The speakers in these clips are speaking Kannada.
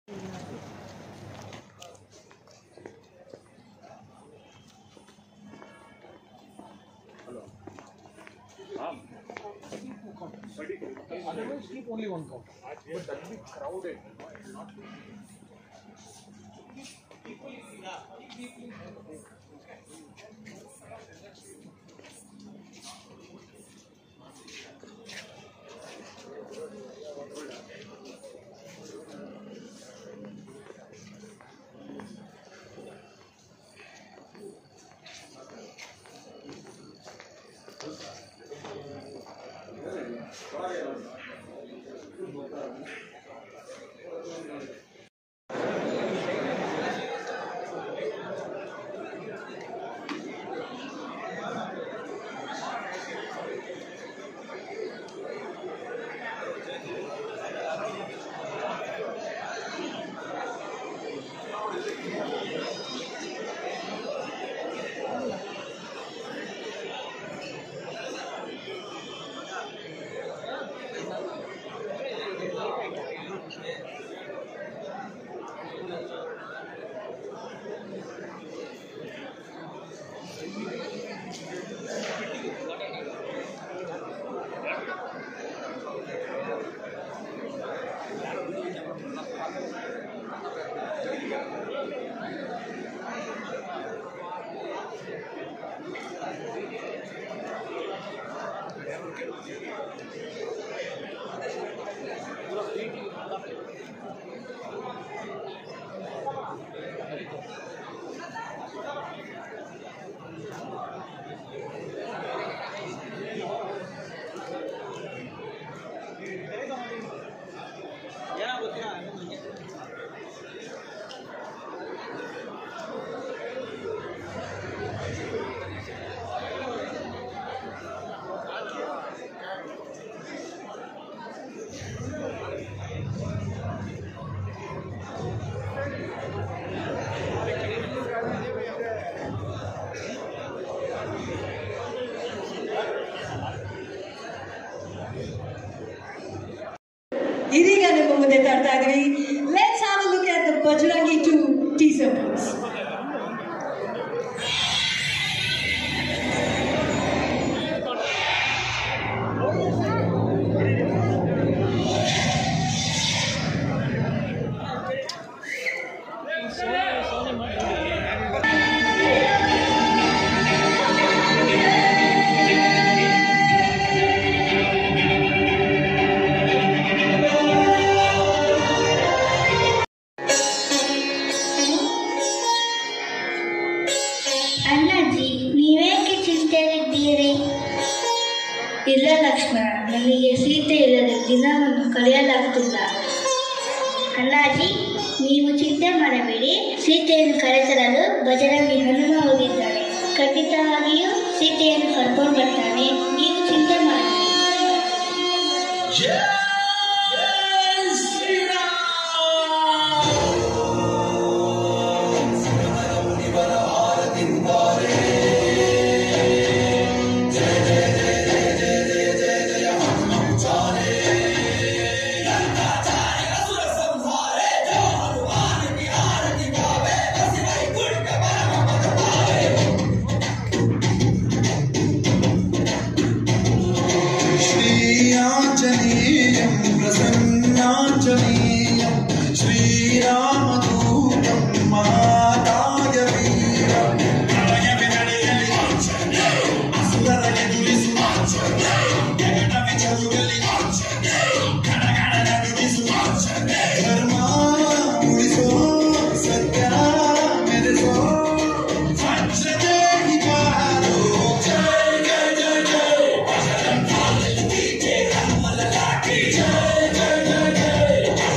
Otherwise, keep only one count. But that will be crowded. Not ಇದೀಗ ನಿಮ್ಮ ಮುಂದೆ ತರ್ತಾ ಇದೀವಿ let's have a look at the Bajrangi two teaser please ಅಣ್ಣಾಜಿ ನೀವೇಕೆ ಚಿಂತೆಯಲ್ಲಿದ್ದೀರಿ ಇಲ್ಲ ಲಕ್ಷ್ಮಣ ನನಗೆ ಸೀತೆ ಇಲ್ಲದೆ ದಿನವನ್ನು ಕಳೆಯಲಾಗ್ತಿಲ್ಲ ಅಣ್ಣಾಜಿ ನೀವು ಚಿಂತೆ ಮಾಡಬೇಡಿ ಸೀತೆಯನ್ನು ಕರೆತರಲು ಬಜರಂಗಿ ಹನುಮ ಹೋಗಿದ್ದಾನೆ ಖಂಡಿತವಾಗಿಯೂ ಸೀತೆಯನ್ನು ಕರ್ಕೊಂಡು ಬರ್ತಾನೆ ನೀವು ಚಿಂತೆ ಮಾಡಬೇಡಿ श्रीयाञ्जनेयं प्रसन्नाञ्जनेयं श्रीरामदूतं महादाय वीरं ಧರ್ಮ ಉಳಿಸೋ ಸತ್ಯ ಮೆರೆಸೋ ಸ್ವಚ್ಛತೆ ಬಾರೋ ಜಯ ಜಯ ಜಯ ಜಯ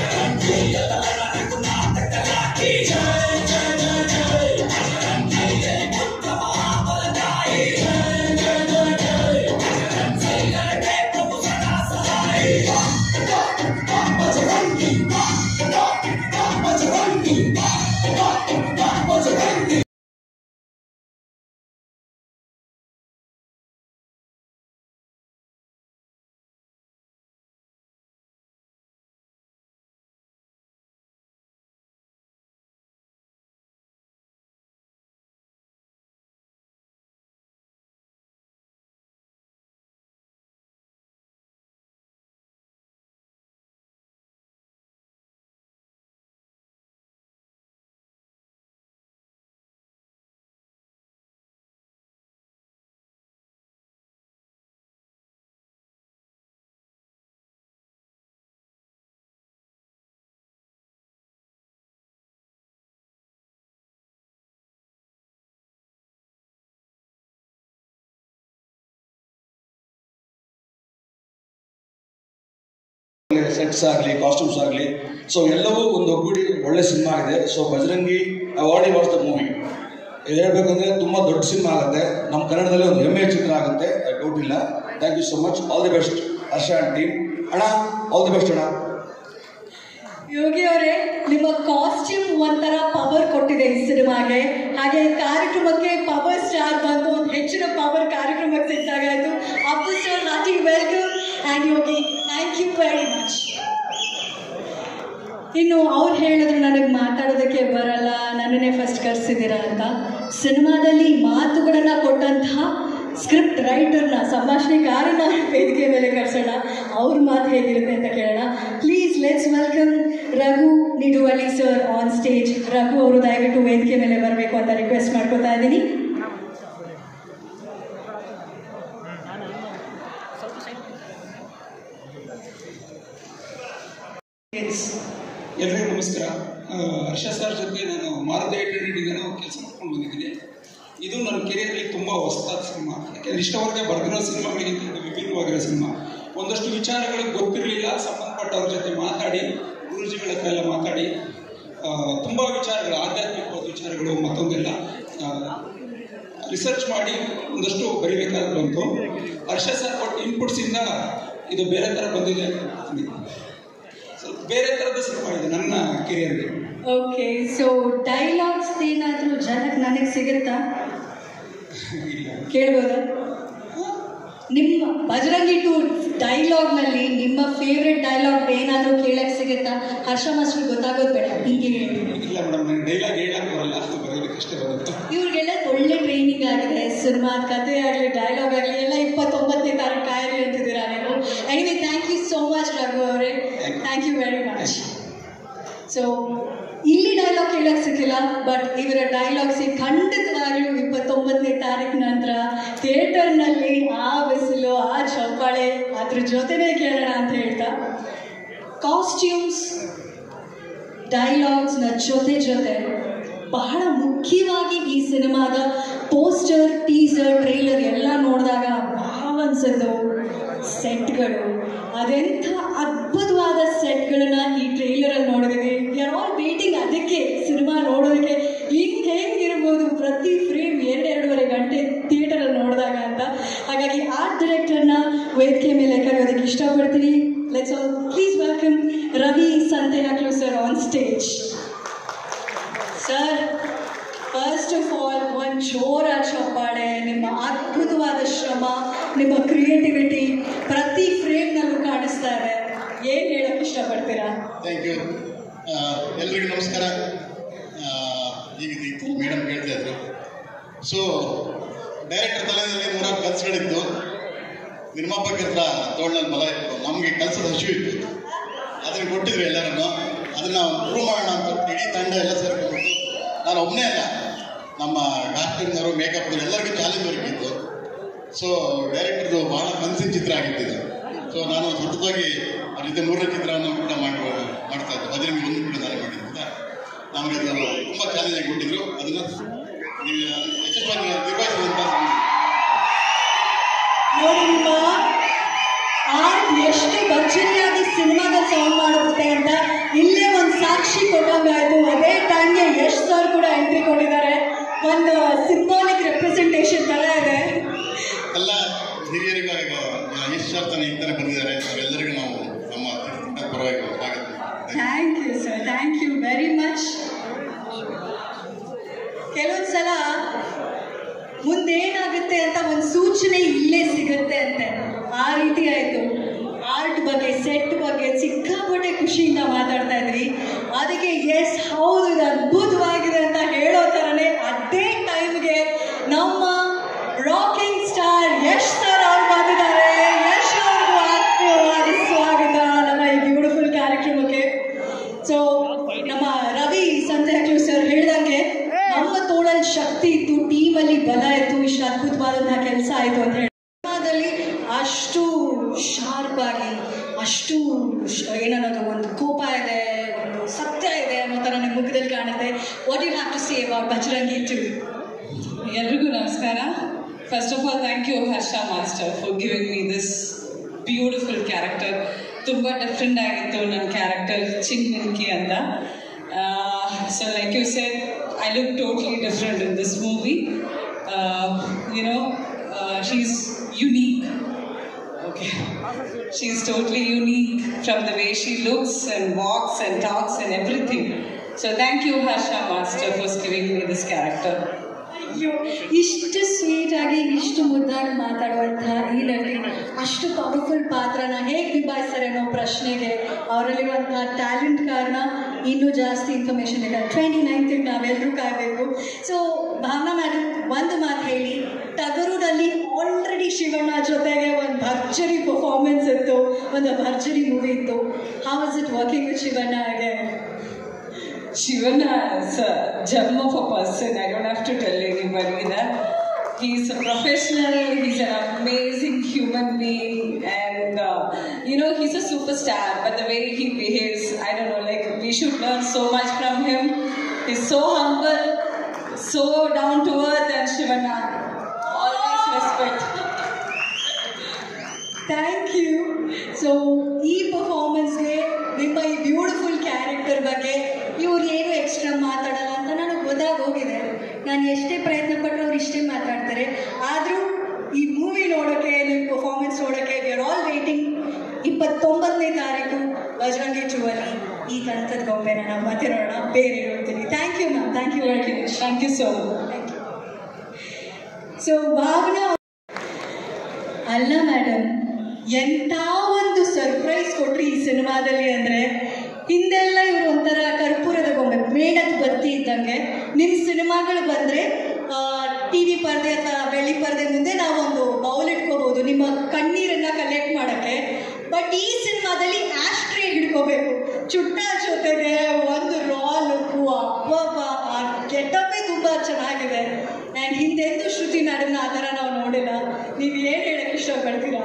ಸೆಟ್ಸ್ ಆಗಲಿ ಕಾಸ್ಟ್ಯೂಮ್ಸ್ ಆಗಲಿ ಸೊ ಎಲ್ಲವೂ ಒಂದು ಒಗ್ಗೂಡಿ ಒಳ್ಳೆ ಸಿನಿಮಾ ಆಗಿದೆ so Bajrangi awardee was the movie ಇದು ಹೇಳ್ಬೇಕಂದ್ರೆ ತುಂಬ ದೊಡ್ಡ ಸಿನಿಮಾ ಆಗುತ್ತೆ ನಮ್ಮ ಕನ್ನಡದಲ್ಲಿ ಒಂದು ಹೆಮ್ಮೆಯ ಚಿತ್ರ ಆಗುತ್ತೆ ಡೌಟ್ ಇಲ್ಲ thank you so much all the best Harsha and team ಅಣ್ಣ ಆಲ್ ದಿ ಬೆಸ್ಟ್ ಅಣ್ಣ ಯೋಗಿ ಅವರೇ ನಿಮ್ಮ ಕಾಸ್ಟ್ಯೂಮ್ ಒಂಥರ ಪವರ್ ಕೊಟ್ಟಿದೆ ಈ ಸಿನಿಮಾಗೆ ಹಾಗೆ ಈ ಕಾರ್ಯಕ್ರಮಕ್ಕೆ ಪವರ್ ಸ್ಟಾರ್ ಬಂದು ಒಂದು ಹೆಚ್ಚಿನ ಪವರ್ ಕಾರ್ಯಕ್ರಮಕ್ಕೆ ಸಿಟ್ಟಾಗಾಯ್ತು Appu sir hearty welcome and Yogi thank you very much ಇನ್ನು ಅವ್ರು ಹೇಳಿದ್ರು ನನಗೆ ಮಾತಾಡೋದಕ್ಕೆ ಬರಲ್ಲ ನನ್ನನ್ನೇ ಫಸ್ಟ್ ಕರೆಸಿದ್ದೀರಾ ಅಂತ ಸಿನಿಮಾದಲ್ಲಿ ಮಾತುಗಳನ್ನು ಕೊಟ್ಟಂತಹ ಸ್ಕ್ರಿಪ್ಟ್ ರೈಟರ್ನ ಸಂಭಾಷಣೆಗಾರನ ವೇದಿಕೆ ಮೇಲೆ ಕರೆಸೋಣ ಅವ್ರ ಮಾತು ಹೇಗಿರುತ್ತೆ ಅಂತ ಕೇಳೋಣ please let's welcome Raghu Niduvalli sir on stage Raghu ಅವರು ದಯವಿಟ್ಟು ವೇದಿಕೆ ಮೇಲೆ ಬರಬೇಕು ಅಂತ ರಿಕ್ವೆಸ್ಟ್ ಮಾಡ್ಕೊತಾ ಇದ್ದೀನಿ ಎಲ್ರಿಗೂ ನಮಸ್ಕಾರ ಆ, ಹರ್ಷ ಸರ್ ಜೊತೆ ನಾನು ಮಾರುತಿ ಐಡೆಂಟಿಟಿಗೆ ಕೆಲಸ ಮಾಡ್ಕೊಂಡು ಬಂದಿದ್ದೀನಿ ಇದು ನನ್ನ ಕೆರಿಯರ್ಲಿ ತುಂಬ ಹೊಸದಾದ ಸಿನಿಮಾ ಯಾಕೆಂದ್ರೆ ಇಷ್ಟವರೆಗೆ ಬರೆದಿರೋ ಸಿನಿಮಾಗಳಿಗಿಂತ ಇದು ವಿಭಿನ್ನವಾಗಿರೋ ಸಿನಿಮಾ ಒಂದಷ್ಟು ವಿಚಾರಗಳು ಗೊತ್ತಿರಲಿಲ್ಲ ಸಂಬಂಧಪಟ್ಟವ್ರ ಜೊತೆ ಮಾತಾಡಿ ಗುರುಜಿಗಳ ಹತ್ರ ಎಲ್ಲ ಮಾತಾಡಿ ಆ, ತುಂಬ ವಿಚಾರಗಳು ಆಧ್ಯಾತ್ಮಿಕವಾದ ವಿಚಾರಗಳು ಮತ್ತೊಂದೆಲ್ಲ ರಿಸರ್ಚ್ ಮಾಡಿ ಒಂದಷ್ಟು ಬರಿಬೇಕಾದ ಬಂತು ಹರ್ಷ ಸರ್ ಕೊಟ್ಟ ಇನ್ಪುಟ್ಸಿಂದ ಇದು ಬೇರೆ ಥರ ಬಂದಿದೆ ಅಂತ ಅಂದ್ಕೊಂಡಿದ್ದೀನಿ. ಸ್ವಲ್ಪ ಬೇರೆ ಥರದ ಸಿನಿಮಾ ಇದೆ ನನ್ನ ಕೆರಿಯರ್ಗೆ ಓಕೆ ಸೊ ಡೈಲಾಗ್ಸ್ ಏನಾದರೂ ಜನಕ್ಕೆ ನನಗೆ ಸಿಗುತ್ತಾ ಇಲ್ಲ ಕೇಳ್ಬೋದಾ ನಿಮ್ಮ ಬಜರಂಗಿ ಟು ಡೈಲಾಗ್ನಲ್ಲಿ ನಿಮ್ಮ ಫೇವ್ರೆಟ್ ಡೈಲಾಗ್ ಏನಾದರೂ ಕೇಳಕ್ಕೆ ಸಿಗುತ್ತಾ ಹರ್ಷ ಮಾಸ್ಟರ್ ಗೊತ್ತಾಗೋದು ಬೇಡ ಹಿಂಗೆ ಹೇಳಿ ಇಲ್ಲ ಮೇಡಮ್ ನನಗೆ ಡೈಲಾಗ್ ಹೇಳಕ್ ಬರಲ್ಲ ಅದು ಬರೀಬೇಕಷ್ಟೇ ಬರುತ್ತೆ ಇವ್ರಿಗೆಲ್ಲ ಒಳ್ಳೆ ಟ್ರೈನಿಂಗ್ ಆಗಿದೆ ಸಿನಿಮಾದ ಕತೆ ಆಗಲಿ ಡೈಲಾಗ್ ಆಗಲಿ ಎಲ್ಲ ಇಪ್ಪತ್ತೊಂಬತ್ತನೇ ತಾರೀಕು ಕಾಯಿರಿ ಅಂತಿದ್ದೀರಾ ನೀವು anyway thank you so much Raghu ಅವರೇ thank you very much so ಇಲ್ಲಿ ಡೈಲಾಗ್ ಕೇಳಕ್ಕೆ ಸಿಕ್ಕಿಲ್ಲ ಬಟ್ ಇವರ ಡೈಲಾಗ್ಸ್ ಖಂಡಿತವಾಗ್ಲೂ ಇಪ್ಪತ್ತೊಂಬತ್ತನೇ ತಾರೀಕು ನಂತರ ಥಿಯೇಟರ್ನಲ್ಲಿ ಆ ಬಿಸಿಲು ಆ ಚಪ್ಪಾಳೆ ಅದ್ರ ಜೊತೆನೇ ಕೇಳೋಣ ಅಂತ ಹೇಳ್ತಾ ಕಾಸ್ಟ್ಯೂಮ್ಸ್ ಡೈಲಾಗ್ಸ್ನ ಜೊತೆ ಜೊತೆ ಬಹಳ ಮುಖ್ಯವಾಗಿ ಈ ಸಿನಿಮಾದ ಪೋಸ್ಟರ್ ಟೀಸರ್ ಟ್ರೈಲರ್ ಎಲ್ಲ ನೋಡಿದಾಗ ಬಹಳ ಅನ್ಸಿದ್ದು ಸೆಟ್ಗಳು ಅದೆಂಥ ಅದ್ಭುತವಾದ ಸೆಟ್ಗಳನ್ನ ಈ ಟ್ರೈಲರಲ್ಲಿ ನೋಡಿದ್ವಿ ವಿ ಆರ್ ಆಲ್ ವೇಟಿಂಗ್ ಅದಕ್ಕೆ ಸಿನಿಮಾ ನೋಡೋದಕ್ಕೆ ಹಿಂಗೆ ಹೆಂಗಿರ್ಬೋದು ಪ್ರತಿ ಫ್ರೇಮ್ ಎರಡು ಎರಡೂವರೆ ಗಂಟೆ ಥಿಯೇಟರಲ್ಲಿ ನೋಡಿದಾಗ ಅಂತ ಹಾಗಾಗಿ ಆರ್ಟ್ ಡೈರೆಕ್ಟರ್ನ ವೇದಿಕೆ ಮೇಲೆ ಕರೆಯೋದಕ್ಕೆ ಇಷ್ಟಪಡ್ತೀನಿ let's all please welcome Ravi Santhehaklu sir on stage sir first of all ಒಂದು ಜೋರ ಚಪ್ಪಾಳೆ ನಿಮ್ಮ ಅದ್ಭುತವಾದ ಶ್ರಮ ನಿಮ್ಮ ಕ್ರಿಯೇಟಿವಿಟಿ ಪ್ರತಿ ಫ್ರೇಮ್ನಲ್ಲೂ ಕಾಣಿಸ್ತಾ ಇದೆ ಏನು ಹೇಳೋಕೆ ಇಷ್ಟಪಡ್ತೀರಾ ಥ್ಯಾಂಕ್ ಯು ಎಲ್ರಿಗೂ ನಮಸ್ಕಾರ ಆ, ಈಗ ಮೇಡಮ್ ಹೇಳ್ತಾ ಇದ್ರು ಸೊ ಡೈರೆಕ್ಟರ್ ತಲೆಯಲ್ಲಿ ನೂರಾರು ಕನಸುಗಳಿದ್ದು ನಿರ್ಮಾಪಕರ ಹತ್ರ ತೋಳ್ನಲ್ಲಿ ಬಲ ಇತ್ತು ನಮಗೆ ಕೆಲಸದ ಹಸಿವು ಇತ್ತು ಅದನ್ನು ಕೊಟ್ಟಿದ್ರು ಎಲ್ಲರನ್ನು ಅದನ್ನು ಪ್ರೂವ್ ಮಾಡೋಣ ಅಂತ ಇಡೀ ತಂಡ ಎಲ್ಲ ಸೇರ್ಕೊಂಡು ನಾನು ಒಬ್ಬನೇ ಅಲ್ಲ ನಮ್ಮ ಕಾಸ್ಟ್ಯೂಮ್ನವರು ಮೇಕಪ್ನವರು ಎಲ್ಲರಿಗೂ ಚಾಲೆಂಜ್ ಒದಗಿತ್ತು ಸೊ ಡೈರೆಕ್ಟರ್ದು ಬಹಳ ಕನಸಿನ ಚಿತ್ರ ಆಗಿತ್ತು ಸೊ ನಾನು ಸತತವಾಗಿ ಅವ್ರ ಜೊತೆ ಮೂರನೇ ಚಿತ್ರವನ್ನು ಕೂಡ ಮಾಡಿ ಮಾಡ್ತಾ ಇದ್ದೆ ಬಜರಂಗಿ ಒಂದು ಕೂಡ ನಾನು ಮಾಡಿದ್ರಿಂದ ನಮಗೆ ಅದು ತುಂಬ ಚಾಲೆಂಜ್ ಆಗಿ ಕೊಟ್ಟಿದ್ರು ಅದನ್ನು ನೀವು ಯಶಸ್ವಾಗಿ ನಿರ್ವಹಿಸುವಂತ ನೋಡಿ ನಿಮ್ಮ ಆರ್ಟ್ ಎಷ್ಟು ಭರ್ಜರಿಯಾಗಿ ಸಿನಿಮಾದಲ್ಲಿ ಸೌಂಡ್ ಮಾಡುತ್ತೆ ಅಂತ ಇಲ್ಲೇ ಒಂದು ಸಾಕ್ಷಿ ಕೊಟ್ಟಂಗಾಯ್ತು ಅದೇ ಟೈಮ್ಗೆ ಯಶ್ ಸರ್ ಕೂಡ ಎಂಟ್ರಿ ಕೊಟ್ಟಿದ್ದಾರೆ ಒಂದು ಸಿಂಬಾಲಿಕ್ ರೆಪ್ರೆಸೆಂಟೇಷನ್ ಥರ ಇದೆ ಎಲ್ಲ ಹಿರಿಯರಿಗೂ ಈಗ ಎಷ್ಟು ಶಾರ್ತನ ಈ ಥರ ಬಂದಿದ್ದಾರೆ ಅವರೆಲ್ಲರಿಗೂ ನಾವು ನಮ್ಮ ತಂಡದ ಪರವಾಗಿ ಸ್ವಾಗತ thank you sir thank you very much ಕೆಲವೊಂದು ಸಲ ಮುಂದೇನಾಗುತ್ತೆ ಅಂತ ಒಂದು ಸೂಚನೆ ಇಲ್ಲೇ ಸಿಗುತ್ತೆ ಅಂತೆ ಆ ರೀತಿ ಆಯಿತು ಆರ್ಟ್ ಬಗ್ಗೆ ಸೆಟ್ ಬಗ್ಗೆ ಸಿಕ್ಕಾಪಟ್ಟೆ ಖುಷಿಯಿಂದ ಮಾತಾಡ್ತಾ ಇದ್ವಿ ಅದಕ್ಕೆ ಎಸ್ ಹೌದು ಇದು ಅದ್ಭುತವಾಗಿದೆ ಅಂತ ಹೇಳೋ ಥರನೇ ಅದೇ ಟೈಮ್ಗೆ ನಮ್ಮ ರಾಕಿಂಗ್ ಸ್ಟಾರ್ ಯಶ್ ಸರ್ ಅವ್ರು ಬಂದಿದ್ದಾರೆ ಯಶ್ ಅವ್ರಿಗೂ ಆತ್ಮೀಯವಾದ ಸ್ವಾಗತ ನಮ್ಮ ಈ ಬ್ಯೂಟಿಫುಲ್ ಕಾರ್ಯಕ್ರಮಕ್ಕೆ ಸೊ ನಮ್ಮ ರವಿ ಸಂಧ್ಯಾಕ್ಲು ಸರ್ ಹೇಳ್ದಂಗೆ ನಮ್ಮ ತೋಳಲ್ಲಿ ಶಕ್ತಿ ಇತ್ತು ಟೀಮಲ್ಲಿ ಬಲ ಇತ್ತು ಇಷ್ಟು ಅದ್ಭುತವಾದಂತಹ ಕೆಲಸ ಆಯಿತು ಅಂತ ಹೇಳಿ ಸಿನಿಮಾದಲ್ಲಿ ಅಷ್ಟು ಶಾರ್ಪ್ ಆಗಿ ಅಷ್ಟು ಶ- ಏನನ್ನೋದು ಒಂದು ಕೋಪ ಇದೆ ಒಂದು ಸತ್ಯ ಇದೆ ಅನ್ನೋ ಥರ ನಿಮ್ಮ ಮುಖದಲ್ಲಿ ಕಾಣುತ್ತೆ what you have to say about Bajrangi two ಎಲ್ರಿಗೂ ನಮಸ್ಕಾರ first of all thank you Harsha master for giving me this beautiful character ತುಂಬ ಡಿಫ್ರೆಂಟ್ ಆಗಿತ್ತು ನನ್ನ ಕ್ಯಾರೆಕ್ಟರ್ ಚಿಂಗ್ಮಿಂಕಿ ಅಂತ so like you said I look totally different in this movie you know she's unique Okay. She's totally unique from the way she looks and walks and talks and everything. So thank you, Harsha Master, for giving me this character. ಅಯ್ಯೋ ಇಷ್ಟು ಸ್ವೀಟ್ ಆಗಿ ಇಷ್ಟು ಮುದ್ದಾಗಿ ಮಾತಾಡುವಂತಹ ಈ ನಟಿ ಅಷ್ಟು ಪವರ್ಫುಲ್ ಪಾತ್ರನ ಹೇಗೆ ನಿಭಾಯಿಸ್ತಾರೆ ಅನ್ನೋ ಪ್ರಶ್ನೆಗೆ ಅವರಲ್ಲಿರುವಂತಹ ಟ್ಯಾಲೆಂಟ್ ಕಾರಣ ಇನ್ನೂ ಜಾಸ್ತಿ ಇನ್ಫಾರ್ಮೇಷನ್ ಇದೆ ಟ್ವೆಂಟಿ ನೈನ್ತಿಗೆ ನಾವೆಲ್ಲರೂ ಕಾಯಬೇಕು ಸೊ ಭಾವನಾ ಮೇಡಮ್ ಒಂದು ಮಾತು ಹೇಳಿ ಟಗರುನಲ್ಲಿ ಆಲ್ರೆಡಿ ಶಿವಣ್ಣ ಜೊತೆಗೆ ಒಂದು ಭರ್ಜರಿ ಪರ್ಫಾರ್ಮೆನ್ಸ್ ಇತ್ತು ಒಂದು ಭರ್ಜರಿ ಮೂವಿ ಇತ್ತು how is it working with Shivanna ಹಾಗೆ Shivana is a gem of a person. I don't have to tell anybody that. He's a professional, he's an amazing human being, and uh, you know, he's a superstar. But the way he behaves, I don't know, like we should learn so much from him. He's so humble, so down to earth, and Shivana, always respect. Thank you so ಈ ಪರ್ಫಾರ್ಮೆನ್ಸ್ಗೆ ನಿಮ್ಮ ಈ ಬ್ಯೂಟಿಫುಲ್ ಕ್ಯಾರೆಕ್ಟರ್ ಬಗ್ಗೆ ಇವ್ರು ಏನು ಎಕ್ಸ್ಟ್ರಾ ಮಾತಾಡಲ್ಲ ಅಂತ ನನಗೆ ಗೊತ್ತಾಗೋಗಿದೆ ನಾನು ಎಷ್ಟೇ ಪ್ರಯತ್ನ ಪಟ್ಟರು ಅವ್ರು ಇಷ್ಟೇ ಮಾತಾಡ್ತಾರೆ ಆದರೂ ಈ ಮೂವಿ ನೋಡೋಕ್ಕೆ ನಿಮ್ಮ ಪರ್ಫಾರ್ಮೆನ್ಸ್ ನೋಡೋಕ್ಕೆ ವಿ ಆರ್ ಆಲ್ ವೇಟಿಂಗ್ ಇಪ್ಪತ್ತೊಂಬತ್ತನೇ ತಾರೀಕು ಬಜರಂಗಿ ಟೂವಲ್ಲಿ ಈ ತಂತದ ಗೊಂಬೆನ ನಾವು ಮತ್ತೆ ನೋಡೋಣ ಬೇರೆ ಹೇಳ್ತೀನಿ thank you ma'am thank you very much Thank you so much. Thank you so Bhavana ಅಲ್ಲ ಮೇಡಮ್ ಎಂಥ ಒಂದು ಸರ್ಪ್ರೈಸ್ ಕೊಟ್ರಿ ಈ ಸಿನಿಮಾದಲ್ಲಿ ಅಂದರೆ ಹಿಂದೆಲ್ಲ ಇವರು ಒಂಥರ ಕರ್ಪೂರದ ಗೊಂಬೆ ಮೇಣದ ಬತ್ತಿ ಇದ್ದಂಗೆ ನಿಮ್ಮ ಸಿನಿಮಾಗಳು ಬಂದರೆ ಟಿ ವಿ ಪರದೆ ಅಥವಾ ಬೆಳ್ಳಿ ಪರದೆ ಮುಂದೆ ನಾವೊಂದು ಬೌಲ್ ಇಟ್ಕೋಬೋದು ನಿಮ್ಮ ಕಣ್ಣೀರನ್ನು ಕಲೆಕ್ಟ್ ಮಾಡೋಕ್ಕೆ ಬಟ್ ಈ ಸಿನಿಮಾದಲ್ಲಿ ಆಸ್ಟ್ರೇ ಹಿಡ್ಕೋಬೇಕು ಚುಟ್ಟ ಜೊತೆಗೆ ಒಂದು ರಾ ಲುಕ್ಕು ಅಬ್ಬಬ್ಬ ಆ ಗೆಟಪ್ಪೇ ತುಂಬ ಚೆನ್ನಾಗಿದೆ ಆ್ಯಂಡ್ ಹಿಂದೆಂದೂ ಶ್ರುತಿ ಮೇಡಮ್ನ ಆ ಥರ ನಾವು ನೋಡಿಲ್ಲ ನೀವು ಏನು ಹೇಳಕ್ಕೆ ಇಷ್ಟಪಡ್ತೀರಾ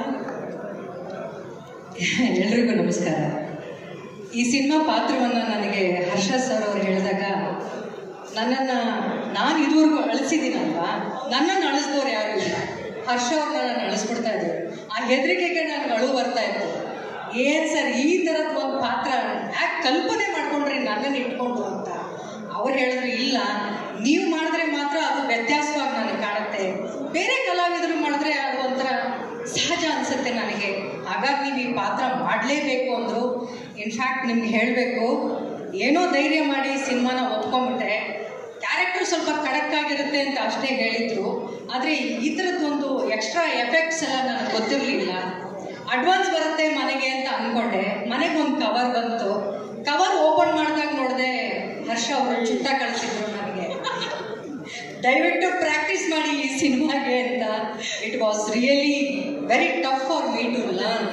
ಎಲ್ರಿಗೂ ನಮಸ್ಕಾರ ಈ ಸಿನಿಮಾ ಪಾತ್ರವನ್ನು ನನಗೆ ಹರ್ಷ ಸರ್ ಅವರು ಹೇಳಿದಾಗ ನನ್ನನ್ನು ನಾನು ಇದುವರೆಗೂ ಅಳಿಸಿದ್ದೀನಲ್ವಾ ನನ್ನನ್ನು ಅಳಿಸ್ದವ್ರು ಯಾರು ಇಲ್ಲ ಹರ್ಷ ಅವ್ರು ನನ್ನನ್ನು ಅಳಿಸ್ಬಿಡ್ತಾ ಇದ್ರು ಆ ಹೆದರಿಕೆಗೆ ನನಗೆ ಅಳು ಬರ್ತಾ ಇತ್ತು ಏನು ಸರ್ ಈ ಥರದ್ದು ಒಂದು ಪಾತ್ರ ಯಾಕೆ ಕಲ್ಪನೆ ಮಾಡ್ಕೊಂಡ್ರಿ ನನ್ನನ್ನು ಇಟ್ಕೊಂಡು ಅಂತ ಅವ್ರು ಹೇಳಿದ್ರು ಇಲ್ಲ ನೀವು ಮಾಡಿದ್ರೆ ಮಾತ್ರ ಅದು ವ್ಯತ್ಯಾಸವಾಗಿ ನನಗೆ ಕಾಣುತ್ತೆ ಬೇರೆ ಕಲಾವಿದರು ಮಾಡಿದ್ರೆ ಅದು ಒಂಥರ ಸಹಜ ಅನಿಸುತ್ತೆ ನನಗೆ ಹಾಗಾಗಿ ನೀವು ಈ ಪಾತ್ರ ಮಾಡಲೇಬೇಕು ಅಂದರು ಇನ್ಫ್ಯಾಕ್ಟ್ ನಿಮ್ಗೆ ಹೇಳಬೇಕು ಏನೋ ಧೈರ್ಯ ಮಾಡಿ ಸಿನಿಮಾನ ಒಪ್ಕೊಂಬಿಟ್ಟೆ ಕ್ಯಾರೆಕ್ಟರ್ ಸ್ವಲ್ಪ ಖಡಕ್ ಆಗಿರುತ್ತೆ ಅಂತ ಅಷ್ಟೇ ಹೇಳಿದ್ರು ಆದರೆ ಈ ಥರದ್ದೊಂದು ಎಕ್ಸ್ಟ್ರಾ ಎಫೆಕ್ಟ್ಸ್ ಎಲ್ಲ ನನಗೆ ಗೊತ್ತಿರಲಿಲ್ಲ ಅಡ್ವಾನ್ಸ್ ಬರುತ್ತೆ ಮನೆಗೆ ಅಂತ ಅಂದ್ಕೊಂಡೆ ಮನೆಗೆ ಒಂದು ಕವರ್ ಬಂತು ಕವರ್ ಓಪನ್ ಮಾಡಿದಾಗ ನೋಡಿದೆ ಹರ್ಷ ಅವರು ಚುಟ್ಟ ಕಳಿಸಿದ್ರು ನನಗೆ ದಯವಿಟ್ಟು ಪ್ರಾಕ್ಟೀಸ್ ಮಾಡಿ ಈ ಸಿನಿಮಾಗೆ ಅಂತ it was really very tough for me to learn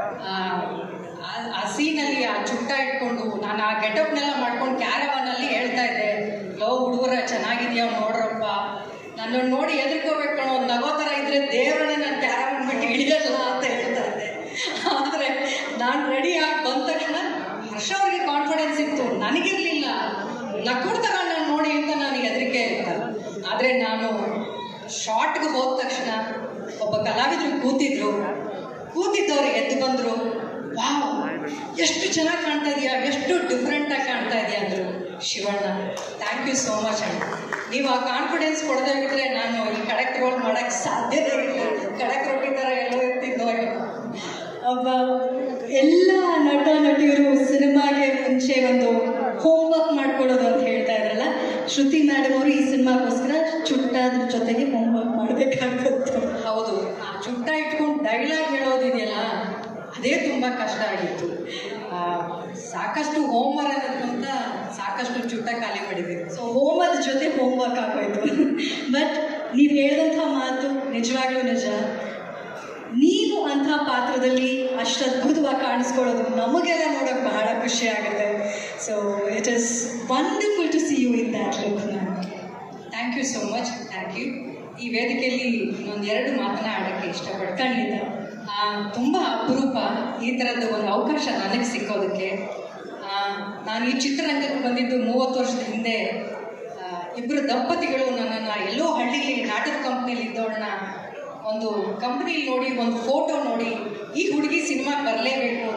ಆ ಸೀನಲ್ಲಿ ಆ ಚುಟ್ಟ ಇಟ್ಕೊಂಡು ನಾನು ಆ ಗೆಟಪ್ನೆಲ್ಲ ಮಾಡ್ಕೊಂಡು ಕ್ಯಾರವನಲ್ಲಿ ಹೇಳ್ತಾ ಇದ್ದೆ ಲೋ ಹುಡುಗರ ಚೆನ್ನಾಗಿದೆಯಾ ನೋಡ್ರಪ್ಪ ನನ್ನನ್ನು ನೋಡಿ ಎದುರ್ಕೋಬೇಕು ಕಣೋ ಒಂದು ನಗೋ ಥರ ಇದ್ರೆ ದೇವರನ್ನೇ ನಾನು ಕ್ಯಾರವನ್ ಬಿಟ್ಟು ಹಿಡಿಯಲ್ಲ ಅಂತ ಹೇಳ್ತಾ ಇದ್ದೆ ಆದರೆ ನಾನು ರೆಡಿ ಆಗಿ ಬಂದ ತಕ್ಷಣ ಹರ್ಷ ಅವ್ರಿಗೆ ಕಾನ್ಫಿಡೆನ್ಸ್ ಇತ್ತು ನನಗಿರಲಿಲ್ಲ ನಕ್ಕೊಡ್ತಾರ ನಾನು ನೋಡಿ ಅಂತ ನನಗೆ ಹೆದರಿಕೆ ಇತ್ತು ಆದರೆ ನಾನು ಶಾರ್ಟ್ಗೆ ಹೋದ ತಕ್ಷಣ ಒಬ್ಬ ಕಲಾವಿದರು ಕೂತಿದ್ರು ಕೂತಿದ್ದವ್ರು ಎದ್ದು ಬಂದರು ವಾವ್ ಎಷ್ಟು ಚೆನ್ನಾಗಿ ಕಾಣ್ತಾ ಇದೆಯಾ ಎಷ್ಟು ಡಿಫ್ರೆಂಟಾಗಿ ಕಾಣ್ತಾ ಇದೆಯಾ ಅಂದರು Shivanna thank you so much ಅಣ್ಣ ನೀವು ಆ ಕಾನ್ಫಿಡೆನ್ಸ್ ಕೊಡದೇ ಇದ್ರೆ ನಾನು ಈ ಕಡಕ್ ರೋಲ್ ಮಾಡೋಕ್ಕೆ ಸಾಧ್ಯತೆ ಇಲ್ಲ ಕಡಕ್ ರೊಟ್ಟಿ ಥರ ಎಲ್ಲೋ ಇರ್ತಿದ್ದೋ ಒಬ್ಬ ಎಲ್ಲ ನಟ ನಟಿಯರು ಸಿನಿಮಾಗೆ ಮುಂಚೆ ಒಂದು ಹೋಮ್ ವರ್ಕ್ ಮಾಡ್ಕೊಳ್ಳೋದು ಅಂತ ಹೇಳ್ತಾ ಇದ್ರಲ್ಲ ಶ್ರುತಿ ಮೇಡಮ್ ಅವರು ಈ ಸಿನಿಮಾಗೋಸ್ಕರ ಚುಟ್ಟಾದ್ರ ಜೊತೆಗೆ ಹೋಮ್ ವರ್ಕ್ ಮಾಡಬೇಕಾಗುತ್ತೆ ಹೌದು ಆ ಚುಟ್ಟ ಇಟ್ಕೊಂಡು ಡೈಲಾಗ್ ಹೇಳೋದಿದೆಯಲ್ಲ ಅದೇ ತುಂಬ ಕಷ್ಟ ಆಗಿತ್ತು ಆ, ಸಾಕಷ್ಟು ಹೋಮ್ವರ್ಕ್ ಅನ್ನೋದಕ್ಕಿಂತ ಸಾಕಷ್ಟು ಚುಟ್ಟ ಖಾಲಿ ಮಾಡಿದ್ದೀವಿ ಸೊ ಹೋಮದ ಜೊತೆ ಹೋಮ್ ವರ್ಕ್ ಆಗೋಯ್ತು ಬಟ್ ನೀವು ಹೇಳಿದಂಥ ಮಾತು ನಿಜವಾಗ್ಲೂ ನಿಜ ನೀವು ಅಂಥ ಪಾತ್ರದಲ್ಲಿ ಅಷ್ಟು ಅದ್ಭುತವಾಗಿ ಕಾಣಿಸ್ಕೊಳ್ಳೋದು ನಮಗೆಲ್ಲ ನೋಡೋಕೆ ಬಹಳ ಖುಷಿ ಆಗುತ್ತೆ so it is wonderful to see you in that look ma'am thank you so much thank you ಈ ವೇದಿಕೆಯಲ್ಲಿ ಇನ್ನೊಂದು ಎರಡು ಮಾತನ್ನ ಆಡೋಕ್ಕೆ ಇಷ್ಟಪಡ್ತೀನಿ ಖಂಡಿತ ಆ, ತುಂಬ ಅಪರೂಪ ಈ ಥರದ್ದು ಒಂದು ಅವಕಾಶ ನನಗೆ ಸಿಕ್ಕೋದಕ್ಕೆ ಆ, ನಾನು ಈ ಚಿತ್ರರಂಗಕ್ಕೆ ಬಂದಿದ್ದು ಮೂವತ್ತು ವರ್ಷದ ಹಿಂದೆ ಆ, ಇಬ್ಬರು ದಂಪತಿಗಳು ನನ್ನನ್ನು ಎಲ್ಲೋ ಹಳ್ಳಿಲಿ ನಾಟಕ ಕಂಪ್ನಿಲಿ ಇದ್ದವಳನ್ನ ಒಂದು ಕಂಪ್ನಿಲಿ ನೋಡಿ ಒಂದು ಫೋಟೋ ನೋಡಿ ಈ ಹುಡುಗಿ ಸಿನಿಮಾಗೆ ಬರಲೇಬೇಕು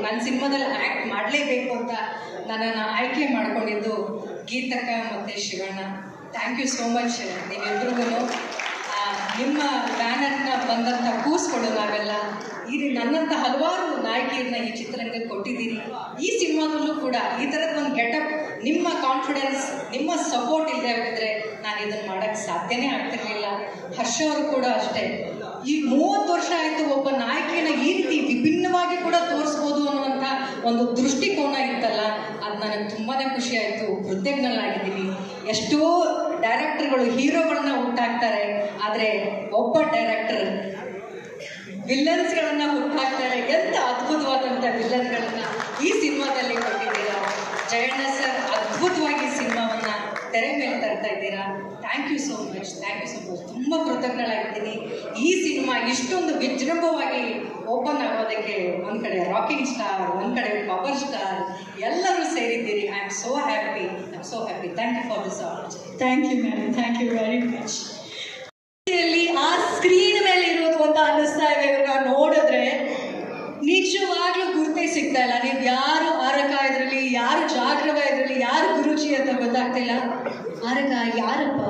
ನನ್ನ ಸಿನಿಮಾದಲ್ಲಿ ಆ್ಯಕ್ಟ್ ಮಾಡಲೇಬೇಕು ಅಂತ ನನ್ನನ್ನು ಆಯ್ಕೆ ಮಾಡ್ಕೊಂಡಿದ್ದು ಗೀತಕ್ಕ ಮತ್ತು Shivanna thank you so much ನೀವಿಬ್ರಿಗೂ ನಿಮ್ಮ ಬ್ಯಾನರ್ನ ಬಂದಂಥ ಕೂಸ್ಗಳು ನಾವೆಲ್ಲ ಇದು ನನ್ನಂಥ ಹಲವಾರು ನಾಯಕಿಯರನ್ನ ಈ ಚಿತ್ರರಂಗಕ್ಕೆ ಕೊಟ್ಟಿದ್ದೀರಿ ಈ ಸಿನಿಮಾದಲ್ಲೂ ಕೂಡ ಈ ಥರದ ಒಂದು ಗೆಟಪ್ ನಿಮ್ಮ ಕಾನ್ಫಿಡೆನ್ಸ್ ನಿಮ್ಮ ಸಪೋರ್ಟ್ ಇಲ್ಲದೆ ಹೋಗಿದ್ರೆ ನಾನು ಇದನ್ನು ಮಾಡೋಕ್ಕೆ ಸಾಧ್ಯನೇ ಆಗ್ತಿರ್ಲಿಲ್ಲ ಹರ್ಷ ಅವರು ಕೂಡ ಅಷ್ಟೇ ಈ ಮೂವತ್ತು ವರ್ಷ ಆಯಿತು ಒಬ್ಬ ನಾಯಕಿಯನ್ನ ಈ ರೀತಿ ವಿಭಿನ್ನವಾಗಿ ಕೂಡ ತೋರಿಸ್ಬೋದು ಅನ್ನುವಂಥ ಒಂದು ದೃಷ್ಟಿಕೋನ ಇತ್ತಲ್ಲ ಅದು ನನಗೆ ತುಂಬಾನೇ ಖುಷಿ ಆಯಿತು ಕೃತಜ್ಞನಾಗಿದ್ದೀನಿ ಎಷ್ಟೋ ಡೈರೆಕ್ಟರ್ಗಳು ಹೀರೋಗಳನ್ನ ಹುಟ್ಟಾಕ್ತಾರೆ ಆದರೆ ಒಬ್ಬ ಡೈರೆಕ್ಟರ್ ವಿಲ್ಲನ್ಸ್ಗಳನ್ನ ಹುಟ್ಟಾಕ್ತಾರೆ ಎಂತ ಅದ್ಭುತವಾದಂಥ ವಿಲ್ಲನ್ಗಳನ್ನ ಈ ಸಿನಿಮಾದಲ್ಲಿ ಕೊಟ್ಟಿದ್ದೀರಾ ಜಯಣ್ಣ ಸರ್ ಅದ್ಭುತವಾಗಿ ಸಿನಿಮಾವನ್ನ ತೆರೆ ಮೇಲೆ ತರ್ತಾ ಇದ್ದೀರಾ thank you so much thank you so much ತುಂಬ ಕೃತಜ್ಞಳಾಗಿದ್ದೀನಿ ಈ ಸಿನಿಮಾ ಇಷ್ಟೊಂದು ವಿಜೃಂಭವಾಗಿ ಓಪನ್ ಆಗೋದಕ್ಕೆ ಒಂದು ಕಡೆ ರಾಕಿಂಗ್ ಸ್ಟಾರ್ ಒಂದು ಕಡೆ ಪವರ್ ಸ್ಟಾರ್ ಎಲ್ಲರೂ ಸೇರಿದ್ದೀರಿ I am so happy I am so happy thank you for this opportunity thank you ma'am thank you very much ಆ ಸ್ಕ್ರೀನ್ ಮೇಲೆ ಇರೋದು ಅಂತ ಅನ್ನಿಸ್ತಾ ಇದೆ ಇವಾಗ ನೋಡಿದ್ರೆ ನಿಜವಾಗ್ಲೂ ಗುರುತೇ ಸಿಗ್ತಾ ಇಲ್ಲ ನೀವು ಯಾರು ಆರಕ ಇದ್ರಲ್ಲಿ ಯಾರು ಜಾಗ್ರವ ಇದ್ರಲ್ಲಿ ಯಾರು ಗುರುಜಿ ಅಂತ ಗೊತ್ತಾಗ್ತಿಲ್ಲ ಆರಕ ಯಾರಪ್ಪ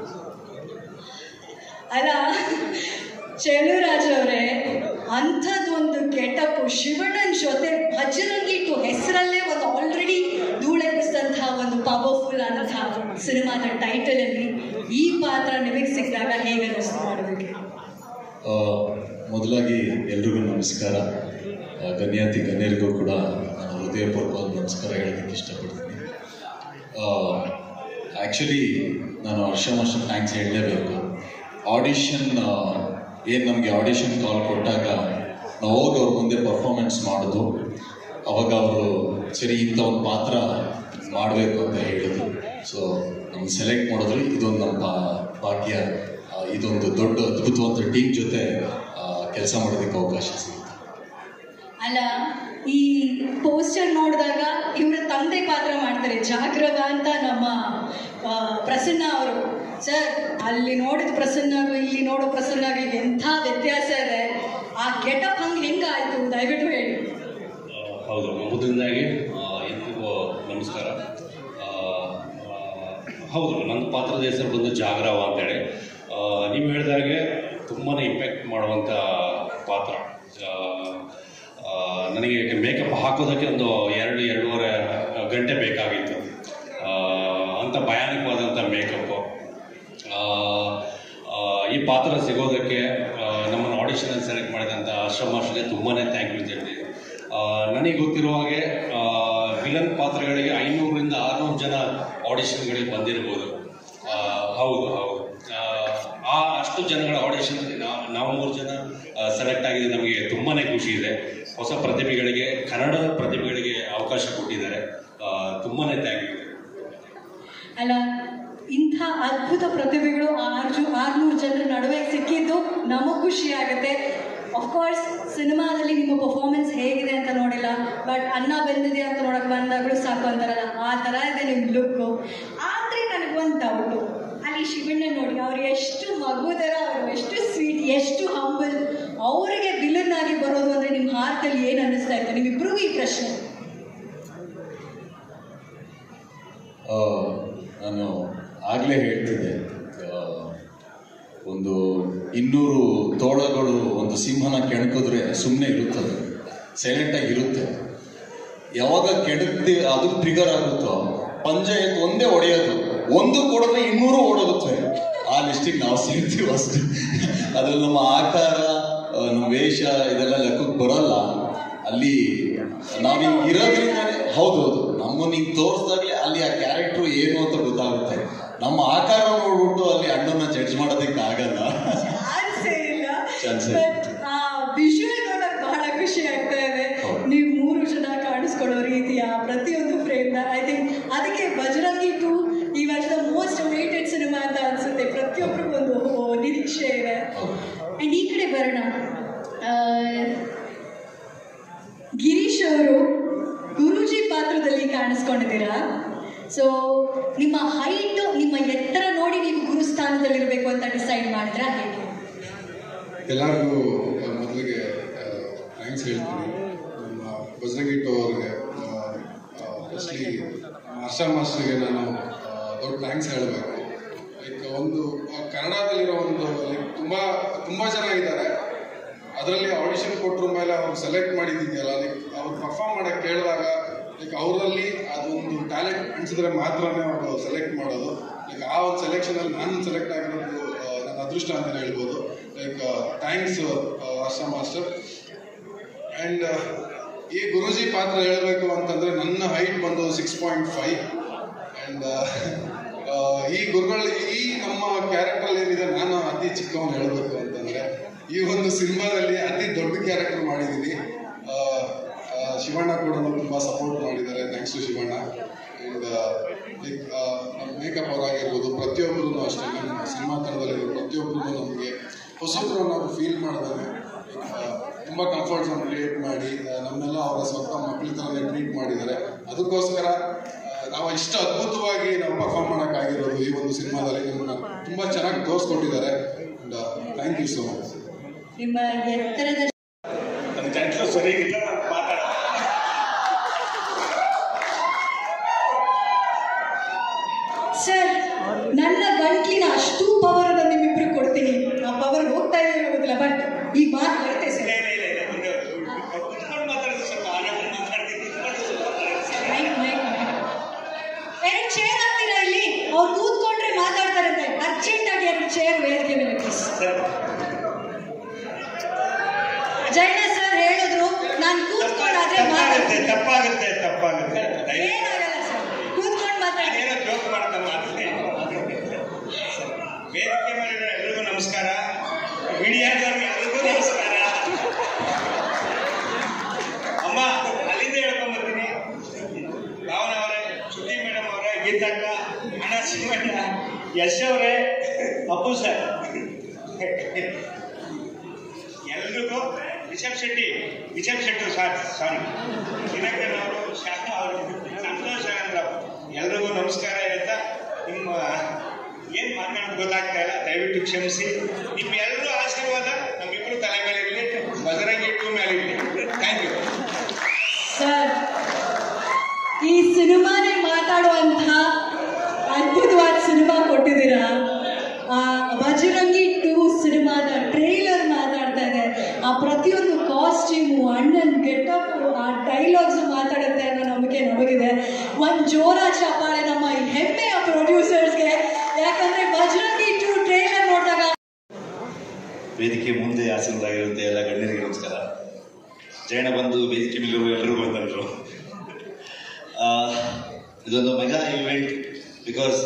ಅಲ್ಲ ಚೆಲುರಾಜ್ ಅವರೇ ಅಂಥದ್ದೊಂದು ಕೆಟಪ್ ಶಿವಣ್ಣನ ಜೊತೆ ಭಜರಂಗಿ ಟು ಹೆಸರಲ್ಲೇ ಒಂದು ಆಲ್ರೆಡಿ ಧೂಳೆಬ್ಬಿಸಿದಂತಹ ಒಂದು ಪವರ್ಫುಲ್ ಅಂತಹ ಸಿನಿಮಾದ ಟೈಟಲ್ ಅಲ್ಲಿ ಈ ಪಾತ್ರ ನಿಮಗೆ ಸಿಕ್ಕಿದಾಗ ಹೇಗೆ ಅನ್ನಿಸ್ತು ಮಾಡೋದಕ್ಕೆ ಆ, ಮೊದಲಾಗಿ ಎಲ್ರಿಗೂ ನಮಸ್ಕಾರ ಆ, ಗಣ್ಯಾತಿ ಗಣ್ಯರಿಗೂ ಕೂಡ ನಾನು ಹೃದಯಪೂರ್ವಕವಾದ ನಮಸ್ಕಾರ ಹೇಳೋದಕ್ಕೆ ಇಷ್ಟಪಡ್ತೀನಿ ಆ್ಯಕ್ಚುಲಿ ನಾನು ಹರ್ಷ ಮಾಸ್ಟರ್ ಥ್ಯಾಂಕ್ಸ್ ಹೇಳಲೇಬೇಕು ಆಡಿಷನ್ ಏನು ನಮಗೆ ಆಡಿಷನ್ ಕಾಲ್ ಕೊಟ್ಟಾಗ ನಾವು ಹೋಗಿ ಅವ್ರ ಮುಂದೆ ಪರ್ಫಾರ್ಮೆನ್ಸ್ ಮಾಡೋದು ಅವಾಗ ಅವರು ಸರಿ ಇಂಥ ಒಂದು ಪಾತ್ರ ಮಾಡಬೇಕು ಅಂತ ಹೇಳಿದ್ರು ಸೊ ನಮ್ಗೆ ಸೆಲೆಕ್ಟ್ ಮಾಡಿದ್ರೆ ಇದೊಂದು ನಮ್ಮ ಭಾ- ಭಾಗ್ಯ ಆ, ಇದೊಂದು ದೊಡ್ಡ ಅದ್ಭುತವಾದ ಟೀಮ್ ಜೊತೆ ಕೆಲಸ ಮಾಡೋದಕ್ಕೆ ಅವಕಾಶ ಸಿಗುತ್ತೆ ಅಲ್ಲ ಈ ಪೋಸ್ಟರ್ ನೋಡಿದಾಗ ಇವರ ತಂದೆ ಪಾತ್ರ ಮಾಡ್ತಾರೆ ಜಾಗ್ರವ ಅಂತ ನಮ್ಮ ಆ, ಪ್ರಸನ್ನ ಅವರು ಸರ್ ಅಲ್ಲಿ ನೋಡಿದ ಪ್ರಸನ್ನಗೂ ಇಲ್ಲಿ ನೋಡೋ ಪ್ರಸನ್ನಗೆ ಎಂಥ ವ್ಯತ್ಯಾಸ ಇದೆ ಆ ಗೆಟಪ್ ಹಂಗೆ ಹೆಂಗಾಯ್ತು ದಯವಿಟ್ಟು ಹೇಳಿ ಹೌದು ಮೊದಲನೇದಾಗಿ ಎಲ್ರಿಗೂ ನಮಸ್ಕಾರ ಆ, ಆ, ಹೌದು ನನ್ನ ಪಾತ್ರದ ಹೆಸರು ಬಂದು ಜಾಗರವ ಅಂತೇಳಿ ಆ, ನೀವು ಹೇಳಿದಾಗೆ ತುಂಬಾ ಇಂಪ್ಯಾಕ್ಟ್ ಮಾಡುವಂಥ ಪಾತ್ರ ಆ, ಆ, ನನಗೆ ಮೇಕಪ್ ಹಾಕೋದಕ್ಕೆ ಒಂದು ಎರಡು ಎರಡೂವರೆ ಗಂಟೆ ಬೇಕಾಗಿತ್ತು ಆ, ಅಂಥ ಭಯಾನಕವಾದಂಥ ಮೇಕಪ್ಪು ಈ ಪಾತ್ರ ಸಿಗೋದಕ್ಕೆ ಆ, ನಮ್ಮನ್ನು ಆಡಿಷನಲ್ಲಿ ಸೆಲೆಕ್ಟ್ ಮಾಡಿದಂಥ ಆಶ್ರಮ ಮಾಸ್ಟರ್ಗೆ ತುಂಬಾ ಥ್ಯಾಂಕ್ ಯು ಅಂತ ಹೇಳ್ತೀನಿ ಆ, ನನಗೆ ಗೊತ್ತಿರುವ ಹಾಗೆ ವಿಲನ್ ಪಾತ್ರಗಳಿಗೆ ಐನೂರರಿಂದ ಆರುನೂರು ಜನ ಆಡಿಷನ್ಗಳಿಗೆ ಬಂದಿರ್ಬೋದು ಆ, ಹೌದು ಹೌದು ಆ, ಆ ಅಷ್ಟು ಜನಗಳ ಆಡಿಷನ್ ನಾವು ಮೂರು ಜನ ಸೆಲೆಕ್ಟ್ ಆಗಿದೆ ನಮಗೆ ತುಂಬಾ ಖುಷಿ ಇದೆ ಹೊಸ ಪ್ರತಿಭೆಗಳಿಗೆ ಕನ್ನಡದ ಪ್ರತಿಭೆಗಳಿಗೆ ಅವಕಾಶ ಕೊಟ್ಟಿದ್ದಾರೆ ತುಂಬಾ ಥ್ಯಾಂಕ್ ಯು ಅಲ್ಲ ಇಂಥ ಅದ್ಭುತ ಪ್ರತಿಭೆಗಳು ಆರು ಆರ್ನೂರು ಜನರ ನಡುವೆ ಸಿಕ್ಕಿದ್ದು ನಮಗ್ ಖುಷಿ ಆಗುತ್ತೆ ಅಫ್ಕೋರ್ಸ್ ಸಿನಿಮಾದಲ್ಲಿ ನಿಮ್ಮ ಪರ್ಫಾರ್ಮೆನ್ಸ್ ಹೇಗಿದೆ ಅಂತ ನೋಡಿಲ್ಲ ಬಟ್ ಅನ್ನ ಬೆಂದಿದೆ ಅಂತ ನೋಡಕ್ ಬಂದಾಗಲೂ ಸಾಕು ಅಂತಾರಲ್ಲ ಆ ಥರ ಇದೆ ನಿಮ್ಮ ಲುಕ್ಕು ಆದರೆ ನನಗೊಂದು ಡೌಟು ಅಲ್ಲಿ ಶಿವಣ್ಣ ನೋಡಿ ಅವ್ರು ಎಷ್ಟು ಮಗು ಥರ ಅವರು ಎಷ್ಟು ಸ್ವೀಟ್ ಎಷ್ಟು ಹಂಬಲ್ ಅವರಿಗೆ ವಿಲನ್ ಆಗಿ ಬರೋದು ಅಂದರೆ ನಿಮ್ಮ ಹಾರ್ಟಲ್ಲಿ ಏನು ಅನ್ನಿಸ್ತಾ ಇತ್ತು ನಿಮ್ಮಿಬ್ರಿಗೂ ಈ ಪ್ರಶ್ನೆ ಆ, ನಾನು ಆಗಲೇ ಹೇಳ್ತಿದ್ದೆ ಆ, ಒಂದು ಇನ್ನೂರು ತೋಳಗಳು ಒಂದು ಸಿಂಹನ ಕೆಣಕಿದ್ರೆ ಸುಮ್ಮನೆ ಇರುತ್ತದೆ ಸೈಲೆಂಟಾಗಿ ಇರುತ್ತೆ ಯಾವಾಗ ಕೆಣಕ್ತಿ ಅದು ಟ್ರಿಗರ್ ಆಗುತ್ತೋ ಪಂಜ ಎತ್ತು ಒಂದೇ ಹೊಡೆಯೋದು ಒಂದು ಕೊಡಿದ್ರೆ ಇನ್ನೂರು ಓಡೋಗುತ್ತೆ ಆ ಲಿಸ್ಟಿಗೆ ನಾವು ಸೇರ್ತೀವಿ ಅಷ್ಟೇ ಅದ್ರಲ್ಲಿ ನಮ್ಮ ಆಕಾರ ಆ, ನಮ್ಮ ವೇಷ ಇದೆಲ್ಲ ಲೆಕ್ಕಕ್ಕೆ ಬರಲ್ಲ ಅಲ್ಲಿ ನಾವು ಹಿಂಗೆ ಇರೋದ್ರಿಂದಾನೆ ಹೌದೌದು ನಮ್ಮನ್ನ ಹಿಂಗೆ ತೋರಿಸ್ದಾಗ್ಲೇ ಅಲ್ಲಿ ಆ ಕ್ಯಾರೆಕ್ಟ್ರು ಏನು ಅಂತ ಗೊತ್ತಾಗುತ್ತೆ ನಮ್ಮ ಆಕಾರ ನೋಡ್ಬಿಟ್ಟು ಅಲ್ಲಿ ಅಣ್ಣನ ಜಡ್ಜ್ ಮಾಡೋದಕ್ಕೆ ಆಗಲ್ಲ ಚಾನ್ಸೇ ಇಲ್ಲ ಚಾನ್ಸೇ ಇಲ್ಲ. ಬಟ್ ಆ ವಿಷುವಲ್ ನೋಡಕ್ ಬಹಳ ಖುಷಿ ಆಗ್ತಾ ಇದೆ ಹೌದು. ನೀವು ಮೂರು ಜನ ಕಾಣಿಸ್ಕೊಳ್ಳೋ ರೀತಿಯ ಪ್ರತಿಯೊಂದು ಫ್ರೇಮ್ ಐ ಥಿಂಕ್ ಅದಕ್ಕೆ ಬಜರಂಗಿ ಟು ಈ ವರ್ಷದ ಮೋಸ್ಟ್ ವೇಟೆಡ್ ಸಿನಿಮಾ ಅಂತ ಅನ್ಸುತ್ತೆ ಪ್ರತಿಯೊಬ್ಬರಿಗೂ ಒಂದು ಓ, ನಿರೀಕ್ಷೆ ಇದೆ ಅಂಡ್ ಈ ಕಡೆ ಬರೋಣ ಆ, ಗಿರೀಶ್ ಅವರು ಗುರೂಜಿ ಪಾತ್ರದಲ್ಲಿ ಕಾಣಿಸ್ಕೊಂಡಿದ್ದೀರಾ ಸೊ ನಿಮ್ಮ ಹೈಟ್ ನಿಮ್ಮ ಎತ್ತರ ನೋಡಿ ನೀವು ಗುರುಸ್ಥಾನದಲ್ಲಿರಬೇಕು ಅಂತ ಡಿಸೈಡ್ ಮಾಡಿದ್ರಾ ಹೇಗೆ ಎಲ್ಲರಿಗೂ ಮೊದಲಿಗೆ ಥ್ಯಾಂಕ್ಸ್ ಹೇಳ್ತೀನಿ ನಮ್ಮ ಬಜರಂಗಿ ಹರ್ಷ ಮಾಸ್ಟರ್ಗೆ ನಾನು ಆ, ದೊಡ್ಡ ಥ್ಯಾಂಕ್ಸ್ ಹೇಳಬೇಕು ಲೈಕ್ ಒಂದು ಆ, ಕನ್ನಡದಲ್ಲಿರೋ ಒಂದು ಲೈಕ್ ತುಂಬ ತುಂಬ ಜನ ಇದ್ದಾರೆ ಅದರಲ್ಲಿ ಆಡಿಷನ್ ಕೊಟ್ಟರ ಮೇಲೆ ಅವ್ರು ಸೆಲೆಕ್ಟ್ ಮಾಡಿದ್ದಿದೆಯಲ್ಲ ಲೈಕ್ ಅವ್ರು ಪರ್ಫಾರ್ಮ್ ಮಾಡಕ್ಕೆ ಕೇಳಿದಾಗ ಲೈಕ್ ಅವರಲ್ಲಿ ಅದೊಂದು ಟ್ಯಾಲೆಂಟ್ ಅನ್ಸಿದ್ರೆ ಮಾತ್ರನೇ ಅವರು ಸೆಲೆಕ್ಟ್ ಮಾಡೋದು ಲೈಕ್ ಆ ಒಂದು ಸೆಲೆಕ್ಷನಲ್ಲಿ ನಾನು ಸೆಲೆಕ್ಟ್ ಆಗಿರೋದು ಆ, ನನ್ನ ಅದೃಷ್ಟ ಅಂತಲೇ ಹೇಳ್ಬೋದು like thanks Harsha master and ಈ ಗುರೂಜಿ ಪಾತ್ರ ಹೇಳಬೇಕು ಅಂತಂದ್ರೆ ನನ್ನ ಹೈಟ್ ಬಂದು ಸಿಕ್ಸ್ ಪಾಯಿಂಟ್ ಫೈವ್ ಆ್ಯಂಡ್ ಈ ಗುರುಗಳು ಈ ನಮ್ಮ ಕ್ಯಾರೆಕ್ಟರ್ ಏನಿದೆ ನಾನು ಅತಿ ಚಿಕ್ಕವನು ಹೇಳಬೇಕು ಅಂತಂದ್ರೆ ಈ ಒಂದು ಸಿನಿಮಾದಲ್ಲಿ ಅತಿ ದೊಡ್ಡ ಕ್ಯಾರೆಕ್ಟರ್ ಮಾಡಿದ್ದೀನಿ ಆ, ಆ, ಶಿವಣ್ಣ ಕೂಡ ತುಂಬ ಸಪೋರ್ಟ್ ಮಾಡಿದ್ದಾರೆ thanks to Shivanna and like ನಮ್ಮ ಮೇಕಪ್ ಅವರಾಗಿರ್ಬೋದು ಪ್ರತಿಯೊಬ್ಬರೂ ಅಷ್ಟೇ ನಮ್ಮ ಸಿನಿಮಾ ತಂಡದಲ್ಲಿರೋ ಪ್ರತಿಯೊಬ್ಬರು ನಮಗೆ ಹೊಸಬ್ರು ನಾವು ಫೀಲ್ ಮಾಡಿದಾಗ ತುಂಬ ಕಂಫರ್ಟ್ ಝೋನ್ ಕ್ರಿಯೇಟ್ ಮಾಡಿ ಆ, ನಮ್ಮೆಲ್ಲ ಅವರ ಸ್ವಂತ ಮಕ್ಕಳ ಥರನೇ ಟ್ರೀಟ್ ಮಾಡಿದ್ದಾರೆ ಅದಕ್ಕೋಸ್ಕರ ಆ, ನಾವು ಇಷ್ಟು ಅದ್ಭುತವಾಗಿ ನಾವು ಪರ್ಫಾರ್ಮ್ ಮಾಡೋಕ್ಕಾಗಿರೋದು ಈ ಒಂದು ಸಿನಿಮಾದಲ್ಲಿ ನಮ್ಮನ್ನ ತುಂಬ ಚೆನ್ನಾಗಿ ತೋರಿಸ್ಕೊಟ್ಟಿದ್ದಾರೆ ಥ್ಯಾಂಕ್ ಯು ಸೊ ಮಚ್ ನಿಮ್ಮ ಎತ್ತರದ ನನ್ನ ಗಂಟಲು ಸರಿಗಿಲ್ಲ ಮಾತಾಡ ಸರ್ ನನ್ನ ಗಂಟ್ಲಿನ ಅಷ್ಟು ಪವರ್ ನಿಮ್ಮಿಬ್ರು ಕೊಡ್ತೀನಿ ಆ ಪವರ್ ಹೋಗ್ತಾ ಇದೆ ಗೊತ್ತಿಲ್ಲ ಬಟ್ ಈ ಮಾತು ಬರುತ್ತೆ ಸರ್ ಕುತ್ಕೊಂಡು ಮಾತಾಡಿದ್ರೆ ಸ್ವಲ್ಪ ಆರಾಮಾಗಿ ಮಾತಾಡ್ತೀನಿ ಕುತ್ಕೊಂಡು ಸ್ವಲ್ಪ ಮಾತಾಡಿ. ಮೈಕ್ ಮೈಕ್ ಎರಡು ಚೇರ್ ಹಾಕ್ತೀರಾ ಇಲ್ಲಿ ಅವ್ರು ಕೂತ್ಕೊಂಡ್ರೆ ಮಾತಾಡ್ತಾರಂತೆ ಅರ್ಜೆಂಟ್ ಆಗಿ ಎರಡು ಚೇರ್ ವೇದಿಕೆ ಮೇಲೆ ಪ್ಲೀಸ್ ಜೈನ ಸರ್ ಹೇಳಿದ್ರು ನಾನು ಕೂತ್ಕೊಂಡಾದ್ರೆ ತಪ್ಪಾಗುತ್ತೆ ಮಾತಾಡ್ತೀನಿ ತಪ್ಪಾಗುತ್ತೆ ತಪ್ಪಾಗುತ್ತೆ ದಯವಿಟ್ಟು ಏನಾಗಲ್ಲ ಸರ್ ಕೂತ್ಕೊಂಡು ಮಾತಾಡಿ ಏನೋ ಜೋಕ್ ಮಾಡ್ತಾ ಮಾತಾಡ್ತೀನಿ ವೇದಿಕೆ ಮೇಲೆ ಎಲ್ರಿಗೂ ನಮಸ್ಕಾರ ಮೀಡಿಯಾದವ್ರಿಗೆ ಎಲ್ರಿಗೂ ನಮಸ್ಕಾರ ಅಮ್ಮ ಅಲ್ಲಿಂದ ಹೇಳ್ಕೊಂಬರ್ತೀನಿ ಭಾವನ ಅವರೇ ಶ್ರುತಿ ಮೇಡಮ್ ಅವರೇ ಗೀತಕ್ಕ ಅಣ್ಣ ಶಿವಣ್ಣ ಯಶ್ ಅವರೇ ಅಪ್ಪು ಸರ್ ಎಲ್ರಿಗೂ ರಿಷಬ್ ಶೆಟ್ಟಿ ರಿಷಬ್ ಶೆಟ್ಟಿ ಸರ್ ಸಾರಿ ದಿನಕರ್ ಅವರು ಶ್ಯಾಮ ಅವರು ಸಂತೋಷ ಅಂದ್ರ ಎಲ್ರಿಗೂ ನಮಸ್ಕಾರ ಹೇಳ್ತಾ ನಿಮ್ಮ ಏನ್ ಮಾತಾಡೋದು ಗೊತ್ತಾಗ್ತಾ ಇಲ್ಲ ದಯವಿಟ್ಟು ಕ್ಷಮಿಸಿ ನಿಮ್ಮ ಎಲ್ಲರೂ ಆಶೀರ್ವಾದ ನಮ್ಮಿಬ್ರು ತಲೆ ಮೇಲೆ ಇರಲಿ ಬಜರಂಗಿ ಟೂ ಮೇಲೆ ಇರಲಿ ಥ್ಯಾಂಕ್ ಯು ಸರ್ ಈ ಸಿನಿಮಾನೇ ಮಾತಾಡುವಂಥ ಅದ್ಭುತವಾದ ಸಿನಿಮಾ ಕೊಟ್ಟಿದ್ದೀರಾ ಆ ಬಜರಂಗಿ ಟೂ ಸಿನಿಮಾದ ಟ್ರೈಲರ್ ಮಾತಾಡ್ತಾ ಇದೆ ಆ ಪ್ರತಿಯೊಂದು ಕಾಸ್ಟ್ಯೂಮು ಅಣ್ಣನ ಗೆಟಪ್ ಆ ಡೈಲಾಗ್ಸ್ ಮಾತಾಡುತ್ತೆ ಅನ್ನೋ ನಂಬಿಕೆ ನಮಗಿದೆ ಒಂದು ಜೋರ ಚಪ್ಪಾಳೆ ನಮ್ಮ ಈ ಹೆಮ್ಮೆಯ ಪ್ರೊಡ್ಯೂಸರ್ಸ್ಗೆ ಯಾಕಂದ್ರೆ ಬಜರಂಗಿ ಟೂ ಟ್ರೈಲರ್ ನೋಡಿದಾಗ ವೇದಿಕೆ ಮುಂದೆ ಆಸೀನರಾಗಿರುತ್ತೆ ಎಲ್ಲ ಗಣ್ಯರಿಗೆ ನಮಸ್ಕಾರ ಜಯಣ ಬಂದು ವೇದಿಕೆ ಮೇಲಿರುವ ಎಲ್ಲರಿಗೂ ಬಂದರು ಇದೊಂದು ಮೆಗಾ ಇವೆಂಟ್ ಬಿಕಾಸ್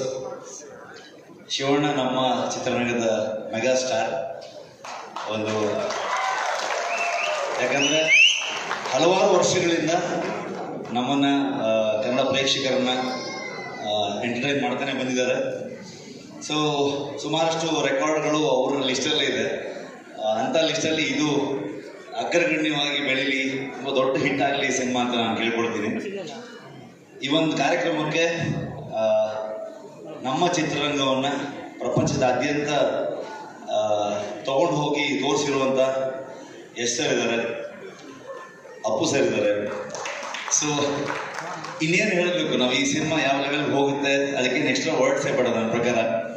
ಶಿವಣ್ಣ ನಮ್ಮ ಚಿತ್ರರಂಗದ ಮೆಗಾ ಸ್ಟಾರ್ ಒಂದು ಯಾಕಂದ್ರೆ ಹಲವಾರು ವರ್ಷಗಳಿಂದ ನಮ್ಮನ್ನ ಆ, ಕನ್ನಡ ಪ್ರೇಕ್ಷಕರನ್ನ ಎಂಟರ್ಟೈನ್ ಮಾಡ್ತಾನೆ ಬಂದಿದ್ದಾರೆ ಸೊ ಸುಮಾರಷ್ಟು ರೆಕಾರ್ಡ್ಗಳು ಅವರ ಲಿಸ್ಟಲ್ಲೇ ಇದೆ ಆ, ಅಂಥ ಲಿಸ್ಟಲ್ಲಿ ಇದು ಅಗ್ರಗಣ್ಯವಾಗಿ ಬೆಳೀಲಿ ತುಂಬ ದೊಡ್ಡ ಹಿಟ್ ಆಗಲಿ ಸಿನಿಮಾ ಅಂತ ನಾನು ಕೇಳ್ಕೊಳ್ತೀನಿ ಈ ಒಂದು ಕಾರ್ಯಕ್ರಮಕ್ಕೆ ಆ, ನಮ್ಮ ಚಿತ್ರರಂಗವನ್ನು ಪ್ರಪಂಚದಾದ್ಯಂತ ತಗೊಂಡು ಹೋಗಿ ತೋರಿಸಿರುವಂಥ ಎಸ್ ಸರ್ ಇದ್ದಾರೆ ಅಪ್ಪು ಸರ್ ಇದ್ದಾರೆ ಸೊ ಇನ್ನೇನು ಹೇಳಬೇಕು ನಾವು ಈ ಸಿನಿಮಾ ಯಾವ ಲೆವೆಲ್ ಹೋಗುತ್ತೆ ಅದಕ್ಕೆ ಎಕ್ಸ್ಟ್ರಾ ವರ್ಡ್ಸೇ ಬೇಡ ನನ್ನ ಪ್ರಕಾರ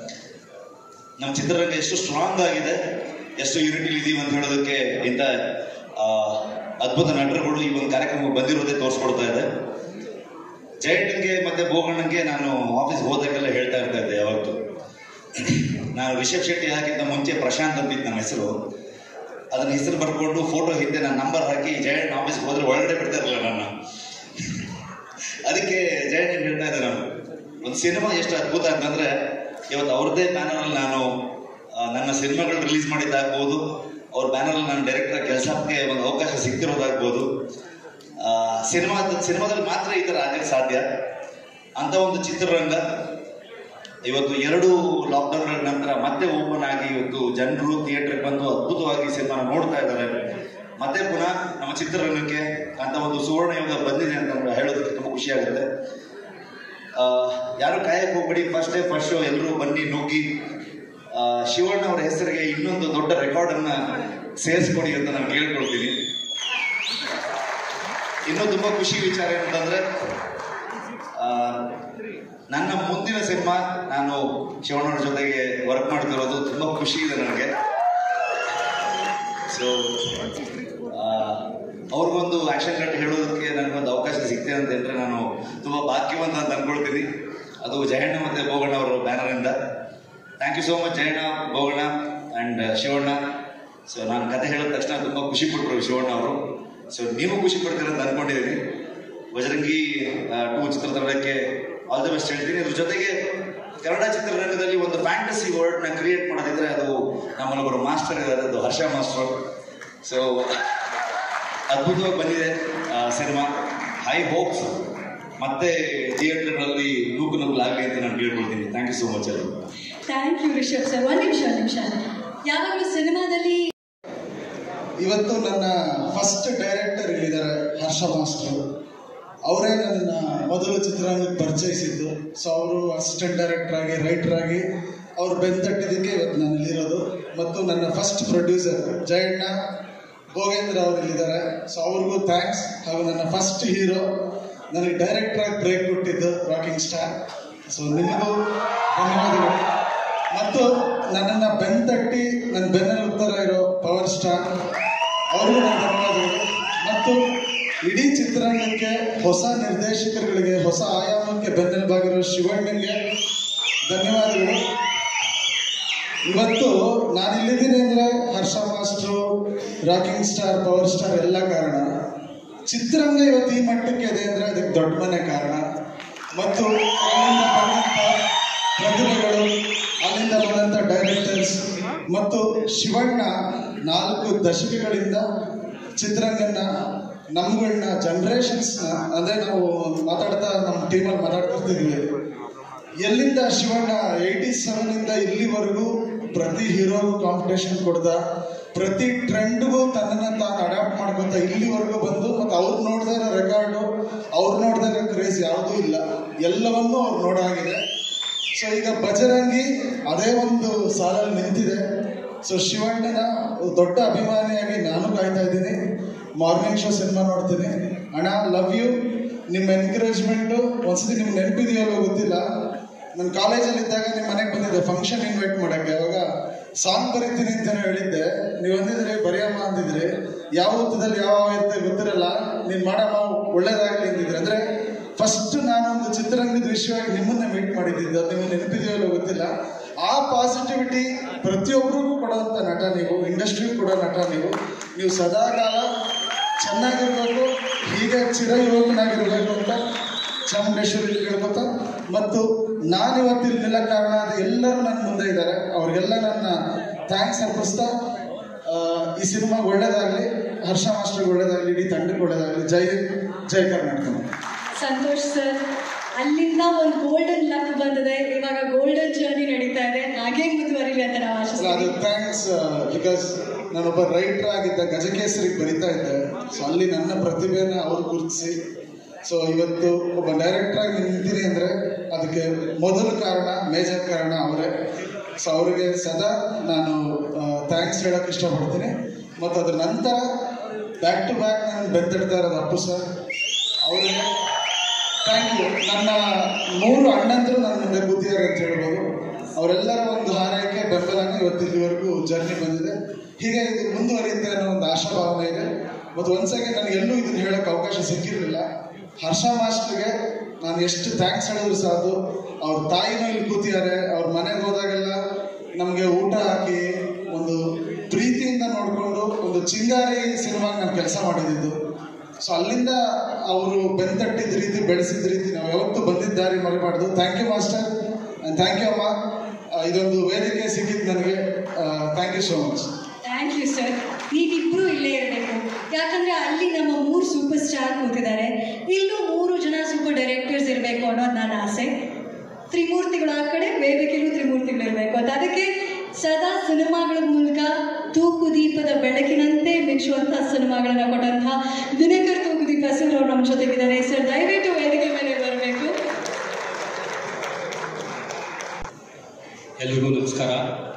ನಮ್ಮ ಚಿತ್ರರಂಗ ಎಷ್ಟು ಸ್ಟ್ರಾಂಗ್ ಆಗಿದೆ ಎಷ್ಟು ಯೂನಿಟಿಲಿ ಇದೀವಿ ಅಂತ ಹೇಳೋದಕ್ಕೆ ಇಂಥ ಆ, ಅದ್ಭುತ ನಟರುಗಳು ಈ ಒಂದು ಕಾರ್ಯಕ್ರಮಕ್ಕೆ ಬಂದಿರೋದೇ ತೋರಿಸ್ಕೊಡ್ತಾ ಇದೆ ಜಯಣ್ಣಂಗೆ ಮತ್ತೆ ಬೋಗಣ್ಣಂಗೆ ನಾನು ಆಫೀಸ್ ಹೋದಾಗೆಲ್ಲ ಹೇಳ್ತಾ ಇರ್ತಾ ಇದ್ದೆ ಯಾವತ್ತು ನಾನು ರಿಷಬ್ ಶೆಟ್ಟಿ ಹಾಕಿದ್ದ ಮುಂಚೆ ಪ್ರಶಾಂತ್ ಅಂತಿತ್ತು ನನ್ನ ಹೆಸರು ಅದನ್ನ ಹೆಸರು ಬರ್ಕೊಂಡು ಫೋಟೋ ಹಿಂದೆ ನನ್ನ ನಂಬರ್ ಹಾಕಿ ಜಯಣ್ಣ ಆಫೀಸ್ಗೆ ಹೋದ್ರೆ ಒಳಗಡೆ ಬಿಡ್ತಾ ಇರಲಿಲ್ಲ ನನ್ನ ಅದಕ್ಕೆ ಜಯಣ್ಣ ಹೇಳ್ತಾ ಇದ್ದೆ ನಾನು ಒಂದು ಸಿನಿಮಾ ಎಷ್ಟು ಅದ್ಭುತ ಅಂತಂದ್ರೆ ಇವತ್ತು ಅವ್ರದ್ದೇ ಬ್ಯಾನರಲ್ಲಿ ನಾನು ಆ, ನನ್ನ ಸಿನಿಮಾಗಳು ರಿಲೀಸ್ ಮಾಡಿದ್ದಾಗ್ಬೋದು ಅವ್ರ ಬ್ಯಾನರಲ್ಲಿ ನಾನು ಡೈರೆಕ್ಟರ್ ಕೆಲಸಕ್ಕೆ ಒಂದು ಅವಕಾಶ ಸಿಕ್ತಿರೋದಾಗ್ಬೋದು ಆ, ಸಿನಿಮಾ ಸಿನಿಮಾದಲ್ಲಿ ಮಾತ್ರ ಈ ಥರ ಆಗಕ್ಕೆ ಸಾಧ್ಯ ಅಂತ ಒಂದು ಚಿತ್ರರಂಗ ಇವತ್ತು ಎರಡು ಲಾಕ್ಡೌನ್ ನಂತರ ಮತ್ತೆ ಓಪನ್ ಆಗಿ ಇವತ್ತು ಜನರು ಥಿಯೇಟರ್ಗೆ ಬಂದು ಅದ್ಭುತವಾಗಿ ಸಿನಿಮಾನ ನೋಡ್ತಾ ಇದ್ದಾರೆ ಮತ್ತೆ ಪುನಃ ನಮ್ಮ ಚಿತ್ರರಂಗಕ್ಕೆ ಅಂತ ಒಂದು ಸುವರ್ಣ ಯುಗ ಬಂದಿದೆ ಅಂತ ಹೇಳೋದಕ್ಕೆ ತುಂಬ ಖುಷಿ ಆಗುತ್ತೆ ಆ, ಯಾರು ಕಾಯಕ್ಕೆ ಹೋಗ್ಬೇಡಿ ಫಸ್ಟ್ ಡೇ ಫಸ್ಟ್ ಶೋ ಎಲ್ಲರೂ ಬನ್ನಿ ನುಗ್ಗಿ ಆ, ಶಿವಣ್ಣ ಅವರ ಹೆಸರಿಗೆ ಇನ್ನೊಂದು ದೊಡ್ಡ ರೆಕಾರ್ಡ್ ಅನ್ನ ಸೇರಿಸ್ಕೊಡಿ ಅಂತ ನಾನು ಕೇಳ್ಕೊಳ್ತೀನಿ ಇನ್ನೂ ತುಂಬಾ ಖುಷಿ ವಿಚಾರ ಏನಂತಂದ್ರೆ ಆ, ಆ, ನನ್ನ ಮುಂದಿನ ಸಿನಿಮಾ ನಾನು ಶಿವಣ್ಣವ್ರ ಜೊತೆಗೆ ವರ್ಕ್ ಮಾಡ್ತಿರೋದು ತುಂಬ ಖುಷಿ ಇದೆ ನನಗೆ ಸೊ ಅವ್ರಿಗೊಂದು ಆಕ್ಷನ್ ಕಟ್ ಹೇಳೋದಕ್ಕೆ ನನಗೊಂದು ಅವಕಾಶ ಸಿಗ್ತೇನೆ ಅಂತ ಹೇಳಿದ್ರೆ ನಾನು ತುಂಬ ಭಾಗ್ಯವಂತ ಅಂತ ಅನ್ಕೊಳ್ತೀನಿ ಅದು ಜಯಣ್ಣ ಮತ್ತು ಬೋಗಣ್ಣ ಅವರ ಬ್ಯಾನರಿಂದ thank you so much Jayanna Bhoganna and Shivanna so ನಾನು ಕತೆ ಹೇಳಿದ ತಕ್ಷಣ ತುಂಬ ಖುಷಿ ಪಟ್ಟರು ಶಿವಣ್ಣ ಅವರು ಸೊ ನೀವು ಖುಷಿ ಪಡ್ತೀರ ಅಂತ ಅನ್ಕೊಂಡಿದ್ದೀನಿ ಬಜರಂಗಿ ಟೂ ಚಿತ್ರತಂಡಕ್ಕೆ ಆಲ್ ದ ಬೆಸ್ಟ್ ಹೇಳ್ತೀನಿ ಅದ್ರ ಜೊತೆಗೆ ಕನ್ನಡ ಚಿತ್ರರಂಗದಲ್ಲಿ ಒಂದು ಫ್ಯಾಂಟಸಿ ವರ್ಲ್ಡ್ನ ಕ್ರಿಯೇಟ್ ಮಾಡೋದಿದ್ರೆ ಅದು ನಮ್ಮಲ್ಲೊಬ್ಬರು ಮಾಸ್ಟರ್ ಇದ್ದಾರೆ ಅದು ಹರ್ಷ ಮಾಸ್ಟರ್ ಸೊ ಅದ್ಭುತವಾಗಿ ಬಂದಿದೆ ಸಿನಿಮಾ ಹೈ ಹೋಪ್ಸ್ ಮತ್ತೆ ಥಿಯೇಟರ್ಗಳಲ್ಲಿ ನೂಕು ನುಗ್ಗಲಾಗಲಿ ಅಂತ ನಾನು ಕೇಳ್ಕೊಳ್ತೀನಿ ಥ್ಯಾಂಕ್ ಯು ಸೋ ಮಚ್ ಎಲ್ಲರೂ ಥ್ಯಾಂಕ್ ಯು ರಿಷಬ್ ಸರ್ ಒಂದು ನಿಮಿಷ ಒಂದು ನಿಮಿಷ ಯಾವಾಗಲೂ ಸಿನಿಮಾದಲ್ಲಿ ಇವತ್ತು ನನ್ನ ಫಸ್ಟ್ ಡೈರೆಕ್ಟರ್ ಇಲ್ಲಿದ್ದಾರೆ ಹರ್ಷ ಮಾಸ್ಟರ್ ಅವರೇ ನನ್ನ ಮೊದಲು ಚಿತ್ರರಂಗಕ್ಕೆ ಪರಿಚಯಿಸಿದ್ದು ಸೊ ಅವರು ಅಸಿಸ್ಟೆಂಟ್ ಡೈರೆಕ್ಟರ್ ಆಗಿ ರೈಟರ್ ಆಗಿ ಅವ್ರು ಬೆಂತಟ್ಟಿದ್ದಕ್ಕೆ ಇವತ್ತು ನಾನು ಇಲ್ಲಿರೋದು ಮತ್ತು ನನ್ನ ಫಸ್ಟ್ ಪ್ರೊಡ್ಯೂಸರ್ ಜಯಣ್ಣ ಭೋಗೇಂದ್ರ ಅವರು ಇಲ್ಲಿದ್ದಾರೆ ಸೊ ಅವ್ರಿಗೂ ಥ್ಯಾಂಕ್ಸ್ ಹಾಗೂ ನನ್ನ ಫಸ್ಟ್ ಹೀರೋ ನನಗೆ ಡೈರೆಕ್ಟರ್ ಆಗಿ ಬ್ರೇಕ್ ಕೊಟ್ಟಿದ್ದು ರಾಕಿಂಗ್ ಸ್ಟಾರ್ ಸೊ ನಿಮಗೂ ಧನ್ಯವಾದಗಳು ಮತ್ತು ನನ್ನನ್ನು ಬೆಂತಟ್ಟಿ ನನ್ನ ಬೆನ್ನಲ್ಲಿ ಉತ್ತರ ಇರೋ ಪವರ್ ಸ್ಟಾರ್ ಅವ್ರಿಗೂ ನನ್ನ ಧನ್ಯವಾದಗಳು ಮತ್ತು ಇಡೀ ಚಿತ್ರರಂಗಕ್ಕೆ ಹೊಸ ನಿರ್ದೇಶಕರುಗಳಿಗೆ ಹೊಸ ಆಯಾಮಕ್ಕೆ ಬೆನ್ನೆಲುಬಾಗಿರೋ ಶಿವಣ್ಣನಿಗೆ ಧನ್ಯವಾದಗಳು ಇವತ್ತು ನಾನು ಇಲ್ಲಿದ್ದೀನಿ ಅಂದ್ರೆ Harsha master rocking star power star ಎಲ್ಲ ಕಾರಣ ಚಿತ್ರರಂಗ ಇವತ್ತು ಈ ಮಟ್ಟಕ್ಕೆ ಇದೆ ಅಂದ್ರೆ ಅದಕ್ಕೆ ದೊಡ್ಡ ಮನೆ ಕಾರಣ ಮತ್ತು ಅಲ್ಲಿಂದ ಬಂದಂಥ ಪ್ರತಿಭೆಗಳು ಅಲ್ಲಿಂದ ಬಂದಂಥ ಡೈರೆಕ್ಟರ್ಸ್ ಮತ್ತು ಶಿವಣ್ಣ ನಾಲ್ಕು ದಶಕಗಳಿಂದ ಚಿತ್ರರಂಗನ ನಮ್ಗಳನ್ನ ಜನ್ರೇಷನ್ಸ್ನ ಅಂದರೆ ನಾವು ಮಾತಾಡ್ತಾ ನಮ್ಮ ಟೀಮಲ್ಲಿ ಮಾತಾಡ್ತಿರ್ತಿದ್ವಿ ಎಲ್ಲಿಂದ ಶಿವಣ್ಣ ಏಯ್ಟಿ ಸೆವೆನಿಂದ ಇಲ್ಲಿವರೆಗೂ ಪ್ರತಿ ಹೀರೋಗೂ ಕಾಂಪಿಟೇಷನ್ ಕೊಡ್ದ ಪ್ರತಿ ಟ್ರೆಂಡ್ಗೂ ತನ್ನನ್ನು ತಾನು ಅಡಾಪ್ಟ್ ಮಾಡ್ಕೊತ ಇಲ್ಲಿವರೆಗೂ ಬಂದು ಮತ್ತು ಅವ್ರು ನೋಡ್ದೇ ಇರೋ ರೆಕಾರ್ಡು ಅವ್ರು ನೋಡ್ದೇ ಇರೋ ಕ್ರೇಜ್ ಯಾವುದೂ ಇಲ್ಲ ಎಲ್ಲವನ್ನೂ ಅವ್ರು ನೋಡಾಗಿದೆ ಸೊ ಈಗ ಬಜರಂಗಿ ಅದೇ ಒಂದು ಸಾಲಲ್ಲಿ ನಿಂತಿದೆ ಸೊ ಶಿವಣ್ಣನ ದೊಡ್ಡ ಅಭಿಮಾನಿಯಾಗಿ ನಾನು ಕಾಯ್ತಾ ಇದ್ದೀನಿ ಮಾರ್ನಿಂಗ್ ಶೋ ಸಿನಿಮಾ ನೋಡ್ತೀನಿ ಅಣ್ಣ ಲವ್ ಯು ನಿಮ್ಮ ಎನ್ಕರೇಜ್ಮೆಂಟು ಒಂದ್ಸತಿ ನಿಮ್ಗೆ ನೆನಪಿದೆಯೋ ಗೊತ್ತಿಲ್ಲ ನನ್ನ ಕಾಲೇಜಲ್ಲಿ ಇದ್ದಾಗ ನಿಮ್ಮ ಮನೆಗೆ ಬಂದಿದ್ದೆ ಫಂಕ್ಷನ್ ಇನ್ವೈಟ್ ಮಾಡಕ್ಕೆ ಅವಾಗ ಸಾಂಗ್ ಬರೀತೀನಿ ಅಂತ ಹೇಳಿದ್ದೆ ನೀವು ಅಂದಿದ್ರಿ ಬರೆಯಮ್ಮ ಅಂದಿದ್ರಿ ಯಾವ ಹೊತ್ತದಲ್ಲಿ ಯಾವ ಇರುತ್ತೆ ಗೊತ್ತಿರಲ್ಲ ನೀನು ಮಾಡಮ್ಮ ಒಳ್ಳೇದಾಗಲಿ ಅಂತಿದ್ರಿ ಅಂದ್ರೆ ಫಸ್ಟ್ ನಾನೊಂದು ಚಿತ್ರರಂಗದ ವಿಷಯವಾಗಿ ನಿಮ್ಮನ್ನ ಮೀಟ್ ಮಾಡಿದ್ದಿದ್ದು ಅದು ನಿಮ್ಗೆ ನೆನಪಿದೆಯೋ ಇಲ್ವೋ ಗೊತ್ತಿಲ್ಲ ಆ ಪಾಸಿಟಿವಿಟಿ ಪ್ರತಿಯೊಬ್ಬರಿಗೂ ಕೊಡುವಂಥ ನಟ ನೀವು ಇಂಡಸ್ಟ್ರಿಗೂ ಕೊಡೋ ನಟ ನೀವು ನೀವು ಸದಾಕಾಲ ಚೆನ್ನಾಗಿರ್ಬೇಕು ಹೀಗೆ ಚಿರ ಯುವಕನಾಗಿರ್ಬೇಕು ಅಂತ ಚಾಮುಂಡೇಶ್ವರಿ ಕೇಳ್ಕೊತ ಮತ್ತು ನಾನು ಇವತ್ತು ಇಲ್ಲಿ ನಿಲ್ಲಕ್ಕೆ ಕಾರಣ ಆದ ಎಲ್ಲರೂ ನನ್ನ ಮುಂದೆ ಇದ್ದಾರೆ ಅವ್ರಿಗೆಲ್ಲ ನನ್ನ ಥ್ಯಾಂಕ್ಸ್ ಅರ್ಪಿಸ್ತಾ ಆ, ಈ ಸಿನಿಮಾ ಒಳ್ಳೇದಾಗಲಿ ಹರ್ಷ ಮಾಸ್ಟರ್ಗೆ ಒಳ್ಳೇದಾಗಲಿ ಇಡೀ ತಂಡಕ್ಕೆ ಒಳ್ಳೇದಾಗಲಿ ಜೈ ಹಿಂದ್, ಜೈ ಕರ್ನಾಟಕ ಸಂತೋಷ್ ಸರ್ ಅಲ್ಲಿಂದ ಒಂದು ಗೋಲ್ಡನ್ ಲಕ್ ಬಂದಿದೆ ಇವಾಗ ಗೋಲ್ಡನ್ ಜರ್ನಿ ನಡೀತಾ ಇದೆ ಹಾಗೆ ಮುಂದುವರಿಲಿ ಅಂತ ನಾವು ಅಲ್ಲ, ಅದು ಆಶಿಸ್ತೀವಿ ಥ್ಯಾಂಕ್ಸ್ ಬಿಕಾಸ್ ನಾನೊಬ್ಬ ರೈಟರ್ ಆಗಿದ್ದ ಗಜಕೇಸರಿಗೆ ಬರಿತಾ ಇದ್ದೆ ಸೊ ಅಲ್ಲಿ ನನ್ನ ಪ್ರತಿಭೆನ ಅವ್ರು ಗುರುತಿಸಿ ಸೊ ಇವತ್ತು ಒಬ್ಬ ಡೈರೆಕ್ಟರ್ ಆಗಿ ನಿಂತೀನಿ ಅಂದ್ರೆ ಅದಕ್ಕೆ ಮೊದಲ ಕಾರಣ ಮೇಜರ್ ಕಾರಣ ಅವರೇ ಸೊ ಅವರಿಗೆ ಸದಾ ನಾನು ಥ್ಯಾಂಕ್ಸ್ ಹೇಳಕ್ ಇಷ್ಟಪಡ್ತೀನಿ ಮತ್ತು ಅದ್ರ ನಂತರ ಬ್ಯಾಕ್ ಟು ಬ್ಯಾಕ್ ನಾನು ಬೆಂತಡ್ತಾ ಇರೋದು ಅಪ್ಪು ಸರ್ ಅವರಿಗೆ ಥ್ಯಾಂಕ್ ಯು ನನ್ನ ಮೂರು ಅಣ್ಣಂದ್ರು ನನ್ನ ಮುಂದೆ ಕೂತಿದ್ದಾರೆ ಅಂತ ಹೇಳ್ಬೋದು ಅವರೆಲ್ಲರ ಒಂದು ಹಾರೈಕೆ ಬೆಂಬಲನೇ ಇವತ್ತು ಇಲ್ಲಿವರೆಗೂ ಜರ್ನಿ ಬಂದಿದೆ ಹೀಗೆ ಇದು ಮುಂದುವರಿಯುತ್ತೆ ಅನ್ನೋ ಒಂದು ಆಶಾಭಾವನೆ ಇದೆ ಮತ್ತು ಒಂದ್ಸಗೆ ನನಗೆ ಎಲ್ಲೂ ಇದನ್ನ ಹೇಳಕ್ಕೆ ಅವಕಾಶ ಸಿಕ್ಕಿರಲಿಲ್ಲ ಹರ್ಷ ಮಾಸ್ಟರ್ಗೆ ನಾನು ಎಷ್ಟು ಥ್ಯಾಂಕ್ಸ್ ಹೇಳಿದ್ರು ಸಾಕು ಅವ್ರ ತಾಯಿನೂ ಇಲ್ಲಿ ಕೂತಿದ್ದಾರೆ ಅವ್ರ ಮನೆಗೆ ಹೋದಾಗೆಲ್ಲ ನಮಗೆ ಊಟ ಹಾಕಿ ಒಂದು ಪ್ರೀತಿಯಿಂದ ನೋಡಿಕೊಂಡು ಒಂದು ಚಿಂಗಾರಿ ಸಿನಿಮಾಗೆ ನಾನು ಕೆಲಸ ಮಾಡಿದ್ದು ಸೊ ಅಲ್ಲಿಂದ ಅವರು ಬೆಂತಟ್ಟಿದ ರೀತಿ ಬೆಳೆಸಿದ ರೀತಿ ನಾವು ಯಾವತ್ತೂ ಬಂದಿದ್ದ ದಾರಿ ಮರಿಬಾರ್ದು thank you master and thank you ಅಮ್ಮ ಆ, ಇದೊಂದು ವೇದಿಕೆ ಸಿಕ್ಕಿದ್ದು ನನಗೆ thank you so much thank you sir ನೀವಿಬ್ರು ಇಲ್ಲೇ ಇರಬೇಕು ಯಾಕಂದ್ರೆ ಅಲ್ಲಿ ನಮ್ಮ ಮೂರು ಸೂಪರ್ ಸ್ಟಾರ್ ಕೂತಿದ್ದಾರೆ ಇಲ್ಲೂ ಮೂರು ಜನ ಸೂಪರ್ ಡೈರೆಕ್ಟರ್ಸ್ ಇರಬೇಕು ಅನ್ನೋದು ನನ್ನ ಆಸೆ ತ್ರಿಮೂರ್ತಿಗಳು ಆ ಕಡೆ ವೇದಿಕೆಯಲ್ಲೂ ತ್ರಿಮೂರ್ತಿಗಳು ಇರಬೇಕು ಅಂತ ಅದಕ್ಕೆ ಸದಾ ಸಿನಿಮಾಗಳ ಮೂಲಕ ತೂಕು ದೀಪದ ಬೆಳಕಿನಂತೆ ಮಿಂಚುವಂತಹ ಸಿನಿಮಾಗಳನ್ನ ಕೊಟ್ಟಂತಹ ದಿನಕರ್ ತೂಕು ದೀಪ ಸರ್ ಅವರು ನಮ್ಮ ಜೊತೆಗಿದ್ದಾರೆ ಸರ್ ದಯವಿಟ್ಟು ವೇದಿಕೆ ಮೇಲೆ ಬರಬೇಕು ಎಲ್ರಿಗೂ ನಮಸ್ಕಾರ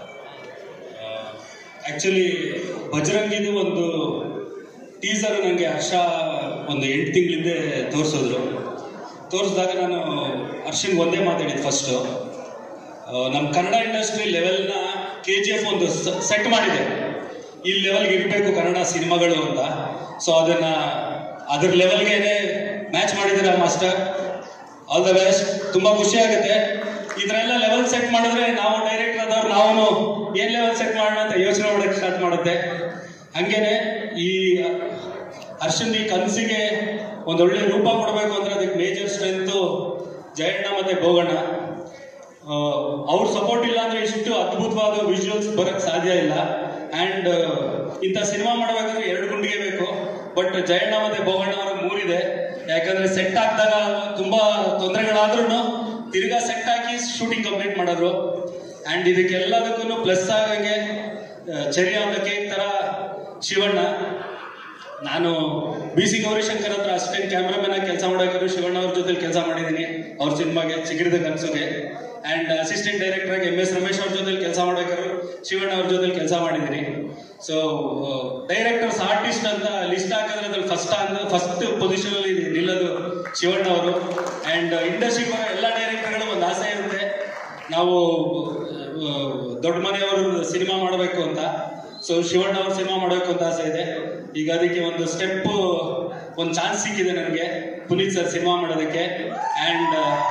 ಆ್ಯಕ್ಚುಲಿ ಬಜರಂಗಿದು ಒಂದು ಟೀಸರ್ ನನಗೆ ಹರ್ಷ ಒಂದು ಎಂಟು ತಿಂಗಳಿಂದೆ ತೋರಿಸಿದ್ರು ತೋರಿಸಿದಾಗ ನಾನು ಹರ್ಷನ್ಗೆ ಒಂದೇ ಮಾತಾಡಿದ್ದು ಫಸ್ಟು ನಮ್ಮ ಕನ್ನಡ ಇಂಡಸ್ಟ್ರಿ ಲೆವೆಲ್ನ ಕೆ ಜಿ ಎಫ್ ಒಂದು ಸೆಟ್ ಮಾಡಿದೆ ಈ ಲೆವೆಲ್ಗೆ ಇರಬೇಕು ಕನ್ನಡ ಸಿನಿಮಾಗಳು ಅಂತ ಸೊ ಅದನ್ನ ಅದ್ರ ಲೆವೆಲ್ಗೆ ಮ್ಯಾಚ್ ಮಾಡಿದ್ದೀರಾ ಮಾಸ್ಟರ್ ಆಲ್ ದ ಬೆಸ್ಟ್ ತುಂಬ ಖುಷಿ ಆಗುತ್ತೆ ಇದನ್ನೆಲ್ಲ ಲೆವೆಲ್ ಸೆಟ್ ಮಾಡಿದ್ರೆ ನಾವು ಡೈರೆಕ್ಟರ್ ಆದವ್ರು ನಾವು ಏನ್ ಲೆವೆಲ್ ಸೆಟ್ ಮಾಡೋಣ ಅಂತ ಯೋಚನೆ ಮಾಡೋಕ್ಕೆ ಸ್ಟಾರ್ಟ್ ಮಾಡುತ್ತೆ ಹಂಗೇನೆ ಈ ಹರ್ಷನ್ ಈ ಕನಸಿಗೆ ಒಂದೊಳ್ಳೆ ರೂಪ ಕೊಡಬೇಕು ಅಂದ್ರೆ ಅದಕ್ಕೆ ಮೇಜರ್ ಸ್ಟ್ರೆಂತು ಜಯಣ್ಣ ಮತ್ತೆ ಬೋಗಣ್ಣ ಅವ್ರ ಸಪೋರ್ಟ್ ಇಲ್ಲ ಅಂದ್ರೆ ಇಷ್ಟು ಅದ್ಭುತವಾದ ವಿಜುವಲ್ಸ್ ಬರಕ್ ಸಾಧ್ಯ ಇಲ್ಲ ಅಂಡ್ ಇಂಥ ಸಿನಿಮಾ ಮಾಡಬೇಕಾದ್ರೆ ಎರಡು ಗುಂಡಿಗೆ ಬೇಕು ಬಟ್ ಜಯಣ್ಣ ಮತ್ತೆ ಬೋಗಣ್ಣ ಅವ್ರ ಮೂರಿದೆ ಯಾಕಂದ್ರೆ ಸೆಟ್ ಹಾಕಿದಾಗ ತುಂಬಾ ತೊಂದರೆಗಳಾದ್ರೂ ತಿರ್ಗಾ ಸೆಟ್ ಹಾಕಿ ಶೂಟಿಂಗ್ ಕಂಪ್ಲೀಟ್ ಮಾಡಿದ್ರು ಅಂಡ್ ಇದಕ್ಕೆಲ್ಲದಕ್ಕೂ ಪ್ಲಸ್ ಆಗಂಗೆ ಚೆರಿ ಆನ್ ದ ಕೇಕ್ ತರ ಶಿವಣ್ಣ ನಾನು ಬಿ ಸಿ ಗೌರಿಶಂಕರ್ ಹತ್ರ ಅಸಿಸ್ಟೆಂಟ್ ಕ್ಯಾಮ್ರಾಮನ್ ಆಗಿ ಕೆಲಸ ಮಾಡೋಕೆ ಶಿವಣ್ಣ ಅವ್ರ ಜೊತೆ ಕೆಲಸ ಮಾಡಿದ್ದೀನಿ ಅವ್ರ ಸಿನಿಮಾಗೆ ಚಿಗಿರಿದ ಕನಸುಗೆ ಅಂಡ್ ಅಸಿಸ್ಟೆಂಟ್ ಡೈರೆಕ್ಟರ್ ಆಗಿ ಎಂ ಎಸ್ ರಮೇಶ್ ಅವ್ರ ಜೊತೆ ಕೆಲಸ ಮಾಡೋಕೆ ಶಿವಣ್ಣ ಅವ್ರ ಜೊತೆ ಕೆಲಸ ಮಾಡಿದ್ದೀನಿ ಸೊ ಡೈರೆಕ್ಟರ್ಸ್ ಆರ್ಟಿಸ್ಟ್ ಅಂತ ಲಿಸ್ಟ್ ಹಾಕಿದ್ರೆ ಅದ್ರಲ್ಲಿ ಫಸ್ಟ್ ಫಸ್ಟ್ ಪೊಸಿಷನ್ ಅಲ್ಲಿ ನಿಲ್ಲೋದು ಶಿವಣ್ಣ ಅವರು ಅಂಡ್ ಇಂಡಸ್ಟ್ರಿಗೆ ಬರೋ ಎಲ್ಲ ಡೈರೆಕ್ಟರ್ಗಳು ಒಂದು ಆಸೆ ಇರುತ್ತೆ ನಾವು ಆ, ದೊಡ್ಡ ಮನೆಯವರು ಸಿನಿಮಾ ಮಾಡಬೇಕು ಅಂತ ಸೊ ಶಿವಣ್ಣ ಅವ್ರ ಸಿನಿಮಾ ಮಾಡಬೇಕು ಅಂತ ಆಸೆ ಇದೆ ಈಗ ಅದಕ್ಕೆ ಒಂದು ಸ್ಟೆಪ್ ಒಂದು ಚಾನ್ಸ್ ಸಿಕ್ಕಿದೆ ನನಗೆ ಪುನೀತ್ ಸರ್ ಸಿನಿಮಾ ಮಾಡೋದಕ್ಕೆ ಅಂಡ್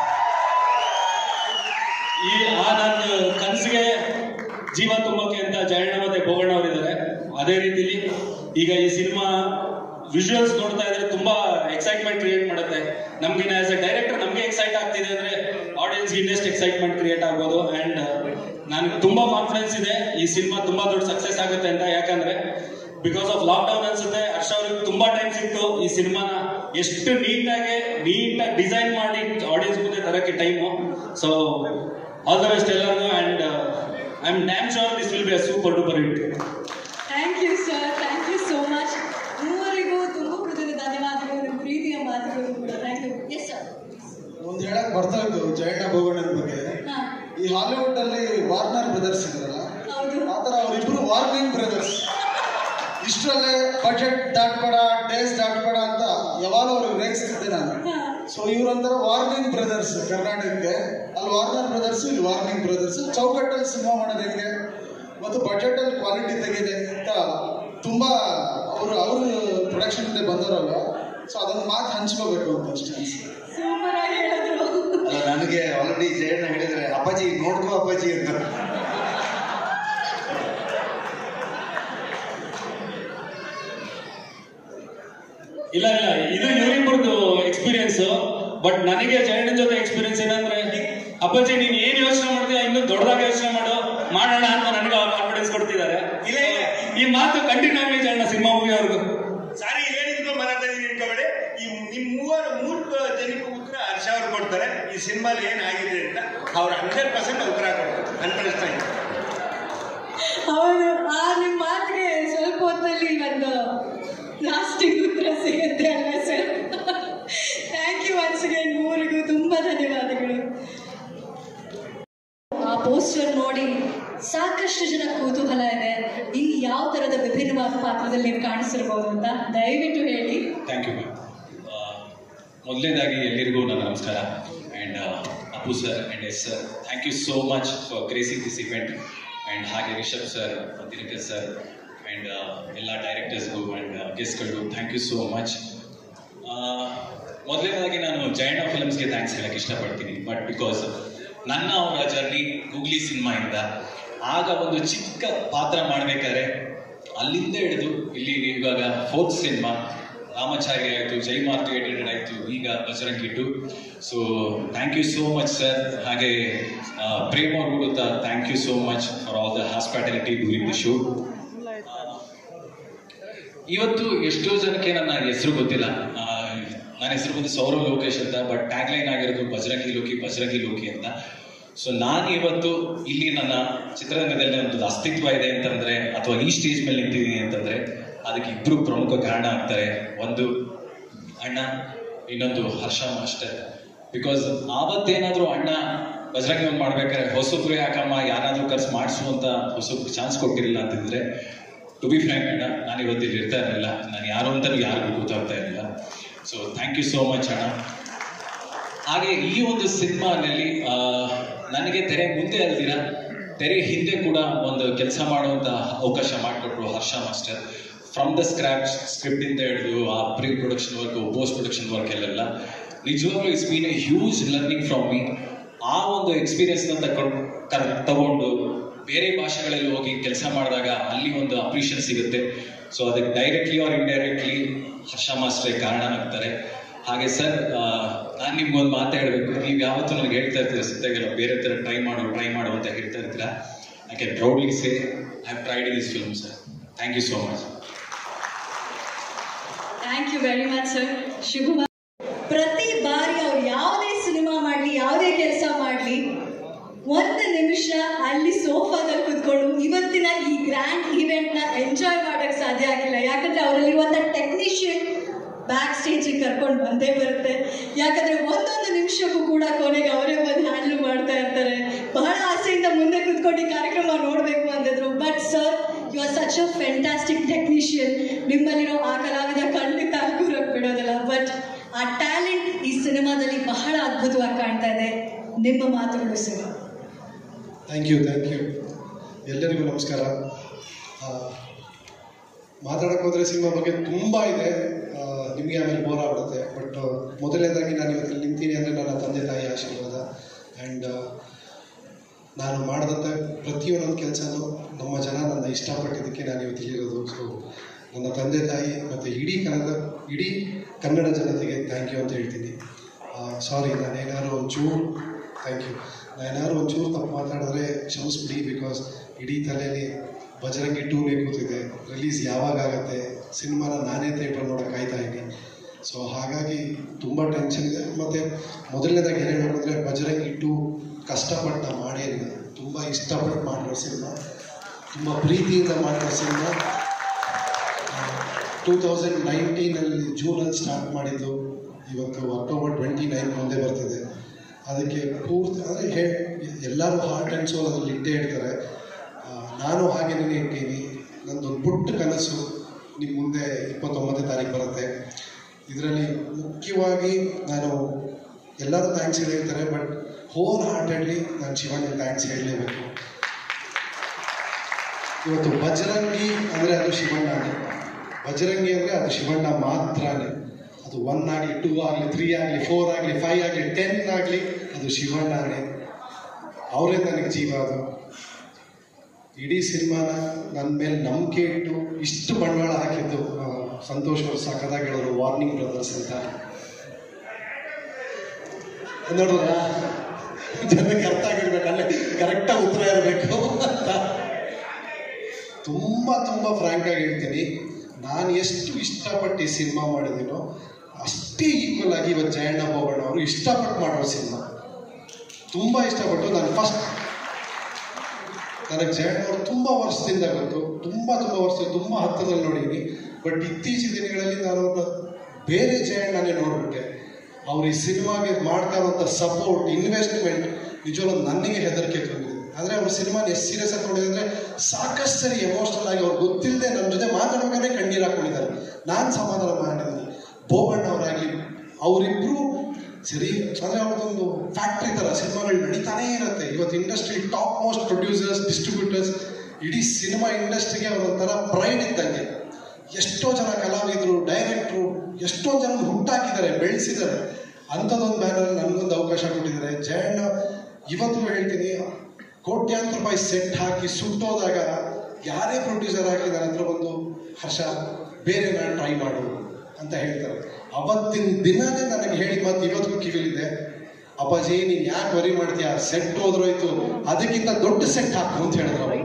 ಈ ಆ ನನ್ನ ಕನಸಿಗೆ ಜೀವ ತುಂಬಕ್ಕೆ ಅಂತ ಜಯಣ್ಣ ಮತ್ತೆ ಬೋಗಣ್ಣ ಅವರಿದ್ದಾರೆ ಅದೇ ರೀತಿಲಿ ಈಗ ಈ ಸಿನಿಮಾ ವಿಜುವಲ್ಸ್ ನೋಡ್ತಾ ಇದ್ರೆ ತುಂಬಾ ಎಕ್ಸೈಟ್ಮೆಂಟ್ ಕ್ರಿಯೇಟ್ ಮಾಡುತ್ತೆ ನಮ್ಗೆ ಆಸ್ ಎ ಡೈರೆಕ್ಟರ್ ನಮ್ಗೆ ಎಕ್ಸೈಟ್ ಆಗ್ತಿದೆ ಅಂದ್ರೆ ಆಡಿಯನ್ಸ್ ಇನ್ನೆಸ್ಟ್ ಎಕ್ಸೈಟ್ಮೆಂಟ್ ಕ್ರಿಯೇಟ್ ಆಗ್ಬೋದು ಅಂಡ್ ನನಗೆ ತುಂಬಾ ಕಾನ್ಫಿಡೆನ್ಸ್ ಇದೆ ಈ ಸಿನಿಮಾ ತುಂಬಾ ದೊಡ್ಡ ಸಕ್ಸಸ್ ಆಗುತ್ತೆ ಅಂತ ಯಾಕಂದ್ರೆ ಬಿಕಾಸ್ ಆಫ್ ಲಾಕ್ ಡೌನ್ ಅನ್ಸುತ್ತೆ ಹರ್ಷ ಅವ್ರಿಗೆ ತುಂಬಾ ಟೈಮ್ ಸಿಕ್ತು ಈ ಸಿನಿಮಾನ ಎಷ್ಟು ನೀಟಾಗಿ ನೀಟಾಗಿ ಡಿಸೈನ್ ಮಾಡಿ ಆಡಿಯನ್ಸ್ ಮುಂದೆ ತರಕ್ಕೆ time so all the best ಎಲ್ಲರಿಗೂ and I am damn sure this will be a super duper hit thank you sir thank you so much ಮೂವರಿಗೂ ತುಂಬ ಹೃದಯದ ಧನ್ಯವಾದಗಳು ನಿಮ್ಮ ಪ್ರೀತಿಯ ಮಾತುಗಳು ಕೂಡ ಥ್ಯಾಂಕ್ ಯು ಎಸ್ ಸರ್ ಒಂದು ಹೇಳಕ್ ಬರ್ತಾ ಇದ್ದು ಜಯಣ್ಣ ಬೋಗಣ್ಣನ ಬಗ್ಗೆ ಈ ಹಾಲಿವುಡ್ ಅಲ್ಲಿ ವಾರ್ನರ್ ಬ್ರದರ್ಸ್ ಇದ್ರಲ್ಲ ಆ ತರ ಅವರಿಬ್ರು ವಾರ್ನಿಂಗ್ ಬ್ರದರ್ಸ್ ಇಷ್ಟರಲ್ಲೇ ಬಜೆಟ್ ದಾಟ್ಬೇಡ ಡೇಸ್ ದಾಟ್ಬೇಡ ಅಂತ ಯಾವಾಗ ಅವ್ರಿಗೆ ರೇಗಿಸ್ತಿದ್ದೆ ನಾನು ಸೊ ಇವ್ರೊಂಥರ ವಾರ್ನಿಂಗ್ ಬ್ರದರ್ಸ್ ಕರ್ನಾಟಕಕ್ಕೆ ಅಲ್ಲಿ ವಾರ್ನರ್ ಬ್ರದರ್ಸ್ ಇಲ್ಲಿ ವಾರ್ನಿಂಗ್ ಬ್ರದರ್ಸ್ ಚೌಕಟ್ಟಲ್ಲಿ ಸಿನಿಮಾ ಮಾಡೋದು ಹೆಂಗೆ ಮತ್ತು ಬಜೆಟ್ ಅಲ್ಲಿ ಕ್ವಾಲಿಟಿ ತೆಗಿದೆ ಅಂತ ತುಂಬಾ ಅವರು ಅವರು ಪ್ರೊಡಕ್ಷನ್ ಬಂದವರಲ್ಲ ಸೊ ಅದೊಂದು ಮಾತು ಹಂಚ್ಕೋಬೇಕು ಅಂತ ಅಷ್ಟೇ ಅನ್ಸುತ್ತೆ ಸೂಪರ್ ಆಗಿ ಹೇಳಿದ್ರು ಅಲ್ಲ ನನಗೆ ಆಲ್ರೆಡಿ ಜಯಣ್ಣ ಹೇಳಿದ್ರೆ ಅಪ್ಪಾಜಿ ನೋಡ್ಕೋ ಅಪ್ಪಾಜಿ ಅಂತ ಇಲ್ಲ ಇಲ್ಲ ಇದು ಇವರಿಬ್ಬರದು ಎಕ್ಸ್ಪೀರಿಯನ್ಸ್ ಬಟ್ ನನಗೆ ಜಯಣ್ಣ ಜೊತೆ ಎಕ್ಸ್ಪೀರಿಯನ್ಸ್ ಏನಂದ್ರೆ ಅಪ್ಪಾಜಿ ನೀನ್ ಏನ್ ಯೋಚನೆ ಮಾಡ್ತೀಯ ಇನ್ನು ದೊಡ್ಡದಾಗಿ ಯೋಚನೆ ಮಾಡು ಮಾಡೋಣ ಅಂತ ನನಗೆ ಕಾನ್ಫಿಡೆನ್ಸ್ ಕೊಡ್ತಿದ್ದಾರೆ ಇಲ್ಲ ಇಲ್ಲ ಈ ಮಾತು ಕಂಟಿನ್ಯೂ ಆಗಲಿ ಜಯಣ್ಣ ಸಿನಿಮಾ ಮೂವಿಯವ್ರಿಗೂ ಸಾರಿ ಹೇಳಿದ್ಕೊ ಮಾತಾಡಿದೀನಿ ಇಟ್ಕೊಬೇಡಿ ಈ ನಿಮ್ ಮೂವರು ಮೂರು ಜನಕ್ಕೆ ಉತ್ತರ ಹರ್ಷ ಅವ್ರು ಕೊಡ್ತಾರೆ ಈ ಸಿನಿಮಾಲಿ ಏನಾಗಿದೆ ಅಂತ ಅವ್ರು ಹಂಡ್ರೆಡ್ ಪರ್ಸೆಂಟ್ ಉತ್ತರ ಕೊಡ್ತಾರೆ ಅನ್ಪಡಿಸ್ತಾ ಇದ್ದೀನಿ ಹೌದು ಆ ನಿಮ್ಮ ಮಾತಿಗೆ ಸ್ವಲ್ಪ ಹೊತ್ತಲ್ಲಿ ಒಂದು ಲಾಸ್ಟಿಂಗ್ ಉತ್ತರ ಸಿಗುತ್ತೆ ಅಲ್ವಾ sir thank you once again ಮೂರಿಗೂ ತುಂಬ ಧನ್ಯವಾದಗಳು ಆ ಪೋಸ್ಟರ್ ನೋಡಿ ಸಾಕಷ್ಟು ಜನ ಕುತೂಹಲ ಇದೆ ಇನ್ನು ಯಾವ ತರದ ವಿಭಿನ್ನವಾದ ಪಾತ್ರದಲ್ಲಿ ನೀವು ಕಾಣಿಸಿರ್ಬೋದು ಅಂತ ದಯವಿಟ್ಟು ಹೇಳಿ ಥ್ಯಾಂಕ್ ಯು ಮ್ಯಾಮ್ ಮೊದಲನೇದಾಗಿ ಎಲ್ಲರಿಗೂ ನನ್ನ ನಮಸ್ಕಾರ and Appu sir and S sir thank you so much for gracing this event and ಹಾಗೆ Rishab sir Dinakar sir and ಎಲ್ಲ ಡೈರೆಕ್ಟರ್ಸ್ಗೂ ಆ್ಯಂಡ್ ಗೆಸ್ಟ್ಗಳು ಥ್ಯಾಂಕ್ ಯು ಸೋ ಮಚ್ ಮೊದಲನೇದಾಗಿ ನಾನು ಜಯಣ್ಣ ಫಿಲ್ಮ್ಸ್ಗೆ ಥ್ಯಾಂಕ್ಸ್ ಹೇಳಕ್ಕೆ ಇಷ್ಟಪಡ್ತೀನಿ ಬಟ್ ಬಿಕಾಸ್ ನನ್ನ ಅವರ ಜರ್ನಿ ಗೂಗ್ಲಿ ಸಿನಿಮಾಯಿಂದ ಆಗ ಒಂದು ಚಿಕ್ಕ ಪಾತ್ರ ಮಾಡಬೇಕಾದ್ರೆ ಅಲ್ಲಿಂದ ಹಿಡಿದು ಇಲ್ಲಿ ಇವಾಗ ಫೋರ್ತ್ ಸಿನಿಮಾ ರಾಮಾಚಾರಿ ಆಯಿತು ಜೈ ಮಾರ್ಟಿಗೇಟೆಡ್ ಆಯಿತು ಈಗ Bajrangi two so thank you so much sir ಹಾಗೆ ಆ, ಪ್ರೇಮ್ ಅವ್ರಿಗೂ ಗೊತ್ತಾ thank you so much for all the hospitality during the show ಇವತ್ತು ಎಷ್ಟೋ ಜನಕ್ಕೆ ನನ್ನ ಹೆಸರು ಗೊತ್ತಿಲ್ಲ ಆ, ನನ್ನ ಹೆಸರು ಬಂದು ಸೌರವ್ ಲೋಕೇಶ್ ಅಂತ ಬಟ್ ಟ್ಯಾಗ್ ಲೈನ್ ಆಗಿರೋದು ಬಜರಂಗಿ ಲೋಕಿ ಬಜರಂಗಿ ಲೋಕಿ ಅಂತ ಸೊ ನಾನು ಇವತ್ತು ಇಲ್ಲಿ ನನ್ನ ಚಿತ್ರರಂಗದಲ್ಲಿ ಒಂದು ಅಸ್ತಿತ್ವ ಇದೆ ಅಂತಂದ್ರೆ ಅಥವಾ ಈ ಸ್ಟೇಜ್ ಮೇಲೆ ನಿಂತಿದ್ದೀನಿ ಅಂತಂದ್ರೆ ಅದಕ್ಕೆ ಇಬ್ರು ಪ್ರಮುಖ ಕಾರಣ ಆಗ್ತಾರೆ ಒಂದು ಅಣ್ಣ ಇನ್ನೊಂದು ಹರ್ಷ ಮಾಸ್ಟರ್ ಬಿಕಾಸ್ ಆವತ್ತೇನಾದ್ರೂ ಅಣ್ಣ ಬಜರಂಗಿ ಒಂದು ಮಾಡ್ಬೇಕಾದ್ರೆ ಹೊಸಬ್ರು ಯಾಕಮ್ಮ ಯಾರಾದ್ರೂ ಕರ್ಸ್ ಮಾಡಿಸು ಅಂತ ಹೊಸಬ್ರು ಚಾನ್ಸ್ ಕೊಟ್ಟಿರಲಿಲ್ಲ ಅಂತಂದ್ರೆ ಟು ಬಿ ಫ್ರ್ಯಾಂಕ್ ಅಣ್ಣ ನಾನು ಇವತ್ತು ಇಲ್ಲಿ ಇರ್ತಾ ಇರಲಿಲ್ಲ ನಾನು ಯಾರು ಅಂತಲೂ ಯಾರಿಗೂ ಗೊತ್ತಾಗ್ತಾ ಇರಲಿಲ್ಲ so thank you so much ಅಣ್ಣ ಹಾಗೆ ಈ ಒಂದು ಸಿನಿಮಾನಲ್ಲಿ ನನಗೆ ತೆರೆ ಮುಂದೆ ಅಲ್ದಿರ ತೆರೆ ಹಿಂದೆ ಕೂಡ ಒಂದು ಕೆಲಸ ಮಾಡುವಂತ ಅವಕಾಶ ಮಾಡಿಕೊಟ್ರು Harsha master from the scratch script ಇಂದ ಹಿಡಿದು ಆ pre production work post production work ಅಲ್ಲೆಲ್ಲ ನಿಜವಾಗ್ಲೂ it's been a huge learning from me ಆ ಒಂದು ಎಕ್ಸ್ಪೀರಿಯನ್ಸ್ನ ತಕೊಂಡು ತಗೊಂಡು ಬೇರೆ ಭಾಷೆಗಳಲ್ಲಿ ಹೋಗಿ ಕೆಲಸ ಮಾಡಿದಾಗ ಅಲ್ಲಿ ಒಂದು ಅಪ್ರಿಷಿಯೇಷನ್ ಸಿಗುತ್ತೆ ಸೊ ಅದಕ್ಕೆ ಡೈರೆಕ್ಟ್ಲಿ ಆರ್ ಇಂಡೈರೆಕ್ಟ್ಲಿ ಹರ್ಷ ಮಾಸ್ಟ್ರೇ ಕಾರಣ ಆಗ್ತಾರೆ ಹಾಗೆ ಸರ್ ನಾನು ನಿಮ್ಗೊಂದು ಮಾತು ಹೇಳಬೇಕು ನೀವು ಯಾವತ್ತೂ ನನಗೆ ಹೇಳ್ತಾ ಇರ್ತೀರ ಸಿದ್ದಾಗೆಲ್ಲ ಬೇರೆ ಥರ ಟ್ರೈ ಮಾಡು ಟ್ರೈ ಮಾಡು ಅಂತ ಹೇಳ್ತಾ ಇರ್ತೀರಾ I can proudly say I have tried in this film sir thank you so much thank you very much sir ಶುಭ ಪ್ರತಿ ಬಾರಿ ಅವ್ರು ಯಾವುದೇ ಸಿನಿಮಾ ಮಾಡಲಿ ಯಾವುದೇ ಕೆಲಸ ಮಾಡಲಿ ಒಂದು ನಿಮಿಷ ಅಲ್ಲಿ ಸೋಫಾದಲ್ಲಿ ಕುತ್ಕೊಂಡು ಇವತ್ತಿನ ಈ ಗ್ರ್ಯಾಂಡ್ ಈವೆಂಟ್ನ ಎಂಜಾಯ್ ಮಾಡೋಕ್ಕೆ ಸಾಧ್ಯ ಆಗಿಲ್ಲ ಯಾಕಂದ್ರೆ ಅವರಲ್ಲಿರುವಂಥ ಟೆಕ್ನಿಷಿಯನ್ ಬ್ಯಾಕ್ ಸ್ಟೇಜಿಗೆ ಕರ್ಕೊಂಡು ಬಂದೇ ಬರುತ್ತೆ ಯಾಕಂದ್ರೆ ಒಂದೊಂದು ನಿಮಿಷಕ್ಕೂ ಕೂಡ ಕೊನೆಗೆ ಅವರೇ ಬಂದು ಹ್ಯಾಂಡಲ್ ಮಾಡ್ತಾ ಇರ್ತಾರೆ ಬಹಳ ಆಸೆಯಿಂದ ಮುಂದೆ ಕುತ್ಕೊಂಡು ಈ ಕಾರ್ಯಕ್ರಮ ನೋಡಬೇಕು ಅಂದಿದ್ರು but sir you are such a fantastic technician ನಿಮ್ಮಲ್ಲಿರೋ ಆ ಕಲಾವಿದ ಖಂಡಿತ ಕೂರಕ್ಕೆ ಬಿಡೋದಿಲ್ಲ ಬಟ್ ಆ ಟ್ಯಾಲೆಂಟ್ ಈ ಸಿನಿಮಾದಲ್ಲಿ ಬಹಳ ಅದ್ಭುತವಾಗಿ ಕಾಣ್ತಾ ಇದೆ ನಿಮ್ಮ ಮಾತುಗಳು sir thank you thank you ಎಲ್ಲರಿಗೂ ನಮಸ್ಕಾರ ಆ, ಮಾತಾಡಕ್ಕೆ ಹೋದರೆ ಸಿನಿಮಾ ಬಗ್ಗೆ ತುಂಬ ಇದೆ ಆ, ನಿಮಗೆ ಆಮೇಲೆ ಬೋರ್ ಆಗ್ಬಿಡುತ್ತೆ ಬಟ್ ಮೊದಲನೇದಾಗಿ ನಾನು ಇವತ್ತು ಇಲ್ಲಿ ನಿಂತೀನಿ ಅಂದರೆ ನನ್ನ ತಂದೆ ತಾಯಿ ಆಶೀರ್ವಾದ ಆ್ಯಂಡ್ ನಾನು ಮಾಡಿದಂಥ ಪ್ರತಿಯೊಂದೊಂದು ಕೆಲಸನೂ ನಮ್ಮ ಜನ ನನ್ನ ಇಷ್ಟಪಟ್ಟಿದ್ದಕ್ಕೆ ನಾನು ಇವತ್ತು ಇಲ್ಲಿರೋದು ಸೊ ನನ್ನ ತಂದೆ ತಾಯಿ ಮತ್ತು ಇಡೀ ಕನ್ನಡ ಇಡೀ ಕನ್ನಡ ಜನತೆಗೆ ಥ್ಯಾಂಕ್ ಯು ಅಂತ ಹೇಳ್ತೀನಿ ಸಾರಿ ನಾನೇನಾದ್ರು ಒಂಚೂರು ಥ್ಯಾಂಕ್ ಯು ನಾನೇನಾದ್ರು ಒಂಚೂರು ತಪ್ಪು ಮಾತಾಡಿದ್ರೆ ಕ್ಷಮಿಸ್ಬಿಡಿ ಬಿಕಾಸ್ ಇಡೀ ತಲೆಯಲ್ಲಿ ಬಜರಂಗಿ ಟೂನೇ ಕೂತಿದೆ ರಿಲೀಸ್ ಯಾವಾಗ ಆಗುತ್ತೆ ಸಿನಿಮಾನ ನಾನೇ ಥಿಯೇಟರ್ ನೋಡೋಕೆ ಕಾಯ್ತಾ ಇದ್ದೀನಿ ಸೊ ಹಾಗಾಗಿ ತುಂಬ ಟೆನ್ಷನ್ ಇದೆ ಮತ್ತು ಮೊದಲನೇದಾಗಿ ಏನು ಹೇಳಬೇಕು ಅಂದರೆ ಬಜರಂಗಿ ಟೂ ಕಷ್ಟಪಟ್ಟು ನಾ ಮಾಡೇನಿಲ್ಲ ತುಂಬ ಇಷ್ಟಪಟ್ಟು ಮಾಡಿರೋ ಸಿನಿಮಾ ತುಂಬ ಪ್ರೀತಿಯಿಂದ ಮಾಡಿರೋ ಸಿನಿಮಾ ಟೂ ತೌಸಂಡ್ ನೈನ್ಟೀನಲ್ಲಿ ಜೂನಲ್ಲಿ ಸ್ಟಾರ್ಟ್ ಮಾಡಿದ್ದು ಇವತ್ತು ಅಕ್ಟೋಬರ್ ಟ್ವೆಂಟಿ ನೈನ್ ಮುಂದೆ ಬರ್ತಿದೆ ಅದಕ್ಕೆ ಪೂರ್ತಿ ಅಂದರೆ ಹೇ ಎಲ್ಲರೂ ಹಾರ್ಟ್ ಆ್ಯಂಡ್ ಸೋಲ್ ಅದರಲ್ಲಿ ಇಟ್ಟೇ ಇಡ್ತಾರೆ ಆ, ನಾನು ಹಾಗೇನೇ ಇಟ್ಟೀನಿ ನಂದೊಂದು ಪುಟ್ಟ ಕನಸು ನಿಮ್ಮ ಮುಂದೆ ಇಪ್ಪತ್ತೊಂಬತ್ತನೇ ತಾರೀಕು ಬರುತ್ತೆ ಇದರಲ್ಲಿ ಮುಖ್ಯವಾಗಿ ನಾನು ಎಲ್ಲರೂ ಥ್ಯಾಂಕ್ಸ್ ಹೇಳಿರ್ತಾರೆ ಬಟ್ ಹೋಲ್ ಹಾರ್ಟೆಡ್ಲಿ ನಾನು ಶಿವನಿಗೆ ಥ್ಯಾಂಕ್ಸ್ ಹೇಳಲೇಬೇಕು ಇವತ್ತು ಬಜರಂಗಿ ಅಂದರೆ ಅದು ಶಿವಣ್ಣನೇ ಬಜರಂಗಿ ಅಂದರೆ ಅದು ಶಿವಣ್ಣ ಮಾತ್ರನೇ ಅದು ಒನ್ ಆಗಲಿ ಟೂ ಆಗಲಿ ತ್ರೀ ಆಗಲಿ ಫೋರ್ ಆಗಲಿ ಫೈವ್ ಆಗಲಿ ಟೆನ್ ಆಗಲಿ ಅದು ಶಿವಣ್ಣನೇ ಅವರೇ ನನಗೆ ಜೀವ ಅದು ಇಡೀ ಸಿನಿಮಾನ ನನ್ನ ಮೇಲೆ ನಂಬಿಕೆ ಇಟ್ಟು ಇಷ್ಟು ಬಂಡವಾಳ ಹಾಕಿದ್ದು ಆ, ಸಂತೋಷ್ ಅವರು ಸಖತ್ತಾಗಿ ಹೇಳಿದ್ರು ವಾರ್ನಿಂಗ್ ಬ್ರದರ್ಸ್ ಅಂತ ನೋಡಿದ್ರ ಜನಕ್ಕೆ ಅರ್ಥ ಆಗಿರ್ಬೇಕು ಅಲ್ಲೇ ಕರೆಕ್ಟಾಗಿ ಉತ್ತರ ಇರಬೇಕು ಅಂತ ತುಂಬ ತುಂಬ ಫ್ರ್ಯಾಂಕ್ ಆಗಿ ಹೇಳ್ತೀನಿ ನಾನು ಎಷ್ಟು ಇಷ್ಟಪಟ್ಟು ಈ ಸಿನಿಮಾ ಮಾಡಿದ್ದೀನೋ ಅಷ್ಟೇ ಈಕ್ವಲ್ ಆಗಿ ಇವತ್ತು ಜಯಣ್ಣ ಬೋಬಣ್ಣ ಅವರು ಇಷ್ಟಪಟ್ಟು ಮಾಡೋ ಸಿನಿಮಾ ತುಂಬ ಇಷ್ಟಪಟ್ಟು ನಾನು ಫಸ್ಟ್ ನನಗೆ ಜಯಣ್ಣ ಅವರು ತುಂಬ ವರ್ಷದಿಂದ ಗೊತ್ತು ತುಂಬ ತುಂಬ ವರ್ಷ ತುಂಬ ಹತ್ತಿರದಲ್ಲಿ ನೋಡಿದ್ದೀನಿ ಬಟ್ ಇತ್ತೀಚಿನ ದಿನಗಳಲ್ಲಿ ನಾನು ಅವ್ರನ್ನ ಬೇರೆ ಜಯಣ್ಣನೇ ನೋಡ್ಬಿಟ್ಟೆ ಅವ್ರು ಈ ಸಿನಿಮಾಗೆ ಮಾಡ್ತಾ ಇರುವಂಥ ಸಪೋರ್ಟ್ ಇನ್ವೆಸ್ಟ್ಮೆಂಟ್ ನಿಜವಾಗ್ಲೂ ನನಗೆ ಹೆದರಿಕೆ ತಂದಿದೆ ಅಂದರೆ ಅವ್ರ ಸಿನಿಮಾನ ಎಷ್ಟು ಸೀರಿಯಸ್ ಆಗಿ ನೋಡಿದ್ರೆ ಸಾಕಷ್ಟು ಸರಿ ಎಮೋಷನಲ್ ಆಗಿ ಅವ್ರು ಗೊತ್ತಿಲ್ಲದೆ ನಮ್ಮ ಜೊತೆ ಮಾತಾಡ್ಬೇಕಾದ್ರೆ ಕಣ್ಣೀರು ಹಾಕೊಂಡಿದ್ದಾರೆ ನಾನು ಸಮಾಧಾನ ಮಾಡಿದ್ದೀನಿ ಬೋಬಣ್ಣ ಅವರಾಗಲಿ ಅವರಿಬ್ಬರು ಸರಿ ಅಂದರೆ ಅವ್ರದ್ದೊಂದು ಫ್ಯಾಕ್ಟ್ರಿ ಥರ ಸಿನಿಮಾಗಳು ನಡೀತಾನೇ ಇರುತ್ತೆ ಇವತ್ತು industry top most producers distributors ಇಡೀ ಸಿನಿಮಾ ಇಂಡಸ್ಟ್ರಿಗೆ ಅವರೊಂಥರ ಪ್ರೈಡ್ ಇದ್ದಂಗೆ ಎಷ್ಟೋ ಜನ ಕಲಾವಿದರು ಡೈರೆಕ್ಟ್ರು ಎಷ್ಟೊಂದು ಜನ ಹುಟ್ಟಾಕಿದ್ದಾರೆ ಬೆಳೆಸಿದ್ದಾರೆ ಅಂಥದ್ದೊಂದು ಬ್ಯಾನರ್ ನನಗೊಂದು ಅವಕಾಶ ಕೊಟ್ಟಿದ್ದಾರೆ ಜಯಣ್ಣ ಇವತ್ತು ಹೇಳ್ತೀನಿ ಕೋಟ್ಯಾಂತರ ರೂಪಾಯಿ ಸೆಟ್ ಹಾಕಿ ಸುಟ್ಟೋದಾಗ ಯಾರೇ ಪ್ರೊಡ್ಯೂಸರ್ ಆಗಲಿ ನನ್ನ ಹತ್ರ ಬಂದು ಹರ್ಷ ಬೇರೆ ನಾನು ಟ್ರೈ ಮಾಡು ಅಂತ ಹೇಳ್ತಾರೆ ಅವತ್ತಿನ ದಿನನೇ ನನಗೆ ಹೇಳಿದ ಮಾತು ಇವತ್ತಿಗೂ ಕಿವಿಲಿದೆ ಅಪ್ಪಾಜಿ ನೀನು ಯಾಕೆ ವರಿ ಮಾಡ್ತೀಯ ಸೆಟ್ ಹೋದ್ರೋಯ್ತು ಅದಕ್ಕಿಂತ ದೊಡ್ಡ ಸೆಟ್ ಹಾಕು ಅಂತ ಹೇಳಿದ್ರು ಅವ್ರು.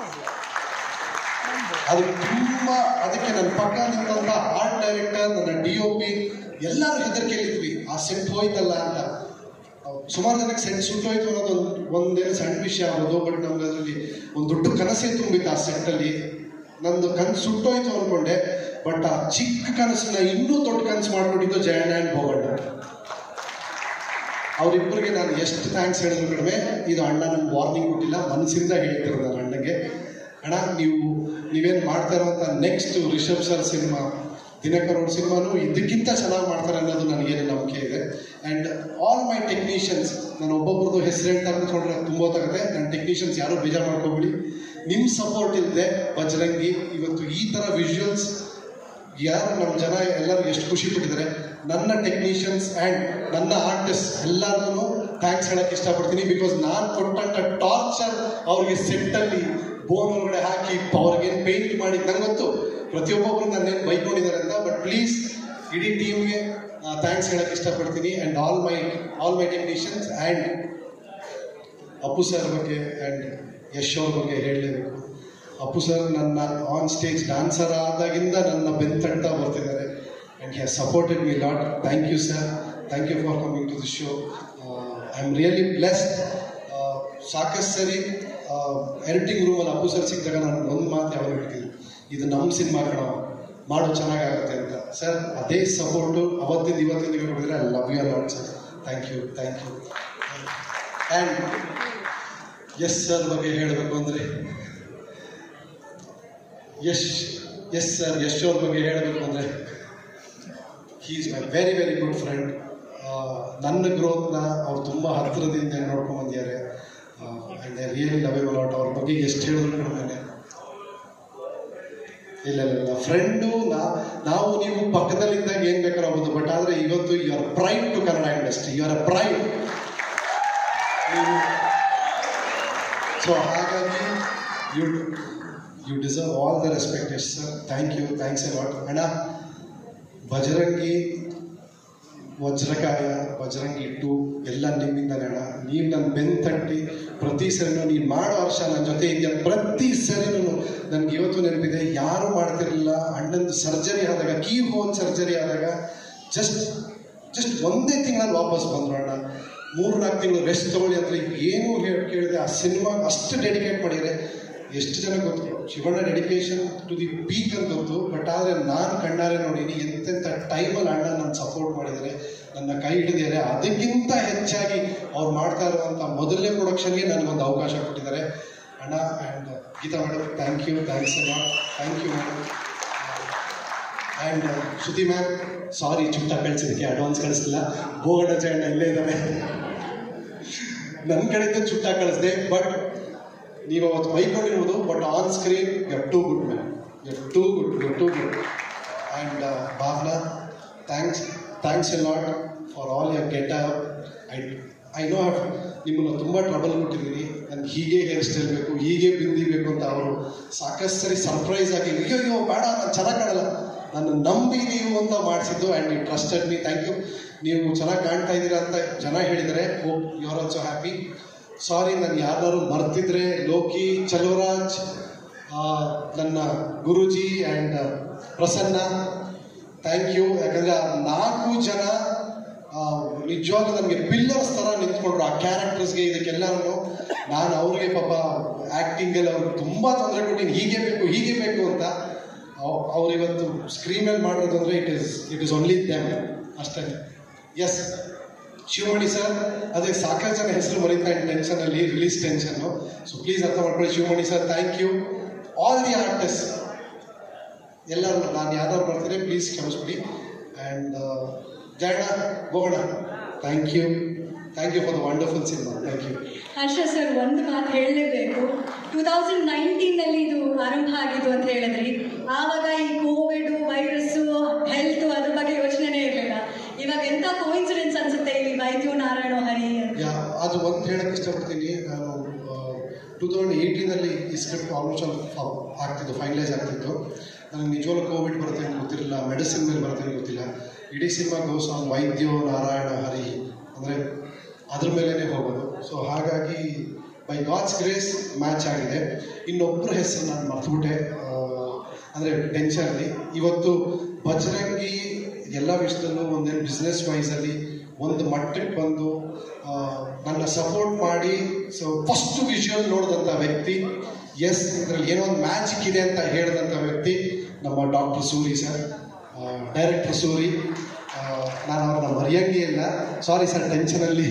ಅದು ತುಂಬ ಅದಕ್ಕೆ ನನ್ನ ಪಕ್ಕ ನಿಂತ ಆರ್ಟ್ ಡೈರೆಕ್ಟರ್ ನನ್ನ ಡಿ ಒ ಪಿ ಎಲ್ಲರೂ ಹೆದರಿಕೆಯಲ್ಲಿದ್ವಿ ಆ ಸೆಟ್ ಹೋಯ್ತಲ್ಲ ಅಂತ ಸುಮಾರು ಜನಕ್ಕೆ ಸೆಟ್ ಸುಟ್ಟೋಯ್ತು ಅನ್ನೋದು ಒಂದು ಒಂದೇನು ಸಣ್ಣ ವಿಷಯ ಆಗೋದು ಬಟ್ ನಮ್ಗೆ ಅದರಲ್ಲಿ ಒಂದು ದೊಡ್ಡ ಕನಸೇ ತುಂಬಿತ್ತು ಆ ಸೆಟ್ಟಲ್ಲಿ ನಂದು ಕನಸು ಸುಟ್ಟೋಯ್ತು ಅನ್ಕೊಂಡೆ ಬಟ್ ಆ ಚಿಕ್ಕ ಕನಸನ್ನ ಇನ್ನೂ ದೊಡ್ಡ ಕನಸು ಮಾಡ್ಕೊಂಡಿದ್ದು ಜಯಣ್ಣ ಆ್ಯಂಡ್ ಬೋಗಣ್ಣ ಅವರಿಬ್ಬರಿಗೆ ನಾನು ಎಷ್ಟು ಥ್ಯಾಂಕ್ಸ್ ಹೇಳಿದ್ರು ಕಡಿಮೆ ಇದು ಅಣ್ಣ ನಮ್ಗೆ ವಾರ್ನಿಂಗ್ ಕೊಟ್ಟಿಲ್ಲ ಮನಸ್ಸಿಂದ ಹೇಳ್ತಿರೋ ನಾನು ಅಣ್ಣಗೆ ಅಣ್ಣ ನೀವು ನೀವೇನು ಮಾಡ್ತಾ ಇರುವಂಥ next Rishab sir cinema Dinakar ಅವ್ರ ಸಿನಿಮಾನು ಇದಕ್ಕಿಂತ ಚೆನ್ನಾಗಿ ಮಾಡ್ತಾರೆ ಅನ್ನೋದು ನನಗೇನು ನಂಬಿಕೆ ಇದೆ ಆ್ಯಂಡ್ ಆಲ್ ಮೈ ಟೆಕ್ನಿಷಿಯನ್ಸ್ ನಾನು ಒಬ್ಬೊಬ್ರದ್ದು ಹೆಸರು ಹೇಳ್ತಾ ಕೂತ್ಕೊಂಡ್ರೆ ತುಂಬ ಹೊತ್ತಾಗುತ್ತೆ ನನ್ನ ಟೆಕ್ನಿಷಿಯನ್ಸ್ ಯಾರು ಬೇಜಾರು ಮಾಡ್ಕೋಬೇಡಿ ನಿಮ್ಮ ಸಪೋರ್ಟ್ ಇಲ್ಲದೆ ಬಜರಂಗಿ ಇವತ್ತು ಈ ಥರ ವಿಜುವಲ್ಸ್ ಯಾರು ನಮ್ಮ ಜನ ಎಲ್ಲರೂ ಎಷ್ಟು ಖುಷಿ ಪಟ್ಟಿದ್ದಾರೆ ನನ್ನ ಟೆಕ್ನಿಷಿಯನ್ಸ್ ಆ್ಯಂಡ್ ನನ್ನ ಆರ್ಟಿಸ್ಟ್ ಎಲ್ಲರೂ ಥ್ಯಾಂಕ್ಸ್ ಹೇಳಕ್ಕೆ ಇಷ್ಟಪಡ್ತೀನಿ ಬಿಕಾಸ್ ನಾನು ಕೊಟ್ಟಂಥ ಟಾರ್ಚರ್ ಅವ್ರಿಗೆ ಸೆಟ್ಟಲ್ಲಿ ಬೋನ್ ಒಳಗಡೆ ಹಾಕಿ ಅವ್ರಿಗೆ ಪೇಂಟ್ ಮಾಡಿ ನಂಗೆ ಗೊತ್ತು ಪ್ರತಿಯೊಬ್ಬೊಬ್ರು ನನ್ನೇನು ಬೈಕೊಂಡಿದ್ದಾರೆ ಅಂತ ಬಟ್ ಪ್ಲೀಸ್ ಇಡೀ ಟೀಮ್ಗೆ ಥ್ಯಾಂಕ್ಸ್ ಹೇಳಕ್ಕೆ ಇಷ್ಟಪಡ್ತೀನಿ and all my all my technicians and Appu sir ಬಗ್ಗೆ ಆ್ಯಂಡ್ ಯಶ್ ಅವ್ರ ಬಗ್ಗೆ ಹೇಳಲೇಬೇಕು ಅಪ್ಪು ಸರ್ ನನ್ನ ಆನ್ ಸ್ಟೇಜ್ ಡಾನ್ಸರ್ ಆದಾಗಿಂದ ನನ್ನ ಬೆಂತಟ್ಟ ಬರ್ತಿದ್ದಾರೆ and has supported me lot thank you sir thank you for coming to the show I am really blessed ಸಾಕಷ್ಟು ಸರಿ ಎಡಿಟಿಂಗ್ ರೂಮಲ್ಲಿ ಅಪ್ಪು ಸರ್ ಸಿಕ್ಕಿದಾಗ ನಾನು ಒಂದು ಮಾತು ಯಾವಾಗ ಹೇಳ್ತೀನಿ ಇದು ನಮ್ಮ ಸಿನಿಮಾ ಕಣ ಮಾಡೋ ಚೆನ್ನಾಗಾಗುತ್ತೆ ಅಂತ ಸರ್ ಅದೇ ಸಪೋರ್ಟು ಅವತ್ತಿಂದ ಇವತ್ತಿಂದ ಹೇಳಿದ್ರೆ I love you lot sir thank you thank you and S sir ಬಗ್ಗೆ ಹೇಳಬೇಕು ಅಂದರೆ ಯಶ್ ಎಸ್ ಸರ್ ಯಶ್ ಅವ್ರ ಬಗ್ಗೆ ಹೇಳಬೇಕು ಅಂದರೆ he is my very very good friend ನನ್ನ ಗ್ರೋತ್ನ ಅವ್ರು ತುಂಬ ಹತ್ತಿರದಿಂದ ನೋಡ್ಕೊಂಡು ಬಂದಿದ್ದಾರೆ and I really love you lot ಅವ್ರ ಬಗ್ಗೆ ಎಷ್ಟು ಹೇಳಿದ್ರು ಕಡಿಮೆ ಇಲ್ಲ ಇಲ್ಲ ಇಲ್ಲ ಫ್ರೆಂಡು ನಾ ನಾವು ನೀವು ಪಕ್ಕದಲ್ಲಿದ್ದಾಗ ಏನು ಬೇಕಾದ್ರೂ ಆಗ್ಬೋದು ಬಟ್ ಆದರೆ ಇವತ್ತು you are pride to Kannada industry you are a pride so ಹಾಗಾಗಿ you you deserve all the respect S sir thank you thanks a lot ಅಣ್ಣ ಬಜರಂಗಿ ವಜ್ರಕಾಯ ಬಜರಂಗಿ ಟು ಎಲ್ಲ ನಿಮ್ಮಿಂದಲೇ ಅಣ್ಣ ನೀವು ನನ್ನ ಬೆನ್ ತಟ್ಟಿ ಪ್ರತಿ ಸರಿನೂ ನೀನು ಮಾಡೋ ವರ್ಷ ನನ್ನ ಜೊತೆ ಇದೆಯಾ ಪ್ರತಿ ಸರಿನೂ ನನಗೆ ಇವತ್ತು ನೆನಪಿದೆ ಯಾರು ಮಾಡ್ತಿರಲಿಲ್ಲ ಅಣ್ಣಂದು ಸರ್ಜರಿ ಆದಾಗ ಕೀ ಹೋಲ್ ಸರ್ಜರಿ ಆದಾಗ ಜಸ್ಟ್ ಜಸ್ಟ್ ಒಂದೇ ತಿಂಗಳಲ್ಲಿ ವಾಪಸ್ ಬಂದ್ರು ಅಣ್ಣ ಮೂರು ನಾಲ್ಕು ತಿಂಗಳು ರೆಸ್ಟ್ ತೊಗೊಳ್ಳಿ ಅಂತ ಏನು ಹೇಳಿ ಕೇಳಿದೆ ಆ ಸಿನಿಮಾ ಅಷ್ಟು ಡೆಡಿಕೇಟ್ ಮಾಡಿದರೆ ಎಷ್ಟು ಜನ ಗೊತ್ತು Shivanna dedication to the peak ಅಂತ ಗೊತ್ತು ಬಟ್ ಆದರೆ ನಾನು ಕಣ್ಣಾರೆ ನೋಡೀನಿ ಎಂತೆಂಥ ಟೈಮಲ್ಲಿ ಅಣ್ಣ ನನ್ನ ಸಪೋರ್ಟ್ ಮಾಡಿದ್ದಾರೆ ನನ್ನ ಕೈ ಹಿಡಿದಿದ್ದಾರೆ ಅದಕ್ಕಿಂತ ಹೆಚ್ಚಾಗಿ ಅವ್ರು ಮಾಡ್ತಾ ಇರುವಂಥ ಮೊದಲನೇ ಪ್ರೊಡಕ್ಷನ್ಗೆ ನನಗೊಂದು ಅವಕಾಶ ಕೊಟ್ಟಿದ್ದಾರೆ ಅಣ್ಣ and Geetha madam thank you thanks ಅಲ್ಲ thank you madam and Shruthi ma'am sorry ಚುಟ್ಟ ಕಳಿಸಿದ್ದಕ್ಕೆ ಅಡ್ವಾನ್ಸ್ ಕಳಿಸಿಲ್ಲ ಬೋಗಡ ಜಯಣ್ಣ ಇಲ್ಲೇ ಇದ್ದಾರೆ ನನ್ನ ಕಡೆಯಿಂದ ಚುಟ್ಟ ಕಳಿಸಿದೆ ಬಟ್ ನೀವು ಅವತ್ತು ಬೈಕೊಂಡಿರ್ಬೋದು but on screen your too good ma'am your too good your too good and Bhavana thanks thanks a lot for all your get I I no have ನಿಮ್ಮನ್ನು ತುಂಬ ಟ್ರಬಲ್ ಕೊಟ್ಟಿದ್ದೀನಿ ನನಗೆ ಹೀಗೆ ಹೇರ್ ಸ್ಟೈಲ್ ಬೇಕು ಹೀಗೆ ಬಿಂದಿ ಬೇಕು ಅಂತ ಅವರು ಸಾಕಷ್ಟು ಸರಿ ಸರ್ಪ್ರೈಸ್ ಆಗಿ ಅಯ್ಯೋ ಅಯ್ಯೋ ಬೇಡ ನಾನು ಚೆನ್ನಾಗಿ ಕಾಣಲ್ಲ ನನ್ನ ನಂಬಿ ನೀವು ಅಂತ ಮಾಡಿಸಿದ್ದು and you trusted me thank you ನೀವು ಚೆನ್ನಾಗಿ ಕಾಣ್ತಾ ಇದ್ದೀರಾ ಅಂತ ಜನ ಹೇಳಿದ್ದಾರೆ hope you are also happy sorry ನಾನು ಯಾರು ಮರ್ತಿದ್ರೆ ಲೋಕಿ ಚಲುವರಾಜ್ ಆ, ನನ್ನ Guruji and Prasanna thank you ಯಾಕಂದರೆ ಆ ನಾಲ್ಕು ಜನ ನಿಜವಾಗ್ಲೂ ನಮಗೆ ಪಿಲ್ಲರ್ಸ್ ಥರ ನಿಂತ್ಕೊಂಡ್ರು ಆ ಕ್ಯಾರೆಕ್ಟರ್ಸ್ಗೆ ಇದಕ್ಕೆಲ್ಲರೂ ನಾನು ಅವ್ರಿಗೆ ಪಾಪ ಆ್ಯಕ್ಟಿಂಗಲ್ಲಿ ಅವ್ರಿಗೆ ತುಂಬ ತೊಂದರೆ ಕೊಟ್ಟಿನಿ ಹೀಗೆ ಬೇಕು ಹೀಗೆ ಬೇಕು ಅಂತ ಅವ್- ಅವ್ರು ಇವತ್ತು ಸ್ಕ್ರೀನಲ್ಲಿ ಮಾಡಿರೋದು ಅಂದರೆ it is it is only damn ಅಷ್ಟೇ ಎಸ್ ಶಿವಮಣಿ ಸರ್ ಅದಕ್ಕೆ ಸಾಕಷ್ಟು ಜನ ಹೆಸರು ಮರಿತಾ ಇದ್ದೀನಿ ಟೆನ್ಷನಲ್ಲಿ ರಿಲೀಸ್ ಟೆನ್ಷನ್ನು ಸೊ ಪ್ಲೀಸ್ ಅರ್ಥ ಮಾಡ್ಕೊಳ್ಳಿ Shivamani sir thank you all the artist ಎಲ್ಲರೂ ನಾನು ಯಾವ್ದಾದ್ರು ಬರ್ತೀನಿ ಪ್ಲೀಸ್ ಕ್ಷಮಿಸ್ಬಿಡಿ ಆ್ಯಂಡ್ ಜಯಣ್ಣ ಹೋಗೋಣ thank you thank you for the wonderful cinema thank you Harsha sir ಒಂದು ಮಾತು ಹೇಳಲೇಬೇಕು ಟೂ ತೌಸಂಡ್ ನೈನ್ಟೀನಲ್ಲಿ ಇದು ಆರಂಭ ಆಗಿದ್ದು ಅಂತ ಹೇಳಿದ್ರಿ ಆವಾಗ ಈ ಕೋವಿಡ್ ವೈರಸ್ಸು ಹೆಲ್ತ್ ಅದ್ರ ಬಗ್ಗೆ ಯೋಚನೆನೇ ಇರಲಿಲ್ಲ ಇವಾಗ ಎಂಥ ಕೋಇನ್ಸಿಡೆನ್ಸ್ ಅನ್ಸುತ್ತೆ ಇಲ್ಲಿ ವೈದ್ಯು ನಾರಾಯಣ ಹರಿ ಅಂತ ಯಾ ಅದು ಒಂದು ಹೇಳಕ್ಕೆ ಇಷ್ಟಪಡ್ತೀನಿ ನಾನು ಟೂ ತೌಸಂಡ್ ಏಯ್ಟೀನಲ್ಲಿ ಈ ಸ್ಕ್ರಿಪ್ಟ್ ಆಲ್ಮೋಸ್ಟ್ ಆಲ್ ಆಗ್ತಿದ್ದು ಫೈನಲೈಸ್ ಆಗ್ತಿತ್ತು ನನಗೆ ನಿಜವಾಗ್ಲೂ ಕೋವಿಡ್ ಬರುತ್ತೆ ಅಂತ ಗೊತ್ತಿರಲಿಲ್ಲ ಮೆಡಿಸಿನ್ ಮೇಲೆ ಬರುತ್ತೆ ಅಂತ ಗೊತ್ತಿಲ್ಲ ಇಡೀ ಸಿನಿಮಾ ಗೋಸ್ ಆನ್ ವೈದ್ಯೋ ನಾರಾಯಣ ಹರಿ ಅಂದರೆ ಅದ್ರ ಮೇಲೇ ಹೋಗೋದು ಸೊ ಹಾಗಾಗಿ ಬೈ ಗಾಡ್ಸ್ ಗ್ರೇಸ್ ಮ್ಯಾಚ್ ಆಗಿದೆ ಇನ್ನೊಬ್ಬರ ಹೆಸರು ನಾನು ಮರ್ತುಬಿಟ್ಟೆ ಅಂದರೆ ಟೆನ್ಷನಲ್ಲಿ ಇವತ್ತು ಬಜರಂಗಿ ಎಲ್ಲ ವಿಷಯದಲ್ಲೂ ಒಂದೇನು ಬಿಸ್ನೆಸ್ ವೈಸಲ್ಲಿ ಒಂದು ಮಟ್ಟಕ್ಕೆ ಬಂದು ಆ, ನನ್ನ ಸಪೋರ್ಟ್ ಮಾಡಿ ಸೊ ಫಸ್ಟ್ ವಿಜುವಲ್ ನೋಡಿದಂಥ ವ್ಯಕ್ತಿ ಎಸ್ ಇದರಲ್ಲಿ ಏನೋ ಒಂದು ಮ್ಯಾಜಿಕ್ ಇದೆ ಅಂತ ಹೇಳಿದಂಥ ವ್ಯಕ್ತಿ ನಮ್ಮ doctor Suri sir director Suri ಆ, ನಾನು ಅವ್ರನ್ನ ಮರೆಯಂಗೆ ಇಲ್ಲ ಸಾರಿ ಸರ್ ಟೆನ್ಷನಲ್ಲಿ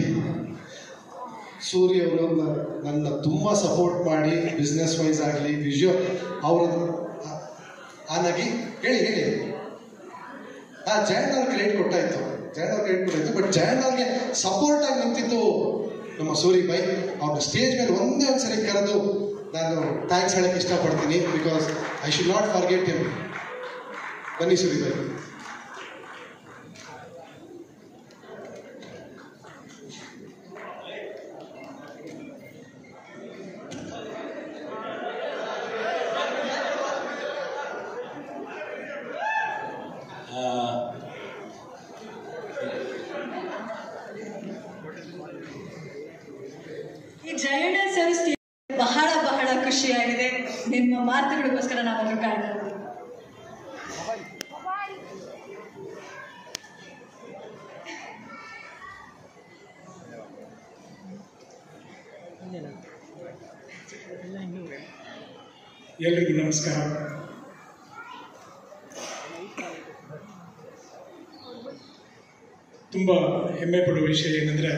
ಸೂರಿ ಅವರು ನನ್ನ ತುಂಬ ಸಪೋರ್ಟ್ ಮಾಡಿ ಬಿಸ್ನೆಸ್ ವೈಸ್ ಆಗಲಿ ವಿಜುವಲ್ ಅವರ ಆ ನಗಿ ಹೇಳಿ ಹೇಳಿ ಆ ಜಯಣ್ಣ ಅವ್ರ ಕ್ರೆಡಿಟ್ ಕೊಟ್ಟಾಯ್ತು ಜಯಣ್ಣ ಅವ್ರಿಗೆ ಹೇಳ್ಕೊಡಿದ್ದು ಬಟ್ ಜಯಣ್ಣ ಅವ್ರಿಗೆ ಸಪೋರ್ಟ್ ಆಗಿ ನಿಂತಿದ್ದು ನಮ್ಮ ಸೂರಿ ಬೈ ಅವ್ರ ಸ್ಟೇಜ್ ಮೇಲೆ ಒಂದೇ ಒಂದು ಸರಿ ಕರೆದು ನಾನು ಥ್ಯಾಂಕ್ಸ್ ಹೇಳಕ್ಕೆ ಇಷ್ಟಪಡ್ತೀನಿ because I should not forget him ಬನ್ನಿ ಸೂರಿ ಬೈ ಈ ಜಯಣ್ಣ ಸರ್ ಸ್ಟೇಜ್ ಬಹಳ ಬಹಳ ಖುಷಿಯಾಗಿದೆ ನಿಮ್ಮ ಮಾತುಗಳಿಗೋಸ್ಕರ ನಾವೆಲ್ಲರೂ ಕಾಯ್ತಾ ಇದ್ದೀವಿ ಎಲ್ರಿಗೂ ನಮಸ್ಕಾರ ತುಂಬ ಹೆಮ್ಮೆ ಪಡುವ ವಿಷಯ ಏನಂದರೆ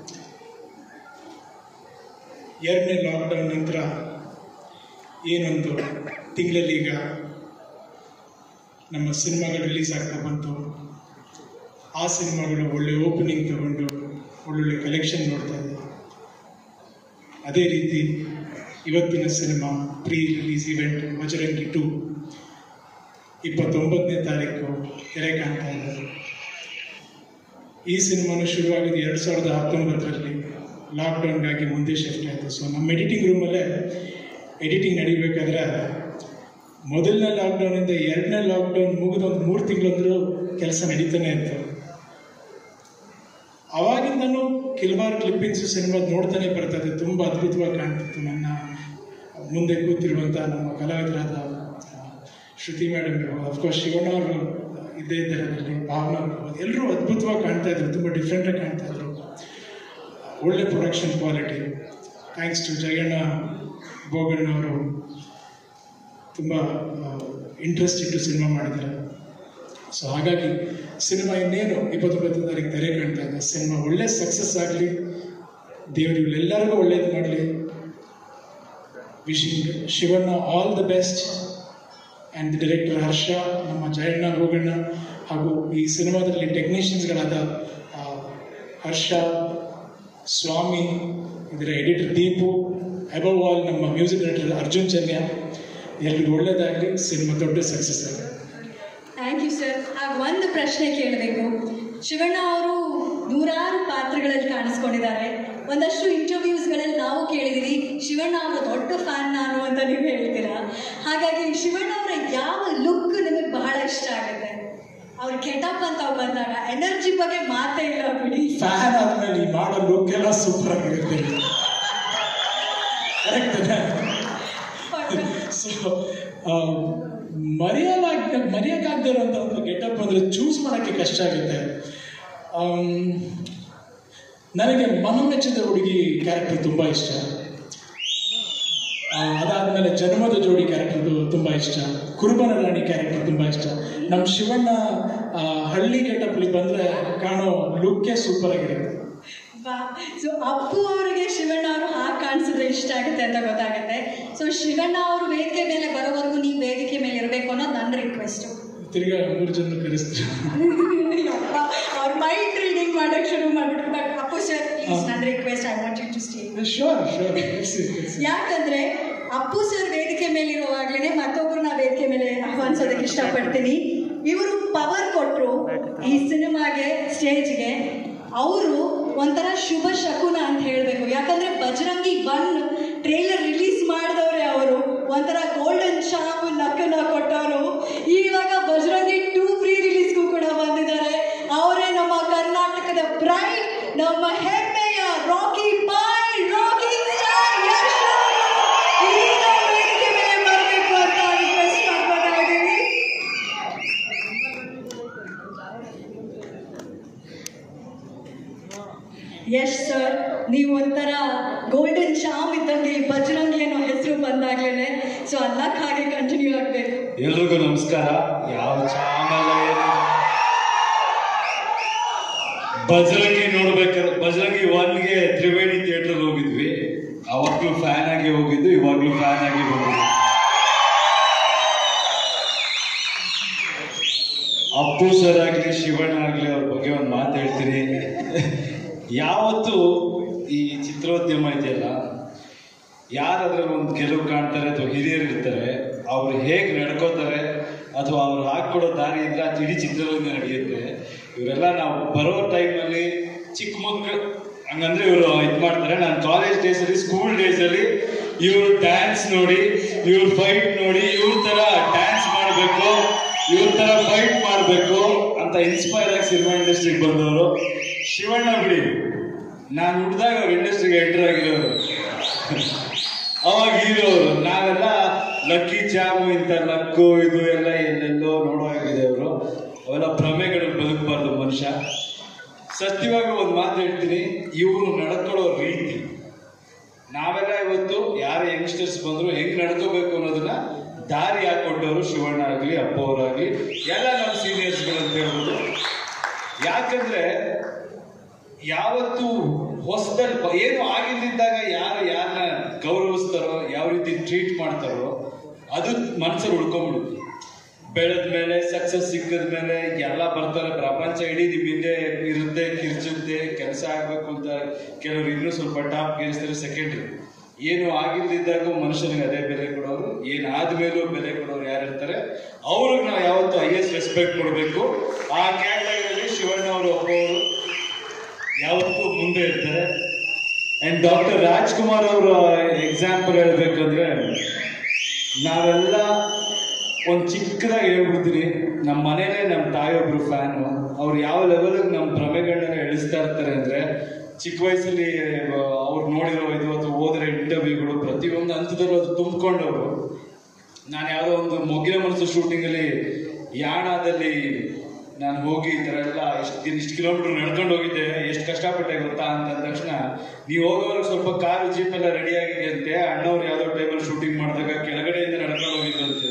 ಎರಡನೇ ಲಾಕ್ಡೌನ್ ನಂತರ ಏನೊಂದು ತಿಂಗಳಲ್ಲಿ ಈಗ ನಮ್ಮ ಸಿನಿಮಾಗಳು ರಿಲೀಸ್ ಆಗ್ತಾ ಬಂತು ಆ ಸಿನಿಮಾಗಳು ಒಳ್ಳೆ ಓಪನಿಂಗ್ ತಗೊಂಡು ಒಳ್ಳೊಳ್ಳೆ ಕಲೆಕ್ಷನ್ ನೋಡ್ತಾ ಇದೆ ಅದೇ ರೀತಿ ಇವತ್ತಿನ cinema pre release event Bajrangi two ಇಪ್ಪತ್ತೊಂಬತ್ತನೇ ತಾರೀಕು ತೆರೆ ಕಾಣ್ತಾ ಇದೆ ಈ ಸಿನಿಮಾನು ಶುರುವಾಗಿದ್ದು ಎರಡು ಸಾವಿರದ ಹತ್ತೊಂಬತ್ತರಲ್ಲಿ ಲಾಕ್ಡೌನ್ಗಾಗಿ ಮುಂದೆ ಶಿಫ್ಟ್ ಆಯಿತು ಸೊ ನಮ್ಮ ಎಡಿಟಿಂಗ್ ರೂಮಲ್ಲೇ ಎಡಿಟಿಂಗ್ ನಡಿಬೇಕಾದ್ರೆ ಮೊದಲನೇ ಲಾಕ್ಡೌನಿಂದ ಎರಡನೇ ಲಾಕ್ಡೌನ್ ಮುಗಿದ ಒಂದು ಮೂರು ತಿಂಗಳಂದ್ರೂ ಕೆಲಸ ನಡೀತಾನೆ ಇತ್ತು ಅವಾಗಿಂದನೂ ಕೆಲವಾರು ಕ್ಲಿಪ್ಪಿಂಗ್ಸು ಸಿನಿಮಾ ನೋಡ್ತಾನೆ ಬರ್ತದೆ ತುಂಬ ಅದ್ಭುತವಾಗಿ ಕಾಣ್ತಿತ್ತು ನನ್ನ ಮುಂದೆ ಕೂತಿರುವಂಥ ನಮ್ಮ ಕಲಾವಿದರಾದ ಶ್ರುತಿ ಮೇಡಮ್ ಇರ್ಬೋದು ಅಫ್ಕೋರ್ಸ್ ಶಿವಣ್ಣ ಅವರು ಇದ್ದೇ ಇದ್ದಾರೆ ಅದರಲ್ಲಿ ಭಾವನಾ ಇರ್ಬೋದು ಎಲ್ಲರೂ ಅದ್ಭುತವಾಗಿ ಕಾಣ್ತಾ ಇದ್ರು ತುಂಬ ಡಿಫ್ರೆಂಟಾಗಿ ಕಾಣ್ತಾ ಇದ್ರು ಒಳ್ಳೆ production quality thanks to Jayanna Boganna ಅವರು ತುಂಬ ಇಂಟ್ರೆಸ್ಟ್ ಇಟ್ಟು ಸಿನಿಮಾ ಮಾಡಿದ್ದಾರೆ ಸೊ ಹಾಗಾಗಿ ಸಿನಿಮಾ ಇನ್ನೇನು ಇಪ್ಪತ್ತೊಂಬತ್ತನೇ ತಾರೀಕು ತೆರೆ ಕಾಣ್ತಾ ಇದೆ ಸಿನಿಮಾ ಒಳ್ಳೆ ಸಕ್ಸಸ್ ಆಗಲಿ ದೇವರು ಇವರೆಲ್ಲರಿಗೂ ಒಳ್ಳೇದು ಮಾಡಲಿ wishing Shivanna all the best and the director Harsha ನಮ್ಮ ಜಯಣ್ಣ ಗೋಗಣ್ಣ ಹಾಗೂ ಈ ಸಿನಿಮಾದಲ್ಲಿ ಟೆಕ್ನಿಷಿಯನ್ಸ್ಗಳಾದ ಆ, ಹರ್ಷ ಸ್ವಾಮಿ ಇದರ ಎಡಿಟರ್ ದೀಪು ಅಬವ್ ಆಲ್ ನಮ್ಮ ಮ್ಯೂಸಿಕ್ ಡೈರೆಕ್ಟರ್ ಅರ್ಜುನ್ ಚನ್ಯ ಎಲ್ರಿಗೂ ಒಳ್ಳೇದಾಗಲಿ ಸಿನಿಮಾ ದೊಡ್ಡ ಸಕ್ಸಸ್ ಆಗಲಿ ಥ್ಯಾಂಕ್ ಯು ಸರ್ ಆಗ ಒಂದು ಪ್ರಶ್ನೆ ಕೇಳಬೇಕು ಶಿವಣ್ಣ ಅವರು ನೂರಾರು ಪಾತ್ರಗಳಲ್ಲಿ ಕಾಣಿಸ್ಕೊಂಡಿದ್ದಾರೆ ಒಂದಷ್ಟು ಇಂಟರ್ವ್ಯೂಸ್ಗಳಲ್ಲಿ ನಾವು ಕೇಳಿದ್ದೀವಿ ಶಿವಣ್ಣ ಅವರ ದೊಡ್ಡ ಫ್ಯಾನ್ ನಾನು ಅಂತ ನೀವು ಹೇಳ್ತೀರಾ ಹಾಗಾಗಿ ಶಿವಣ್ಣ ಅವರ ಯಾವ ಲುಕ್ ನಿಮಗೆ ಬಹಳ ಇಷ್ಟ ಆಗುತ್ತೆ ಅವ್ರ ಕೆಟಪ್ ಅಂತ ಬಂದಾಗ ಎನರ್ಜಿ ಬಗ್ಗೆ ಮಾತೇ ಇಲ್ಲ ಬಿಡಿ ಫ್ಯಾನ್ ಆದ್ಮೇಲೆ ಈ ಮಾಡೋ ಲುಕ್ ಎಲ್ಲ ಸೂಪರ್ ಆಗಿರುತ್ತೆ ಸೊ ಮರೆಯಲಾಗ ಮರೆಯೋಕ್ಕಾಗದೇ ಇರೋಂಥ ಒಂದು ಗೆಟಪ್ ಅಂದರೆ ಚೂಸ್ ಮಾಡೋಕ್ಕೆ ಕಷ್ಟ ಆಗುತ್ತೆ ಆಮ್, ನನಗೆ ಮನಮೆಚ್ಚಿದ ಹುಡುಗಿ ಕ್ಯಾರೆಕ್ಟರ್ ತುಂಬ ಇಷ್ಟ ಆ, ಅದಾದ್ಮೇಲೆ ಜನ್ಮದ ಜೋಡಿ ಕ್ಯಾರೆಕ್ಟರ್ದು ತುಂಬ ಇಷ್ಟ ಕುರುಬನ ರಾಣಿ ಕ್ಯಾರೆಕ್ಟರ್ ತುಂಬ ಇಷ್ಟ ನಮ್ಮ ಶಿವಣ್ಣ ಆ, ಹಳ್ಳಿ ಗೆಟಪ್ಲಿ ಬಂದರೆ ಕಾಣೋ ಲುಕ್ಕೇ ಸೂಪರ್ ಆಗಿರುತ್ತೆ ಸೊ ಅಪ್ಪು ಅವರಿಗೆ ಶಿವಣ್ಣ ಅವರು ಹಾಗೆ ಕಾಣಿಸಿದ್ರೆ ಇಷ್ಟ ಆಗುತ್ತೆ ಅಂತ ಗೊತ್ತಾಗುತ್ತೆ ಸೊ ಶಿವಣ್ಣ ಅವರು ವೇದಿಕೆ ಮೇಲೆ ಬರೋವರೆಗೂ ನೀವು ವೇದಿಕೆ ಮೇಲೆ ಇರಬೇಕು ಅನ್ನೋದು ನನ್ನ ರಿಕ್ವೆಸ್ಟು ತಿರ್ಗಾ ಮೂರು ಜನ ಕರೆಸ್ತೀರ ಅವ್ರ ಮೈಂಡ್ ರೀಡಿಂಗ್ ಮಾಡಕ್ ಶುರು ಮಾಡ್ಬಿಟ್ರು ಬಟ್ ಅಪ್ಪು ಸರ್ ಪ್ಲೀಸ್ ನನ್ನ request I want you to stay sure sure ಯಾಕಂದ್ರೆ ಅಪ್ಪು ಸರ್ ವೇದಿಕೆ ಮೇಲೆ ಇರುವಾಗ್ಲೇನೆ ಮತ್ತೊಬ್ಬರನ್ನ ವೇದಿಕೆ ಮೇಲೆ ಆಹ್ವಾನಿಸೋದಕ್ಕೆ ಇಷ್ಟಪಡ್ತೀನಿ ಇವರು ಪವರ್ ಕೊಟ್ಟರು ಈ ಸಿನಿಮಾಗೆ ಸ್ಟೇಜ್ಗೆ ಅವರು ಒಂಥರ ಶುಭ ಶಕುನ ಅಂತ ಹೇಳಬೇಕು ಯಾಕಂದ್ರೆ ಬಜರಂಗಿ ಒನ್ ಟ್ರೇಲರ್ ರಿಲೀಸ್ ಮಾಡಿದವ್ರೆ ಅವರು ಒಂಥರ ಗೋಲ್ಡನ್ ಶಾಪು ನಕ್ಕನ ಕೊಟ್ಟವರು ಇವಾಗ ಬಜರಂಗಿ ಟೂ ಪ್ರೀ ರಿಲೀಸ್ಗೂ ಕೂಡ ಬಂದಿದ್ದಾರೆ ಅವರೇ ನಮ್ಮ ಕರ್ನಾಟಕದ ಪ್ರೈಡ್ ನಮ್ಮ ಹೆಮ್ಮೆಯ Rocky boy Rocky star Yash ಅವರು ಈಗ ವೇದಿಕೆ ಮೇಲೆ ಬರಬೇಕು ಅಂತ ರಿಕ್ವೆಸ್ಟ್ ಮಾಡ್ಕೊತಾ ಇದ್ದೀವಿ ಯಶ್ ಸರ್ ನೀವು ಒಂಥರ ಗೋಲ್ಡನ್ ಶಾಮ್ ಇದ್ದಂಗೆ ಈ ಬಜರಂಗಿ ಅನ್ನೋ ಹೆಸರು ಬಂದಾಗ್ಲೇನೆ ಸೊ ಅಲ್ಲಕ್ ಹಾಗೆ ಕಂಟಿನ್ಯೂ ಆಗಬೇಕು ಎಲ್ರಿಗೂ ನಮಸ್ಕಾರ ಯಾವ ಚಾನಲ್ ಬಜರಂಗಿ ನೋಡ್ಬೇಕಾದ್ರೆ ಬಜರಂಗಿ ಒನ್ಗೆ ತ್ರಿವೇಣಿ ಥಿಯೇಟರ್ ಹೋಗಿದ್ವಿ ಅವಾಗ್ಲೂ ಫ್ಯಾನ್ ಆಗಿ ಹೋಗಿದ್ದು ಇವಾಗ್ಲೂ ಫ್ಯಾನ್ ಆಗಿ ಹೋಗಿದ್ವಿ ಅಪ್ಪು ಸರ್ ಆಗ್ಲಿ ಶಿವಣ್ಣ ಆಗ್ಲಿ ಅವ್ರ ಬಗ್ಗೆ ಒಂದು ಮಾತು ಹೇಳ್ತೀನಿ ಯಾವತ್ತು ಈ ಚಿತ್ರೋದ್ಯಮ ಇದೆಯಲ್ಲ ಯಾರಾದ್ರೂ ಒಂದು ಗೆಲುವು ಕಾಣ್ತಾರೆ ಅಥವಾ ಹಿರಿಯರು ಇರ್ತಾರೆ ಅವ್ರು ಹೇಗೆ ನಡ್ಕೋತಾರೆ ಅಥವಾ ಅವ್ರು ಹಾಕ್ಕೊಡೋ ದಾರಿ ಇದ್ರೆ ಅದು ಇಡೀ ಚಿತ್ರರಂಗ ನಡೆಯುತ್ತೆ ಇವರೆಲ್ಲ ನಾವು ಬರೋ ಟೈಮಲ್ಲಿ ಚಿಕ್ಕ ಮಕ್ಕಳು ಹಂಗಂದ್ರೆ ಇವರು ಇದು ಮಾಡ್ತಾರೆ ನಾನು ಕಾಲೇಜ್ ಡೇಸಲ್ಲಿ ಸ್ಕೂಲ್ ಡೇಸಲ್ಲಿ ಇವ್ರು ಡ್ಯಾನ್ಸ್ ನೋಡಿ ಇವ್ರ ಫೈಟ್ ನೋಡಿ ಇವ್ರ ತರ ಡ್ಯಾನ್ಸ್ ಮಾಡಬೇಕು ಇವ್ರ ತರ ಫೈಟ್ ಮಾಡಬೇಕು ಅಂತ ಇನ್ಸ್ಪೈರ್ ಆಗಿ ಸಿನಿಮಾ ಇಂಡಸ್ಟ್ರಿಗೆ ಬಂದವರು ಶಿವಣ್ಣ ಬಿಡಿ ನಾನು ಹುಟ್ಟಿದಾಗ ಅವ್ರ ಇಂಡಸ್ಟ್ರಿಗೆ ಎಂಟರ್ ಆಗಿರೋರು ಅವಾಗ ಹೀರೋರು ನಾವೆಲ್ಲ ಲಕ್ಕಿ ಚಾಮು ಇಂಥ ಲಕ್ಕು ಇದು ಎಲ್ಲ ಎಲ್ಲೆಲ್ಲೋ ನೋಡುವಾಗಿದೆ ಅವರು ಅವೆಲ್ಲ ಭ್ರಮೆಗಳು ಬದುಕಬಾರ್ದು ಮನುಷ್ಯ ಸತ್ಯವಾಗಿ ಒಂದು ಮಾತು ಹೇಳ್ತೀನಿ ಇವರು ನಡ್ಕೊಳ್ಳೋ ರೀತಿ ನಾವೆಲ್ಲ ಇವತ್ತು ಯಾರು ಯಂಗ್ಸ್ಟರ್ಸ್ ಬಂದ್ರು ಹೆಂಗ್ ನಡ್ಕೋಬೇಕು ಅನ್ನೋದನ್ನ ದಾರಿ ಹಾಕೊಟ್ಟವರು ಶಿವಣ್ಣ ಆಗ್ಲಿ ಅಪ್ಪ ಅವರಾಗ್ಲಿ ಎಲ್ಲ ನಮ್ಮ ಸೀನಿಯರ್ಸ್ಗಳು ಅಂತ ಹೇಳ್ಬೋದು ಯಾಕಂದ್ರೆ ಯಾವತ್ತು ಹೊಸದಲ್ಲಿ ಬ- ಏನು ಆಗಿದ್ದಾಗ ಯಾರು ಯಾರನ್ನ ಗೌರವಿಸ್ತಾರೋ ಯಾವ ರೀತಿ ಟ್ರೀಟ್ ಮಾಡ್ತಾರೋ ಅದು ಮನಸ್ಸಲ್ಲಿ ಉಳ್ಕೊಂಡ್ಬಿಡುತ್ತೆ ಬೆಳೆದ ಮೇಲೆ ಸಕ್ಸಸ್ ಸಿಕ್ಕದ ಮೇಲೆ ಎಲ್ಲ ಬರ್ತಾರೆ ಪ್ರಪಂಚ ಇಡೀ ನಿಮ್ ಹಿಂದೆ ಇರುತ್ತೆ ಕಿರ್ಚುತ್ತೆ ಕೆಲಸ ಆಗ್ಬೇಕು ಅಂತ ಕೆಲವರು ಇನ್ನೂ ಸ್ವಲ್ಪ ಟಾಪ್ ಗೆಲ್ಸ್ತಾರೆ ಸೆಕೆಂಡ್ರಿ ಏನು ಆಗಿಲ್ದಿದ್ದಾಗ ಮನುಷ್ಯನಿಗೆ ಅದೇ ಬೆಲೆ ಕೊಡೋರು ಏನು ಆದ್ಮೇಲೂ ಬೆಲೆ ಕೊಡೋರು ಯಾರು ಇರ್ತಾರೆ ಅವ್ರಿಗೆ ನಾವು ಯಾವತ್ತು ಹೈಯೆಸ್ಟ್ ರೆಸ್ಪೆಕ್ಟ್ ಕೊಡಬೇಕು ಆ ಕ್ಯಾಟಗರಿಯಲ್ಲಿ ಶಿವಣ್ಣ ಅವರು ಒಬ್ಬವರು ಯಾವತ್ತೂ ಮುಂದೆ ಇರ್ತಾರೆ ಅಂಡ್ ಡಾಕ್ಟರ್ ರಾಜ್ಕುಮಾರ್ ಅವರ ಎಕ್ಸಾಂಪಲ್ ಹೇಳ್ಬೇಕಂದ್ರೆ ನಾವೆಲ್ಲ ಒಂದು ಚಿಕ್ಕದಾಗಿ ಹೇಳ್ಬಿಡ್ತೀನಿ ನಮ್ಮ ಮನೇಲೆ ನಮ್ಮ ತಾಯಿಯೊಬ್ರು ಫ್ಯಾನು ಅವ್ರು ಯಾವ ಲೆವೆಲ್ಗೆ ನಮ್ಮ ಭ್ರಮೆಗಳನ್ನ ಇಳಿಸ್ತಾ ಇರ್ತಾರೆ ಅಂದ್ರೆ ಚಿಕ್ಕ ವಯಸ್ಸಲ್ಲಿ ಅವ್ರು ನೋಡಿರೋ ಇದು ಅಥವಾ ಹೋದ್ರೆ ಇಂಟರ್ವ್ಯೂಗಳು ಪ್ರತಿಯೊಂದು ಹಂತದಲ್ಲೂ ಅದು ತುಂಬಿಕೊಂಡವರು ನಾನು ಯಾವುದೋ ಒಂದು ಮೊಗ್ಗಿನ ಮನಸ್ಸು ಶೂಟಿಂಗಲ್ಲಿ ಯಾಣದಲ್ಲಿ ನಾನು ಹೋಗಿ ಈ ಥರ ಎಲ್ಲ ಇಷ್ಟು ದಿನ ಇಷ್ಟು ಕಿಲೋಮೀಟರ್ ನಡ್ಕೊಂಡು ಹೋಗಿದ್ದೆ ಎಷ್ಟು ಕಷ್ಟಪಟ್ಟೆ ಗೊತ್ತಾ ಅಂತ ಅಂದ ತಕ್ಷಣ ನೀವು ಹೋಗೋವಾಗ ಸ್ವಲ್ಪ ಕಾರು ಜೀಪ್ ಎಲ್ಲ ರೆಡಿ ಆಗಿದೆ ಅಂತೆ ಅಣ್ಣವ್ರು ಯಾವುದೋ ಟೈಮಲ್ಲಿ ಶೂಟಿಂಗ್ ಮಾಡಿದಾಗ ಕೆಳಗಡೆಯಿಂದ ನಡ್ಕೊಂಡು ಹೋಗಿದ್ರಂತೆ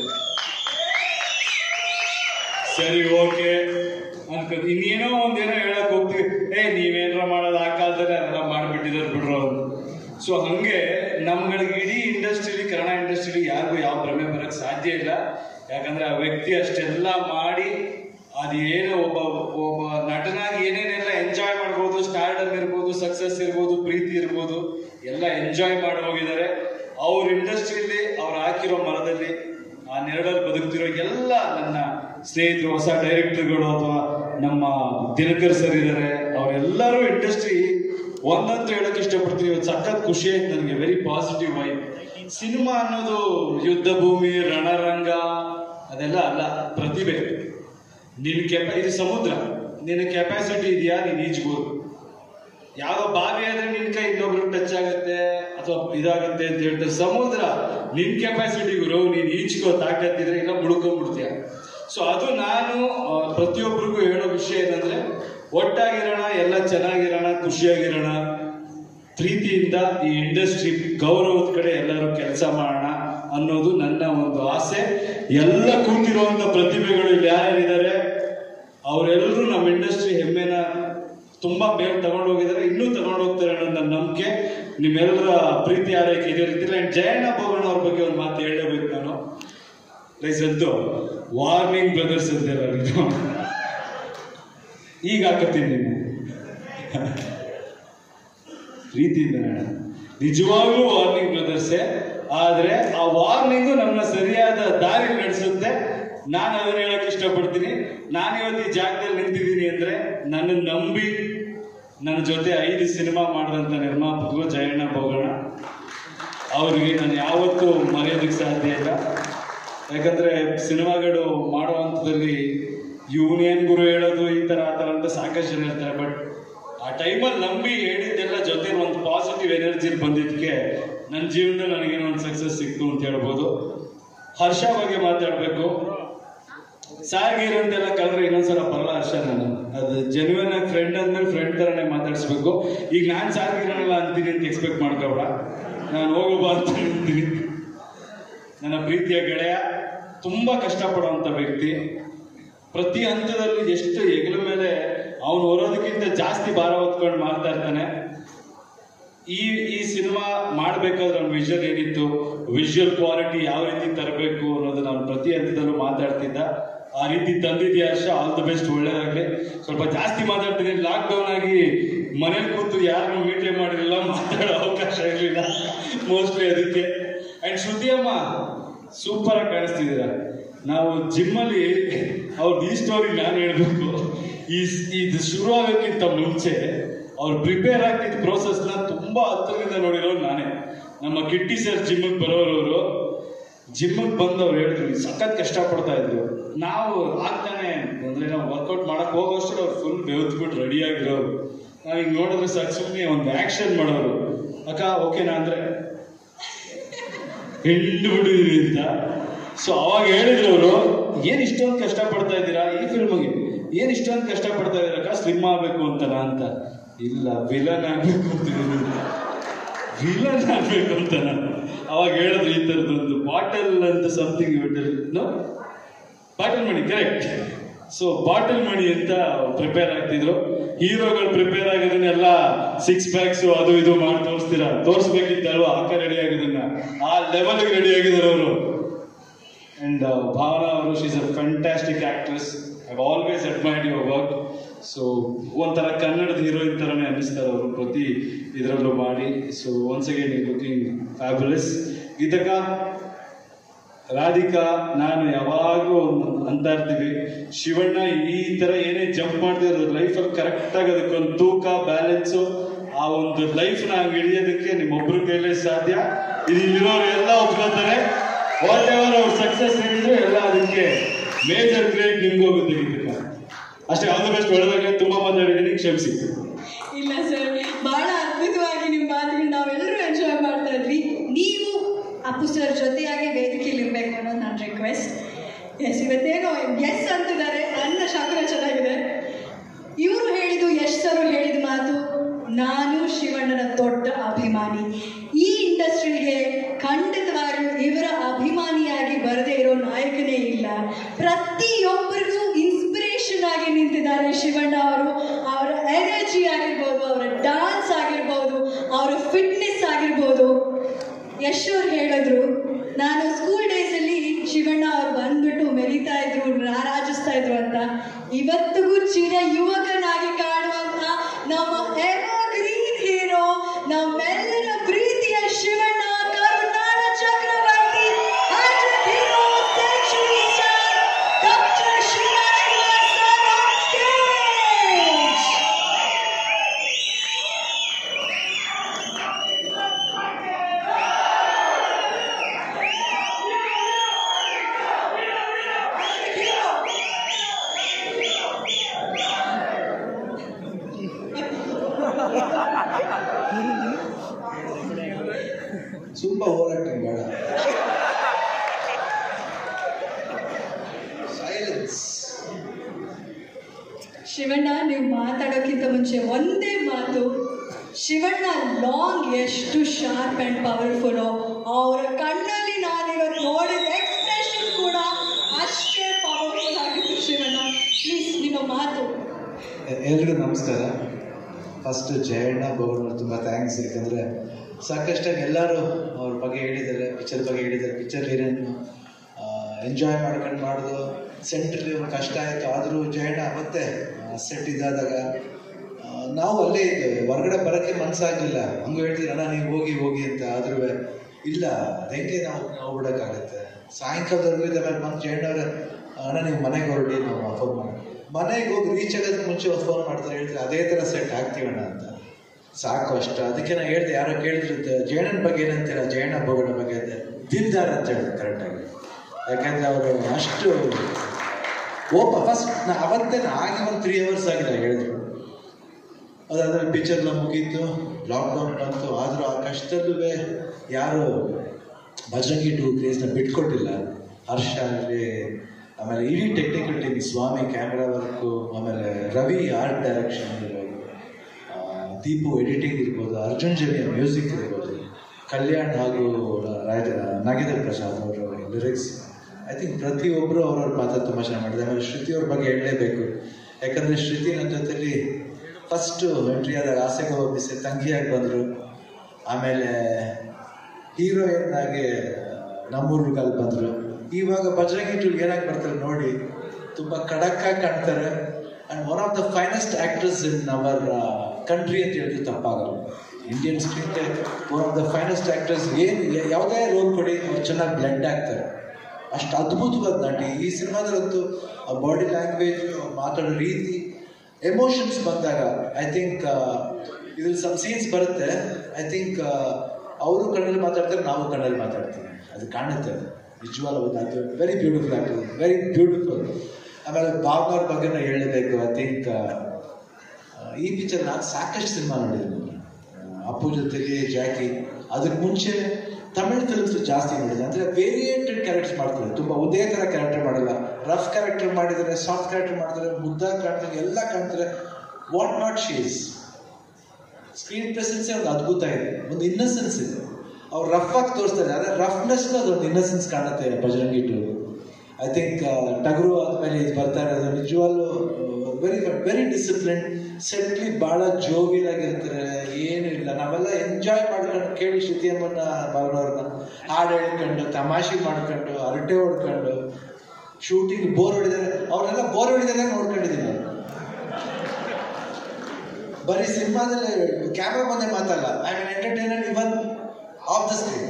ಸರಿ ಓಕೆ ಅನ್ಕೊಂಡು ಇನ್ನೇನೋ ಒಂದೇನೋ ಹೇಳಕ್ ಹೋಗ್ತೀವಿ ಏ ನೀವೇನಾರ ಮಾಡೋದು ಆ ಕಾಲದಲ್ಲಿ ಅದೆಲ್ಲ ಮಾಡಿಬಿಟ್ಟಿದ್ದಾರೆ ಬಿಡ್ರೋ ಸೊ ಹಂಗೆ ನಮ್ಗಳಿಗೆ ಇಡೀ ಇಂಡಸ್ಟ್ರಿಲಿ ಕನ್ನಡ ಇಂಡಸ್ಟ್ರಿಲಿ ಯಾರಿಗೂ ಯಾವ ಭ್ರಮೆ ಬರಕ್ ಸಾಧ್ಯ ಇಲ್ಲ ಯಾಕಂದ್ರೆ ಆ ವ್ಯಕ್ತಿ ಅಷ್ಟೆಲ್ಲ ಮಾಡಿ ಅದೇನು ಒಬ್ಬ ಒಬ್ಬ ನಟನಾಗಿ ಏನೇನೆಲ್ಲ ಎಂಜಾಯ್ ಮಾಡ್ಬೋದು ಸ್ಟಾರ್ಡಮ್ ಇರ್ಬೋದು ಸಕ್ಸಸ್ ಇರ್ಬೋದು ಪ್ರೀತಿ ಇರ್ಬೋದು ಎಲ್ಲ ಎಂಜಾಯ್ ಮಾಡಿ ಹೋಗಿದ್ದಾರೆ ಅವ್ರ ಇಂಡಸ್ಟ್ರಿಯಲ್ಲಿ ಅವ್ರು ಹಾಕಿರೋ ಮರದಲ್ಲಿ ಆ ನೆರಳಲ್ಲಿ ಬದುಕ್ತಿರೋ ಎಲ್ಲ ನನ್ನ ಸ್ನೇಹಿತರು ಹೊಸ ಡೈರೆಕ್ಟರ್ಗಳು ಅಥವಾ ನಮ್ಮ ದಿನಕರ್ ಸರ್ ಇದ್ದಾರೆ ಅವರೆಲ್ಲರೂ ಇಂಡಸ್ಟ್ರಿ ಒಂದಂತೂ ಹೇಳಕ್ ಇಷ್ಟಪಡ್ತೀನಿ ಇವತ್ತು ಸಖತ್ ಖುಷಿ ಆಯ್ತು ನನಗೆ ವೆರಿ ಪಾಸಿಟಿವ್ ವೈಬ್ ಸಿನಿಮಾ ಅನ್ನೋದು ಯುದ್ಧ ಭೂಮಿ ರಣರಂಗ ಅದೆಲ್ಲ ಅಲ್ಲ ಪ್ರತಿಭೆ ನಿನ್ ಕೆಪ ಇದು ಸಮುದ್ರ ನಿನ್ನ ಕೆಪಾಸಿಟಿ ಇದೆಯಾ ನೀನ್ ಈಜ್ಬೋದು ಯಾವ ಬಾವಿ ಆದ್ರೆ ನಿನ್ ಕೈ ಇನ್ನೊಬ್ರಿಗೆ ಟಚ್ ಆಗುತ್ತೆ ಅಥವಾ ಇದಾಗುತ್ತೆ ಅಂತ ಹೇಳ್ತಾರೆ ಸಮುದ್ರ ನಿನ್ ಕೆಪಾಸಿಟಿ ಗುರು ನೀನ್ ಈಜ್ಕೋ ತಾಕತ್ತಿದ್ರೆ ಇಲ್ಲ ಮುಳ್ಕೊಂಡ್ಬಿಡ್ತೀಯ ಸೊ ಅದು ನಾನು ಆ, ಪ್ರತಿಯೊಬ್ಬರಿಗೂ ಹೇಳೋ ವಿಷಯ ಏನಂದ್ರೆ ಒಟ್ಟಾಗಿರೋಣ ಎಲ್ಲ ಚೆನ್ನಾಗಿರೋಣ ಖುಷಿಯಾಗಿರೋಣ ಪ್ರೀತಿಯಿಂದ ಈ ಇಂಡಸ್ಟ್ರಿ ಗೌರವದ ಕಡೆ ಎಲ್ಲರೂ ಕೆಲಸ ಮಾಡೋಣ ಅನ್ನೋದು ನನ್ನ ಒಂದು ಆಸೆ ಎಲ್ಲ ಕೂತಿರುವಂತ ಪ್ರತಿಭೆಗಳು ಇಲ್ಲಿ ಯಾರ್ಯಾರಿದ್ದಾರೆ ಅವರೆಲ್ಲರೂ ನಮ್ಮ ಇಂಡಸ್ಟ್ರಿ ಹೆಮ್ಮೆನ ತುಂಬಾ ಬೇಗ ತಗೊಂಡು ಹೋಗಿದ್ದಾರೆ ಇನ್ನೂ ತಗೊಂಡು ಹೋಗ್ತಾರೆ ಅನ್ನೋ ನನ್ನ ನಂಬಿಕೆ ನಿಮ್ಮೆಲ್ಲರ ಪ್ರೀತಿ ಆರೈಕೆ ಇದೇ ರೀತಿ ಅಂಡ್ ಜಯಣ್ಣ ಭೋಗಣ್ಣ ಅವ್ರ ಬಗ್ಗೆ ಒಂದು ಮಾತು ಹೇಳಲೇಬೇಕು ನಾನು ಲೈಸ್ ಅಂತೂ ವಾರ್ನಿಂಗ್ ಬ್ರದರ್ಸ್ ಅಂತೆಲ್ಲ ಇದು ಈಗ ಹಾಕತ್ತೀನಿ ನೀನು ಪ್ರೀತಿಯಿಂದ ನಾನು. ನಿಜವಾಗ್ಲೂ ವಾರ್ನಿಂಗ್ ಬ್ರದರ್ಸೇ ಆದ್ರೆ ಆ ವಾರ್ನಿಂಗು ನಮ್ಮನ್ನ ಸರಿಯಾದ ದಾರಿ ನಡೆಸುತ್ತೆ ನಾನು ಅದನ್ನ ಹೇಳಕ್ ಇಷ್ಟಪಡ್ತೀನಿ ನಾನು ಇವತ್ತು ಈ ಜಾಗದಲ್ಲಿ ನಿಂತಿದ್ದೀನಿ ಅಂದ್ರೆ ನನ್ನ ನಂಬಿ ನನ್ನ ಜೊತೆ ಐದು ಸಿನಿಮಾ ಮಾಡಿದಂತ ನಿರ್ಮಾಪಕರು ಜಯಣ್ಣ ಬೋಗಣ್ಣ ಅವ್ರಿಗೆ ನಾನು ಯಾವತ್ತೂ ಮರೆಯೋದಕ್ಕೆ ಸಾಧ್ಯ ಇಲ್ಲ ಯಾಕಂದ್ರೆ ಸಿನಿಮಾಗಳು ಮಾಡೋ ಹಂತದಲ್ಲಿ ಇವನೇನ್ ಗುರು ಹೇಳೋದು ಈ ತರ ಆ ತರ ಅಂತ ಸಾಕಷ್ಟು ಜನ ಇರ್ತಾರೆ ಬಟ್ ಆ ಟೈಮಲ್ಲಿ ನಂಬಿ ಹೇಳಿದ್ದೆಲ್ಲ ಜೊತೆ ಒಂದು ಪಾಸಿಟಿವ್ ಎನರ್ಜಿ ಬಂದಿದ್ದಕ್ಕೆ ನನ್ನ ಜೀವನದಲ್ಲಿ ನನಗೇನೋ ಒಂದು ಸಕ್ಸಸ್ ಸಿಕ್ತು ಅಂತ ಹೇಳ್ಬೋದು ಹರ್ಷ ಬಗ್ಗೆ ಮಾತಾಡ್ಬೇಕು ಸಾರ್ಗೀರ್ ಅಂತೆಲ್ಲ ಕಳೆದ್ರೆ ಇನ್ನೊಂದ್ಸಲ ಬರಲ್ಲ ಹರ್ಷ ನಾನು ಅದು ಜೆನ್ಯೂನ್ ಆಗಿ ಫ್ರೆಂಡ್ ಅಂದ್ಮೇಲೆ ಫ್ರೆಂಡ್ ತರನೇ ಮಾತಾಡಿಸ್ಬೇಕು ಈಗ ನಾನು ಸಾರ್ಗೀರನಲ್ಲ ಅಂತೀನಿ ಅಂತ ಎಕ್ಸ್ಪೆಕ್ಟ್ ಮಾಡ್ಕೋಬೇಡ ನಾನು ಹೋಗಬಾ ಅಂತ ಅಂತೀನಿ ನನ್ನ ಪ್ರೀತಿಯ ಗೆಳೆಯ ತುಂಬಾ ಕಷ್ಟಪಡುವಂತ ವ್ಯಕ್ತಿ ಪ್ರತಿ ಹಂತದಲ್ಲೂ ಎಷ್ಟು ಹೆಗಲ ಮೇಲೆ ಅವನು ಹೊರೋದಕ್ಕಿಂತ ಜಾಸ್ತಿ ಭಾರ ಹೊತ್ಕೊಂಡು ಮಾಡ್ತಾ ಇರ್ತಾನೆ ಈ ಈ ಸಿನಿಮಾ ಮಾಡ್ಬೇಕಾದ್ರೆ ಅವ್ನ ವಿಷನ್ ಏನಿತ್ತು ವಿಜುವಲ್ ಕ್ವಾಲಿಟಿ ಯಾವ ರೀತಿ ತರಬೇಕು ಅನ್ನೋದನ್ನ ಅವ್ನು ಪ್ರತಿ ಹಂತದಲ್ಲೂ ಮಾತಾಡ್ತಿದ್ದ ಆ ರೀತಿ ತಂದಿದ್ಯಾ ಹರ್ಷ ಆಲ್ ದ ಬೆಸ್ಟ್ ಒಳ್ಳೇದಾಗ್ಲಿ ಸ್ವಲ್ಪ ಜಾಸ್ತಿ ಮಾತಾಡ್ತಿದ್ದೀನಿ ಲಾಕ್ ಡೌನ್ ಆಗಿ ಮನೇಲಿ ಕೂತು ಯಾರನ್ನು ಮೀಟೇ ಮಾಡಿರಲಿಲ್ಲ ಮಾತಾಡೋ ಅವಕಾಶ ಇರಲಿಲ್ಲ ಮೋಸ್ಟ್ಲಿ ಅದಕ್ಕೆ ಅಂಡ್ ಶ್ರುತಿ ಅಮ್ಮ ಸೂಪರ್ ಆಗಿ ಕಾಣಿಸ್ತಿದ್ದೀರಾ ನಾವು ಜಿಮ್ಮಲ್ಲಿ ಅವ್ರದ್ದು ಈ ಸ್ಟೋರಿ ನಾನು ಹೇಳ್ಬೇಕು ಈ ಇದು ಶುರು ಆಗೋಕ್ಕಿಂತ ಮುಂಚೆ ಅವ್ರು ಪ್ರಿಪೇರ್ ಆಗ್ತಿದ್ದ ಪ್ರೋಸೆಸ್ನ ತುಂಬಾ ಹತ್ತಿರದಿಂದ ನೋಡಿರೋರು ನಾನೇ ನಮ್ಮ ಕಿಟ್ಟಿ ಸರ್ ಜಿಮ್ಮಿಗೆ ಬರೋರವರು ಜಿಮ್ಮಿಗೆ ಬಂದು ಅವ್ರು ಹೇಳಿದ್ರು ಸಖತ್ ಕಷ್ಟಪಡ್ತಾ ಇದ್ರು ನಾವು ಆಗ್ತಾನೆ ಅಂದ್ರೆ ನಾವು ವರ್ಕೌಟ್ ಮಾಡಕ್ ಹೋಗೋಷ್ಟು ಅವ್ರು ಫುಲ್ ಬೆವ್ತ್ಬಿಟ್ಟು ರೆಡಿ ಆಗಿರೋರು ನಾವ್ ಹಿಂಗ್ ನೋಡಿದ್ರೆ ಸಾಕು ಸುಮ್ಮನೆ ಒಂದು ಆಕ್ಷನ್ ಮಾಡೋರು ಅಕ್ಕ ಓಕೆನಾ ಅಂದ್ರೆ ಹಿಂಡು ಬಿಟ್ಟಿದ್ರಿ ಅಂತ ಸೊ ಅವಾಗ ಹೇಳಿದ್ರು ಅವರು ಏನ್ ಇಷ್ಟೊಂದು ಕಷ್ಟ ಪಡ್ತಾ ಇದ್ದೀರಾ ಈ ಫಿಲ್ಮ್ಗೆ ಏನ್ ಇಷ್ಟೊಂದು ಕಷ್ಟ ಪಡ್ತಾ ಇದ್ದೀರಕ್ಕ ಸ್ಲಿಮ್ ಆಗ್ಬೇಕು ಅಂತನಾ ಅಂತ ಇಲ್ಲ ವಿಲನ್ ಆಗ್ಬೇಕು ಅಂತ ವಿಲನ್ ಆಗ್ಬೇಕು ಅಂತ ಅವಾಗ ಹೇಳಿದ್ರು ಈ ತರದೊಂದು ಬಾಟಲ್ ಅಂತ something no bottle Mani correct so bottle Mani ಅಂತ ಪ್ರಿಪೇರ್ ಆಗ್ತಿದ್ರು ಹೀರೋಗಳು ಪ್ರಿಪೇರ್ ಆಗೋದನ್ನೆಲ್ಲ ಸಿಕ್ಸ್ ಪ್ಯಾಕ್ಸ್ ಅದು ಇದು ಮಾಡಿ ತೋರಿಸ್ತೀರಾ ತೋರಿಸ್ಬೇಕಿತ್ತಲ್ವಾ ಆಕ ರೆಡಿ ಆಗೋದನ್ನ ಆ ಲೆವೆಲ್ಗೆ ರೆಡಿ ಆಗಿದ್ದಾರೆ ಅವರು ಅಂಡ್ ಭಾವನಾ ಅವರು she's a fantastic actress I always admired your work so ಒಂಥರ ಕನ್ನಡದ ಹೀರೋಯಿನ್ ಥರನೇ ಅನ್ನಿಸ್ತಾರೆ ಅವರು ಪ್ರತಿ ಇದರಲ್ಲೂ ಮಾಡಿ ಸೊ ಒನ್ಸ್ ಅಗೇನ್ ಈ ಲುಕಿಂಗ್ ಫ್ಯಾಬುಲಸ್ ಗೀತಕ ರಾಧಿಕಾ ನಾನು ಯಾವಾಗಲೂ ಒಂದು ಅಂತ ಇರ್ತೀವಿ ಶಿವಣ್ಣ ಈ ತರ ಏನೇ ಜಂಪ್ ಮಾಡ್ತಿರೋದು ಲೈಫಲ್ಲಿ ಕರೆಕ್ಟಾಗಿ ಅದಕ್ಕೊಂದು ತೂಕ ಬ್ಯಾಲೆನ್ಸು ಆ ಒಂದು ಲೈಫ್ನ ಹಂಗೆ ಹಿಡಿಯೋದಕ್ಕೆ ನಿಮ್ಮೊಬ್ರ ಕೈಲೇ ಸಾಧ್ಯ ಇದು ಇಲ್ಲಿರೋರು ಎಲ್ಲ ಒಪ್ಕೋತಾರೆ ವಾಟ್ ಎವರ್ ಅವ್ರ ಸಕ್ಸಸ್ ಏನಿದ್ರು ಎಲ್ಲ ಅದಕ್ಕೆ ಮೇಜರ್ ಗ್ರೇಟ್ ನಿಮ್ಗೆ ಹೋಗುತ್ತೆ ಗೀತಕ ಅಷ್ಟೇ ಆಲ್ ದ ಬೆಸ್ಟ್ ಒಳ್ಳೆದಾಗಲಿ ತುಂಬಾ ಮಾತಾಡಿದ್ದೀನಿ ಕ್ಷಮಿಸಿ ಇಲ್ಲ ಸರ್ ಬಹಳ ಅದ್ಭುತವಾಗಿ ನಿಮ್ಮ ಮಾತುಗಳು ನಾವೆಲ್ಲರೂ ಎಂಜಾಯ್ ಮಾಡ್ತಾ ಇದ್ವಿ ನೀವು ಅಪ್ಪು ಸರ್ ಜೊತೆಯಾಗಿ ವೇದಿಕೆಯಲ್ಲಿ ಇರಬೇಕು ಅನ್ನೋದು ನನ್ನ ರಿಕ್ವೆಸ್ಟ್ ಎಸ್ ಇವತ್ತೇನೋ ಎಸ್ ಅಂತಿದ್ದಾರೆ ನನ್ನ ಶಾಕರ ಚೆನ್ನಾಗಿದೆ ಇವರು ಹೇಳಿದ್ದು ಯಶ್ ಸರ್ ಹೇಳಿದ ಮಾತು ನಾನು ಶಿವಣ್ಣನ ದೊಡ್ಡ ಅಭಿಮಾನಿ ಈ ಇಂಡಸ್ಟ್ರಿಗೆ ಖಂಡಿತವಾಗ್ಲೂ ಇವರ ಅಭಿಮಾನಿಯಾಗಿ ಬರದೇ ಇರೋ ನಾಯಕನೇ ಇಲ್ಲ ಪ್ರತಿಯೊಬ್ಬರಿಗೂ ಇನ್ಸ್ಪಿರೇಷನ್ ಆಗಿ ನಿಂತಿದ್ದಾರೆ ಶಿವಣ್ಣ ಅವರು ಅವರ ಎನರ್ಜಿ ಆಗಿರ್ಬೋದು ಅವರ ಡಾನ್ಸ್ ಆಗಿರ್ಬೋದು ಅವರ ಫಿಟ್ನೆಸ್ ಆಗಿರ್ಬೋದು ಯಶ್ ಅವ್ರು ಹೇಳಿದ್ರು ನಾನು ಸ್ಕೂಲ್ ಡೇಸಲ್ಲಿ ಶಿವಣ್ಣ ಅವ್ರು ಬಂದ್ಬಿಟ್ಟು ಮೆಲಿತಾ ಇದ್ರು ರಾರಾಜಿಸ್ತಾ ಇದ್ರು ಅಂತ ಇವತ್ತಿಗೂ ಚಿರ ಯುವಕನಾಗಿ ಕಾಣುವಂತ ನಮ್ಮ ಎವರ್ ಗ್ರೀನ್ ಹೀರೋ ನಮ್ಮೆಲ್ಲರ ಪ್ರೀತಿಯ ಶಿವಣ್ಣ ಕರುನಾಡ ಚಕ್ರವರ್ತಿ hundred hero century star, Dr. Shivraj Kumar sir on stage. ತುಂಬ ಓವರಾಕ್ಟಿಂಗ್ ಬೇಡ ಸೈಲೆನ್ಸ್ ಶಿವಣ್ಣ ನೀವು ಮಾತಾಡೋಕ್ಕಿಂತ ಮುಂಚೆ ಒಂದೇ ಮಾತು ಶಿವಣ್ಣ ಲಾಂಗ್ ಎಷ್ಟು ಶಾರ್ಪ್ ಅಂಡ್ ಪವರ್ಫುಲ್ ಅವರ ಕಣ್ಣಲ್ಲಿ ನಾನಿವತ್ತು ನೋಡಿದ ಎಕ್ಸ್ಪ್ರೆಷನ್ ಕೂಡ ಅಷ್ಟೇ ಪವರ್ಫುಲ್ ಆಗಿತ್ತು ಶಿವಣ್ಣ ಪ್ಲೀಸ್ ನಿಮ್ಮ ಮಾತು ಎಲ್ರಿಗೂ ನಮಸ್ಕಾರ ಫಸ್ಟ್ ಜಯಣ್ಣ ಭವನವ್ರು ತುಂಬ ಥ್ಯಾಂಕ್ಸ್ ಯಾಕಂದರೆ ಸಾಕಷ್ಟಾಗಿ ಎಲ್ಲರೂ ಅವ್ರ ಬಗ್ಗೆ ಹೇಳಿದ್ದಾರೆ ಪಿಕ್ಚರ್ ಬಗ್ಗೆ ಹೇಳಿದ್ದಾರೆ ಪಿಕ್ಚರ್ ಏನೇನು ಎಂಜಾಯ್ ಮಾಡ್ಕೊಂಡು ಮಾಡೋದು ಸೆಂಟ್ರಲ್ಲಿ ಒಂದು ಕಷ್ಟ ಆಯಿತು ಆದರೂ ಜಯಣ್ಣ ಮತ್ತೆ ಸೆಟ್ ಇದಾದಾಗ ಆ, ನಾವು ಅಲ್ಲೇ ಇದ್ದೇವೆ ಹೊರಗಡೆ ಬರೋಕ್ಕೆ ಮನಸ್ಸಾಗಲಿಲ್ಲ ಹಂಗೆ ಹೇಳ್ತೀರ ಅಣ್ಣ ನೀವು ಹೋಗಿ ಹೋಗಿ ಅಂತ ಆದ್ರೂ ಇಲ್ಲ ಅದಕ್ಕೆ ನಾವು ನಾವು ಬಿಡೋಕ್ಕಾಗತ್ತೆ ಸಾಯಂಕಾಲದವರೆಗೂ ಇದ್ದಾವೆ ಬಂದು ಜಯಣ್ಣವ್ರೆ ಅಣ್ಣ ನೀವು ಮನೆಗೆ ಹೊರಡಿ ನಾವು ಫೋನ್ ಮಾಡಿ ಮನೆಗೆ ಹೋಗಿ ರೀಚ್ ಆಗೋದಕ್ಕೆ ಮುಂಚೆ ಒಂದು ಫೋನ್ ಮಾಡ್ತಾರೆ ಹೇಳ್ತಾರೆ ಅದೇ ಥರ ಸೆಟ್ ಆಗ್ತೀವಣ್ಣ ಅಂತ ಸಾಕು ಅಷ್ಟು ಅದಕ್ಕೆ ನಾನು ಹೇಳ್ದೆ ಯಾರೋ ಕೇಳಿದ್ರು ಜಯಣ್ಣನ ಬಗ್ಗೆ ಏನಂತೀರ ಜಯಣ್ಣ ಬೋಗಣ ಬಗ್ಗೆ ಅಂತ ದಿಲ್ದಾರ್ ಅಂತ ಹೇಳಿದ್ರು ಕರೆಕ್ಟಾಗಿ ಯಾಕಂದ್ರೆ ಅವರು ಅಷ್ಟು ಓಪ ಫಸ್ಟ್ ನಾ ಅವತ್ತೇ ನಾ ಆಗಿ ಒಂದು ತ್ರೀ ಅವರ್ಸ್ ಆಗಿದೆ ಹೇಳಿದ್ರು ಅದಾದ್ಮೇಲೆ ಪಿಕ್ಚರ್ ಎಲ್ಲ ಮುಗೀತು ಲಾಕ್ಡೌನ್ ಬಂತು ಆದರೂ ಆ ಕಷ್ಟದಲ್ಲೂ ಯಾರು ಬಜರಂಗಿ ಟು ಕ್ರೇಜ್ನ ಬಿಟ್ಕೊಟ್ಟಿಲ್ಲ ಹರ್ಷ ಆಗಲಿ ಆಮೇಲೆ ಇಡೀ technical team Swamy camera work ಆಮೇಲೆ ರವಿ ಆರ್ಟ್ ಡೈರೆಕ್ಷನ್ ಇರ್ಬೋದು ಆ, ದೀಪು ಎಡಿಟಿಂಗ್ ಇರ್ಬೋದು ಅರ್ಜುನ್ ಜನಿಯ ಮ್ಯೂಸಿಕ್ ಇರ್ಬೋದು ಕಲ್ಯಾಣ್ ಹಾಗೂ ರಾಜ ನಾಗೇಂದ್ರ ಪ್ರಸಾದ್ ಅವರ ಲಿರಿಕ್ಸ್ ಐ ಥಿಂಕ್ ಪ್ರತಿಯೊಬ್ಬರು ಅವ್ರವ್ರ ಪಾತ್ರ ತುಂಬ ಚೆನ್ನಾಗಿ ಮಾಡಿದೆ ಆಮೇಲೆ ಶ್ರುತಿ ಅವ್ರ ಬಗ್ಗೆ ಹೇಳಲೇಬೇಕು ಯಾಕಂದರೆ ಶ್ರುತಿ ನನ್ನ ಜೊತೆಲಿ ಫಸ್ಟು ಎಂಟ್ರಿ ಆದಾಗ ಆಸೆಗೆ ಒಪ್ಪಿಸಿ ತಂಗಿಯಾಗಿ ಬಂದರು ಆಮೇಲೆ ಹೀರೋಯಿನ್ ಆಗಿ ನಮ್ಮೂರ್ಗಲ್ಲಿ ಬಂದರು ಇವಾಗ ಬಜರಂಗಿ ಟೂಲ್ ಏನಾಗಿ ಬರ್ತಾರೆ ನೋಡಿ ತುಂಬ ಖಡಕ್ಕಾಗಿ ಕಾಣ್ತಾರೆ and one of the finest actors in our country ಅಂತ ಹೇಳಿದ್ರೆ ತಪ್ಪಾಗಲ್ಲ ಇಂಡಿಯನ್ ಸ್ಕ್ರೀನ್ಗೆ one of the finest actors ಏನು ಯಾವುದೇ ರೋಲ್ ಕೊಡಿ ಅವ್ರು ಚೆನ್ನಾಗಿ ಬ್ಲೆಂಡ್ ಆಗ್ತಾರೆ ಅಷ್ಟು ಅದ್ಭುತವಾದ ನಟಿ ಈ ಸಿನಿಮಾದಲ್ಲಂತೂ ಬಾಡಿ ಲ್ಯಾಂಗ್ವೇಜ್ ಮಾತಾಡೋ ರೀತಿ ಎಮೋಷನ್ಸ್ ಬಂದಾಗ ಐ ಥಿಂಕ್ ಇದ್ರಲ್ಲಿ ಸಮ್ ಸೀನ್ಸ್ ಬರುತ್ತೆ ಐ ಥಿಂಕ್ ಅವರು ಕಣ್ಣಲ್ಲಿ ಮಾತಾಡ್ತಾರೆ ನಾವು ಕಣ್ಣಲ್ಲಿ ಮಾತಾಡ್ತೀವಿ ಅದು ಕಾಣುತ್ತೆ ನಿಜವಾಗ್ಲೂ ಒಂದು ಅದು ವೆರಿ ಬ್ಯೂಟಿಫುಲ್ ಆಗ್ತದೆ ವೆರಿ ಬ್ಯೂಟಿಫುಲ್ ಆಮೇಲೆ ಭಾವನವ್ರ ಬಗ್ಗೆ ಹೇಳಬೇಕು ಐ ಥಿಂಕ್ ಈ ಪಿಕ್ಚರ್ ನಾನು ಸಾಕಷ್ಟು ಸಿನಿಮಾ ನೋಡಿದ್ದೀನಿ ಅಪ್ಪು ಜೊತೆಗೆ ಜಾಕಿ ಅದಕ್ಕೆ ಮುಂಚೆ ತಮಿಳ್ ಫಿಲ್ಮ್ಸ್ ಜಾಸ್ತಿ ನೋಡಿದೆ ಅಂದರೆ ವೇರಿಯೇಟೆಡ್ ಕ್ಯಾರೆಕ್ಟರ್ಸ್ ಮಾಡ್ತಾರೆ ತುಂಬ ಒಂದೇ ಥರ ಕ್ಯಾರೆಕ್ಟರ್ ಮಾಡಲ್ಲ ರಫ್ ಕ್ಯಾರೆಕ್ಟರ್ ಮಾಡಿದರೆ ಸಾಫ್ಟ್ ಕ್ಯಾರೆಕ್ಟರ್ ಮಾಡ್ತಾರೆ ಮುದ್ದ ಕಾಣ್ತಾರೆ ಎಲ್ಲ ಕಾಣ್ತಾರೆ ವಾಟ್ ನಾಟ್ ಶೇಸ್ ಸ್ಕ್ರೀನ್ ಪ್ರೆಸೆನ್ಸೇ ಒಂದು ಅದ್ಭುತ ಇದೆ ಒಂದು ಇನ್ನಸೆನ್ಸ್ ಇದೆ ಅವ್ರು ರಫ್ ಆಗಿ ತೋರಿಸ್ತಾರೆ ಆದರೆ ರಫ್ನೆಸ್ ಅದೊಂದು ಇನ್ನಸೆನ್ಸ್ ಕಾಣುತ್ತೆ ಬಜರಂಗಿ ಟು ಐ ಥಿಂಕ್ ಟಗರು ಆದಮೇಲೆ ಇದು ಬರ್ತಾ ಇರೋದು ನಿಜವಾಗ್ಲೂ ವೆರಿ ವೆರಿ ಡಿಸಿಪ್ಲಿನ್ ಸೆಟ್ಲಿ ಭಾಳ ಜೋವಿಲ್ ಆಗಿರ್ತಾರೆ ಏನೂ ಇಲ್ಲ ನಾವೆಲ್ಲ ಎಂಜಾಯ್ ಮಾಡ್ಕೊಂಡು ಕೇಳಿ ಶ್ರುತಿ ಅಮ್ಮನ ಭಾವನವ್ರನ್ನ ಹಾಡು ಹೇಳ್ಕೊಂಡು ತಮಾಷೆ ಮಾಡ್ಕೊಂಡು ಹರಟೆ ಹೊಡ್ಕೊಂಡು ಶೂಟಿಂಗ್ ಬೋರ್ ಹೊಡಿದಾರೆ ಅವ್ರನ್ನೆಲ್ಲ ಬೋರ್ ಹೊಡಿದಾರೆ ನೋಡ್ಕೊಂಡಿದ್ದೀನಿ ನಾನು ಬರೀ ಸಿನಿಮಾದಲ್ಲಿ ಕ್ಯಾಮ್ರಾ ಬಂದೆ ಮಾತಲ್ಲ I mean entertainer even of the screen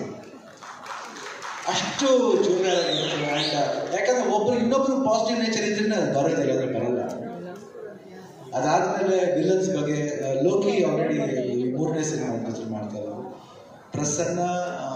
ಅಷ್ಟು ಜೋರಾಗಿರ್ತದೆ ಆಟ ಯಾಕಂದ್ರೆ ಒಬ್ರು ಇನ್ನೊಬ್ರು ಪಾಸಿಟಿವ್ ನೇಚರ್ ಇದ್ರೆ ಅದು ಬರೋದಿಲ್ಲ ಅಂದ್ರೆ ಬರಲ್ಲ ಅದಾದ್ಮೇಲೆ ವಿಲನ್ಸ್ ಬಗ್ಗೆ ಆ, ಲೋಕಿ ಆಲ್ರೆಡಿ ಮೂರನೇ ಸಿನಿಮಾ ಹೆಸರು ಮಾಡ್ತಾರೆ ಪ್ರಸನ್ನ ಆ,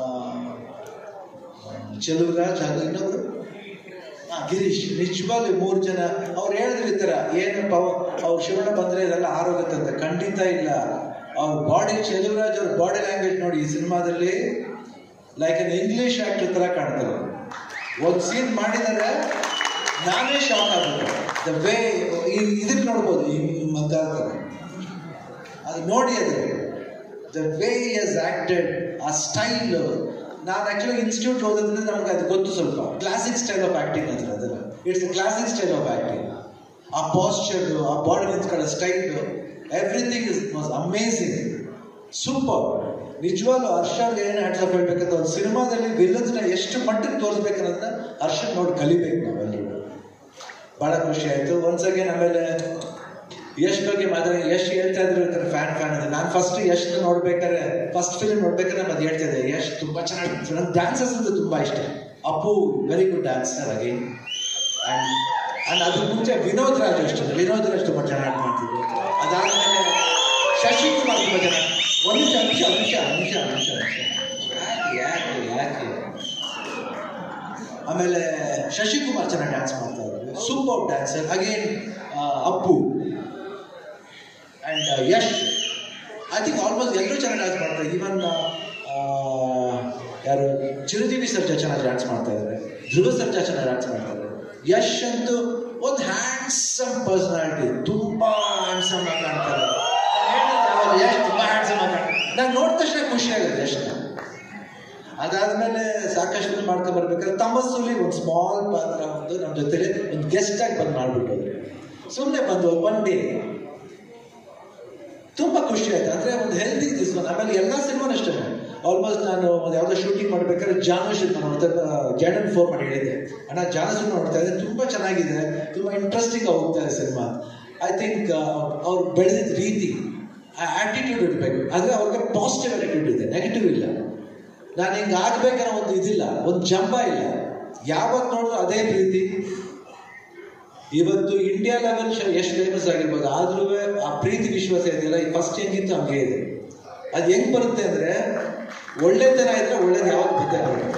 ಚೆಲುವರಾಜ್ ಹಾಗೂ ಇನ್ನೊಬ್ರು ಹಾ, ಗಿರೀಶ್ ನಿಜವಾಗ್ಲೂ ಮೂರು ಜನ ಅವ್ರು ಹೇಳಿದ್ರು ಈ ಥರ ಏನು ಪವ ಅವ್ರು ಶಿವಣ್ಣ ಬಂದ್ರೆ ಇದೆಲ್ಲ ಆರೋಗುತ್ತೆ ಅಂತ ಖಂಡಿತ ಇಲ್ಲ ಅವ್ರ ಬಾಡಿ ಚೆಲುವರಾಜ್ ಅವ್ರ ಬಾಡಿ ಲ್ಯಾಂಗ್ವೇಜ್ ನೋಡಿ ಈ ಸಿನಿಮಾದಲ್ಲಿ ಲೈಕ್ ಅನ್ ಇಂಗ್ಲಿಷ್ ಆಕ್ಟರ್ ತರ ಕಾಣ್ತಾರೆ ಒಂದು ಸೀನ್ ಮಾಡಿದರೆ ನಾನೇ ಶಾಕ್ ಆಗ್ಬಿಟ್ಟೆ ದ ವೇ ಇದಕ್ಕೆ ನೋಡ್ಬೋದು ಈ ಮಾತಾಡ್ತಾರೆ ಅದು ನೋಡಿ ಅದು ದ ವೇ ಎಸ್ ಆಕ್ಟೆಡ್ ಆ ಸ್ಟೈಲ್ ನಾನು ಆಕ್ಚುಲಿ ಇನ್ಸ್ಟಿಟ್ಯೂಟ್ ಓದೋದ್ರಿಂದ ನಮ್ಗೆ ಅದು ಗೊತ್ತು ಸ್ವಲ್ಪ ಕ್ಲಾಸಿಕ್ ಸ್ಟೈಲ್ ಆಫ್ ಆಕ್ಟಿಂಗ್ ಅಂತ ಅದಲ್ಲ it's classic style of acting ಆ ಪಾಸ್ಚರ್ ಆ ಬಾಡಿ ನಿಂತ್ಕೊಳ್ಳೋ style everything is was amazing super ನಿಜವಾಗ್ಲೂ ಹರ್ಷನ್ಗೆ ಏನು ಹ್ಯಾಟ್ಸ್ ಆಫ್ ಹೇಳ್ಬೇಕಂತ ಒಂದು ಸಿನಿಮಾದಲ್ಲಿ ವಿಲನ್ಸ್ನ ಎಷ್ಟು ಮಟ್ಟಿಗೆ ತೋರಿಸ್ಬೇಕನ್ನೋದನ್ನ ಹರ್ಷನ್ ನೋಡಿ ಕಲಿಬೇಕು ನಾವೆಲ್ಲರೂ ಭಾಳ ಖುಷಿ ಆಯಿತು ಒನ್ಸ್ ಅಗೇನ್ ಆಮೇಲೆ ಯಶ್ ಬಗ್ಗೆ ಮಾತ್ರ ಯಶ್ ಹೇಳ್ತಾ ಇದ್ರು ಫ್ಯಾನ್ ಫ್ಯಾನ್ ಅಂತ ನಾನು ಫಸ್ಟ್ ಯಶ್ ನೋಡ್ಬೇಕಾದ್ರೆ ಫಸ್ಟ್ ಫಿಲ್ಮ್ ನೋಡ್ಬೇಕಾದ್ರೆ ನಾನು ಅದು ಹೇಳ್ತಾ ಇದ್ದೆ ಯಶ್ ತುಂಬಾ ಚೆನ್ನಾಗಿ ನನಗೆ ಡ್ಯಾನ್ಸಸ್ ಅಂತ ತುಂಬಾ ಇಷ್ಟ Appu very good dancer again and and ಅದ್ರ ಮುಂಚೆ ವಿನೋದ್ ರಾಜ್ ಅಷ್ಟು ವಿನೋದ್ ರಾಜ್ ತುಂಬಾ ಚೆನ್ನಾಗಿ ಮಾಡ್ತಿದ್ರು ಅದಾದ್ಮೇಲೆ ಶಶಿಕುಮಾರ್ ತುಂಬಾ ಚೆನ್ನಾಗಿ ಒಂದು ನಿಮಿಷ ಅಂಶ ಅಂಶ ಅಂಶ ಅಂಶ ಅಂಶ ಯಾಕೆ ಯಾಕೆ ಯಾಕೆ ಆಮೇಲೆ ಶಶಿಕುಮಾರ್ ಚೆನ್ನಾಗಿ ಡ್ಯಾನ್ಸ್ ಮಾಡ್ತಾ ಇದ್ರು super dancer again Appu and Yash I think almost ಎಲ್ಲರೂ ಚೆನ್ನಾಗಿ ಡ್ಯಾನ್ಸ್ ಮಾಡ್ತಾರೆ ಈವನ್ ಯಾರು ಚಿರಂಜೀವಿ ಸರ್ಜಾ ಚೆನ್ನಾಗಿ ಡ್ಯಾನ್ಸ್ ಮಾಡ್ತಾ ಇದ್ದಾರೆ ಧ್ರುವ ಸರ್ಜಾ ಚೆನ್ನಾಗಿ ಡ್ಯಾನ್ಸ್ ಮಾಡ್ತಾ ಇದ್ದಾರೆ ಯಶ್ ಅಂತೂ ಒಂದು ಹ್ಯಾಂಡ್ಸಮ್ ಪರ್ಸನಾಲಿಟಿ ತುಂಬಾ ಹ್ಯಾಂಡ್ಸಮ್ ಆಗಿ ಕಾಣ್ತಾರೆ ಯಶ್ ತುಂಬಾ ಹ್ಯಾಂಡ್ಸಮ್ ಆಗಿ ಕಾಣ್ತಾರೆ ನಾನು ನೋಡಿದ ತಕ್ಷಣ ಖುಷಿ ಆಗುತ್ತೆ ಯಶ್ನ ಅದಾದ್ಮೇಲೆ ಸಾಕಷ್ಟು ಮಾಡ್ಕೊಂಡು ಬರ್ಬೇಕಾದ್ರೆ ತಮ್ಮಸ್ಸಲ್ಲಿ ಒಂದು ಸ್ಮಾಲ್ ಪಾತ್ರ ಒಂದು ನಮ್ಮ ಜೊತೆಲಿ ಒಂದು ಗೆಸ್ಟ್ ಆಗಿ ಬಂದು ಮಾಡ್ಬಿಟ್ಟವ್ರು ಸುಮ್ಮನೆ ಬಂದು ಒನ್ ಡೇ ತುಂಬಾ ಖುಷಿ ಆಯ್ತು ಅಂದ್ರೆ ಒಂದು ಹೆಲ್ದಿ ದಿಸ್ಕೊಂಡು ಆಮೇಲೆ ಎಲ್ಲ ಸಿನಿಮಾನು ಅಷ್ಟೇ ಆಲ್ಮೋಸ್ಟ್ ನಾನು ಒಂದು ಯಾವುದೋ ಶೂಟಿಂಗ್ ಮಾಡ್ಬೇಕಾದ್ರೆ ಜಾನು ಸಿನಿಮಾ ನೋಡ್ತಾ ಜಾನನ್ ಫೋನ್ ಮಾಡಿ ಹೇಳಿದ್ದೆ ಅಣ್ಣ ಜಾನು ಸಿನಿಮಾ ನೋಡ್ತಾ ಇದ್ದೆ ತುಂಬಾ ಚೆನ್ನಾಗಿದೆ ತುಂಬಾ ಇಂಟ್ರೆಸ್ಟಿಂಗ್ ಹೋಗ್ತಾ ಇದೆ ಸಿನಿಮಾ ಐ ಥಿಂಕ್ ಅವ್ರು ಬೆಳೆದಿದ್ದ ರೀತಿ ಆ ಆಟಿಟ್ಯೂಡ್ ಇರಬೇಕು ಆದರೆ ಅವ್ರಿಗೆ ಪಾಸಿಟಿವ್ ಆಟಿಟ್ಯೂಡ್ ಇದೆ ನೆಗೆಟಿವ್ ಇಲ್ಲ ನಾನು ಹಿಂಗೆ ಆಗ್ಬೇಕನ್ನೋ ಒಂದು ಇದಿಲ್ಲ ಒಂದು ಜಂಬ ಇಲ್ಲ ಯಾವತ್ತು ನೋಡಿದ್ರು ಅದೇ ಪ್ರೀತಿ ಇವತ್ತು ಇಂಡಿಯಾ ಲೆವೆಲ್ ಎಷ್ಟು ಫೇಮಸ್ ಆಗಿರ್ಬೋದು ಆದ್ರೂ ಆ ಪ್ರೀತಿ ವಿಶ್ವಾಸ ಇದೆಯಲ್ಲ ಈ ಫಸ್ಟ್ ಹೆಂಗಿತ್ತು ಹಂಗೆ ಇದೆ ಅದು ಹೆಂಗ್ ಬರುತ್ತೆ ಅಂದ್ರೆ ಒಳ್ಳೆತನ ಇದ್ರೆ ಒಳ್ಳೇದು ಯಾವಾಗ ಬುದ್ಧಿ ಬರುತ್ತೆ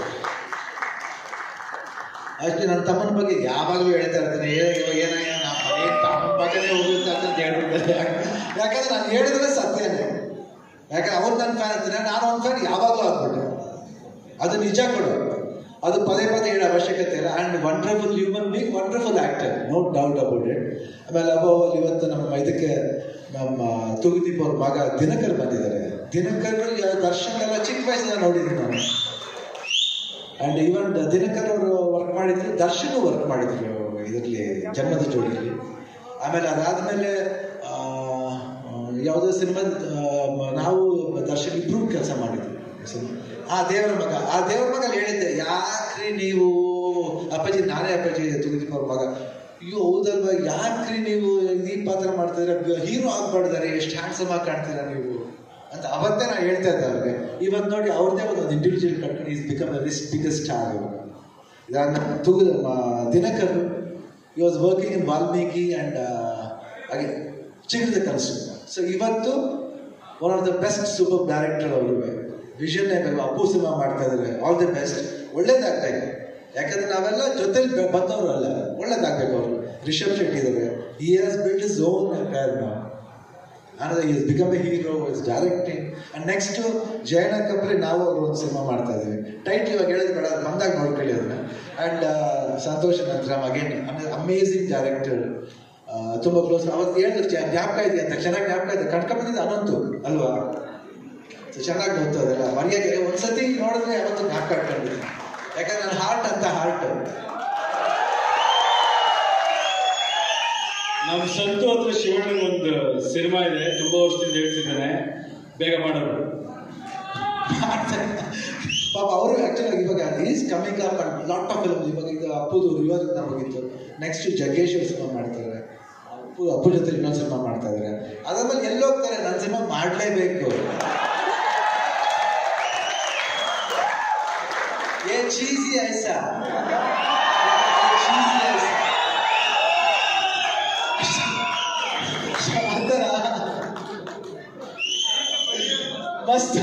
ಅಷ್ಟೇ ನನ್ನ ತಮ್ಮನ ಬಗ್ಗೆ ಯಾವಾಗಲೂ ಹೇಳ್ತಾ ಇರ್ತೀನಿ ಏ ಇವಾಗ ಏನಾಗ ನಮ್ಮ ಮನೆ ತಮ್ಮನ ಬಗ್ಗೆನೇ ಹೋಗುತ್ತೆ ಅಂತ ಹೇಳ್ಬಿಡ್ತಾರೆ ಯಾಕಂದ್ರೆ ನಾನು ಹೇಳಿದ್ರೆ ಸತ್ಯನೇ ಯಾಕಂದ್ರೆ ಅವ್ರು ನನ್ನ ಫ್ಯಾನ್ ಅಂತೀನಿ ನಾನು ಅವ್ನ ಫ್ಯಾನ್ ಯಾವಾಗಲೂ ಆಗ್ಬಿಟ್ಟೆ ಅದು ನಿಜ ಕೊಡು ಅದು ಪದೇ ಪದೇ ಹೇಳೋ ಅವಶ್ಯಕತೆ ಇಲ್ಲ and wonderful human being wonderful actor no doubt about it ಆಮೇಲೆ ಅಬೌವ್ ಇವತ್ತು ನಮ್ಮ ಇದಕ್ಕೆ ನಮ್ಮ ತೂಗುದೀಪ್ ಅವ್ರ ಮಗ ದಿನಕರ್ ಬಂದಿದ್ದಾರೆ ದಿನಕರ್ ದರ್ಶನ್ ಎಲ್ಲ ಚಿಕ್ಕ ವಯಸ್ಸಿನ ನೋಡಿದ್ದೀನಿ ನಾನು ಆ್ಯಂಡ್ ಈವನ್ ದಿನಕರ್ ಅವರು ವರ್ಕ್ ಮಾಡಿದ್ರು ದರ್ಶನ್ ವರ್ಕ್ ಮಾಡಿದ್ರು ಇದರಲ್ಲಿ ಜನ್ಮದ ಜೋಡಿಯಲ್ಲಿ ಆಮೇಲೆ ಅದಾದಮೇಲೆ ಯಾವುದೋ ಸಿನಿಮಾ ನಾವು ದರ್ಶನ್ ಇಬ್ರು ಕೆಲಸ ಮಾಡಿದ್ವಿ ಸಿನಿಮಾ ಆ ದೇವರ ಮಗ ಆ ದೇವರ ಮಗ ಹೇಳಿದ್ದೆ ಯಾಕ್ರಿ ನೀವು ಅಪ್ಪಾಜಿ ನಾನೇ ಅಪ್ಪಾಜಿ ತುಗಿದೀಪ್ ಅವ್ರ ಮಗ ಅಯ್ಯೋ ಹೌದಲ್ವಾ ಯಾಕ್ರಿ ನೀವು ಈ ಪಾತ್ರ ಮಾಡ್ತಿದ್ರೆ ಹೀರೋ ಆಗ್ಬಾರ್ದಾರೆ ಎಷ್ಟು ಹ್ಯಾಂಡ್ಸಮ್ ಆಗಿ ಕಾಣ್ತೀರಾ ನೀವು ಅಂತ ಅವತ್ತೇ ನಾ ಹೇಳ್ತಾ ಇದ್ದೆ ಅವ್ರಿಗೆ ಇವತ್ತು ನೋಡಿ ಅವ್ರದ್ದೇ ಒಂದು ಇಂಡಿವಿಜುವಲ್ ಕಟ್ಕೊಂಡು is become his biggest star ಇವಾಗ ಇದಾದ ತೂಗದ ದಿನಕರ್ ಈ was working in Valmiki and ಹಾಗೆ ಚಿಗುರದ ಕನಸು ಸೊ ಇವತ್ತು one of the best super director ಅವರು ವಿಷನ್ ಅಪ್ಪು ಸಿನಿಮಾ ಮಾಡ್ತಾ ಇದ್ದಾರೆ ಆಲ್ ದಿ ಬೆಸ್ಟ್ ಒಳ್ಳೇದಾಗ್ಬೇಕು ಯಾಕಂದ್ರೆ ನಾವೆಲ್ಲ ಜೊತೆಲಿ ಬಂದವರು ಅಲ್ಲ ಒಳ್ಳೇದಾಗ್ಬೇಕು ಅವರು ರಿಷಬ್ ಶೆಟ್ಟಿ ಇದ್ದಾರೆ he has build is own empire ನಾವು ಅಂದರೆ is become a hero is directing and next Jayanna ಕಪ್ರೆ ನಾವು ಅವರು ಒಂದು ಸಿನಿಮಾ ಮಾಡ್ತಾ ಇದ್ದೀವಿ ಟೈಟ್ಲ್ ಇವಾಗ ಹೇಳೋದು ಬೇಡ ಅದು ಬಂದಾಗ ನೋಡ್ಕೊಳ್ಳಿ ಅದನ್ನ and Santhosh Anandram again amazing director ತುಂಬ ಕ್ಲೋಸ್ ಅವತ್ತು ಹೇಳಿದ್ರು ಜ- ಜ್ಞಾಪಕ ಇದೆ ಅಂತ ಚೆನ್ನಾಗಿ ಜ್ಞಾಪಕ ಇದೆ ಕಣ್ಕ ಬಂದಿದ್ದು ಅನಂತು ಅಲ್ವಾ So ಚೆನ್ನಾಗಿ ಗೊತ್ತು ಅದೆಲ್ಲ ಮರ್ಯಾದೆ ಒಂದ್ಸತಿ ನೋಡಿದ್ರೆ ಯಾವತ್ತು ಜ್ಞಾಪಕ ಇಟ್ಕೊಂಡಿದ್ದೀನಿ ಯಾಕಂದ್ರೆ ನನ್ನ ಹಾರ್ಟ್ ಅಂತ ಹಾರ್ಟ್ ನಮ್ಮ ಸಂತು ಹತ್ರ ಶಿವಣ್ಣನ ಒಂದು ಸಿನಿಮಾ ಇದೆ ತುಂಬಾ ವರ್ಷದಿಂದ ಹೇಳ್ತಿದ್ದಾನೆ ಬೇಗ ಮಾಡೋದು ಪಾಪ ಅವರು ಆಕ್ಚುಲಿ ಇವಾಗ is coming up lot of film ಇವಾಗ ಇದು ಅಪ್ಪುದು ರಿವರ್ ಹೋಗಿತ್ತು ನೆಕ್ಸ್ಟ್ ಜಗ್ಗೇಶ್ ಸಿನಿಮಾ ಮಾಡ್ತಾರೆ ಅಪ್ಪು ಅಪ್ಪು ಜೊತೆ ಇನ್ನೊಂದು ಸಿನಿಮಾ ಮಾಡ್ತಾ ಇದ್ದಾರೆ ಅದಾದ್ಮೇಲೆ ಎಲ್ಲಿ ಹೋಗ್ತಾರೆ ನನ್ನ ಸಿನಿಮಾ ಮಾಡಲೇಬೇಕು ಏ ಚೀಸಿ ಐಸಾ ಚೀಸಿ ಐಸಾ ಅದರ ಮಸ್ತ್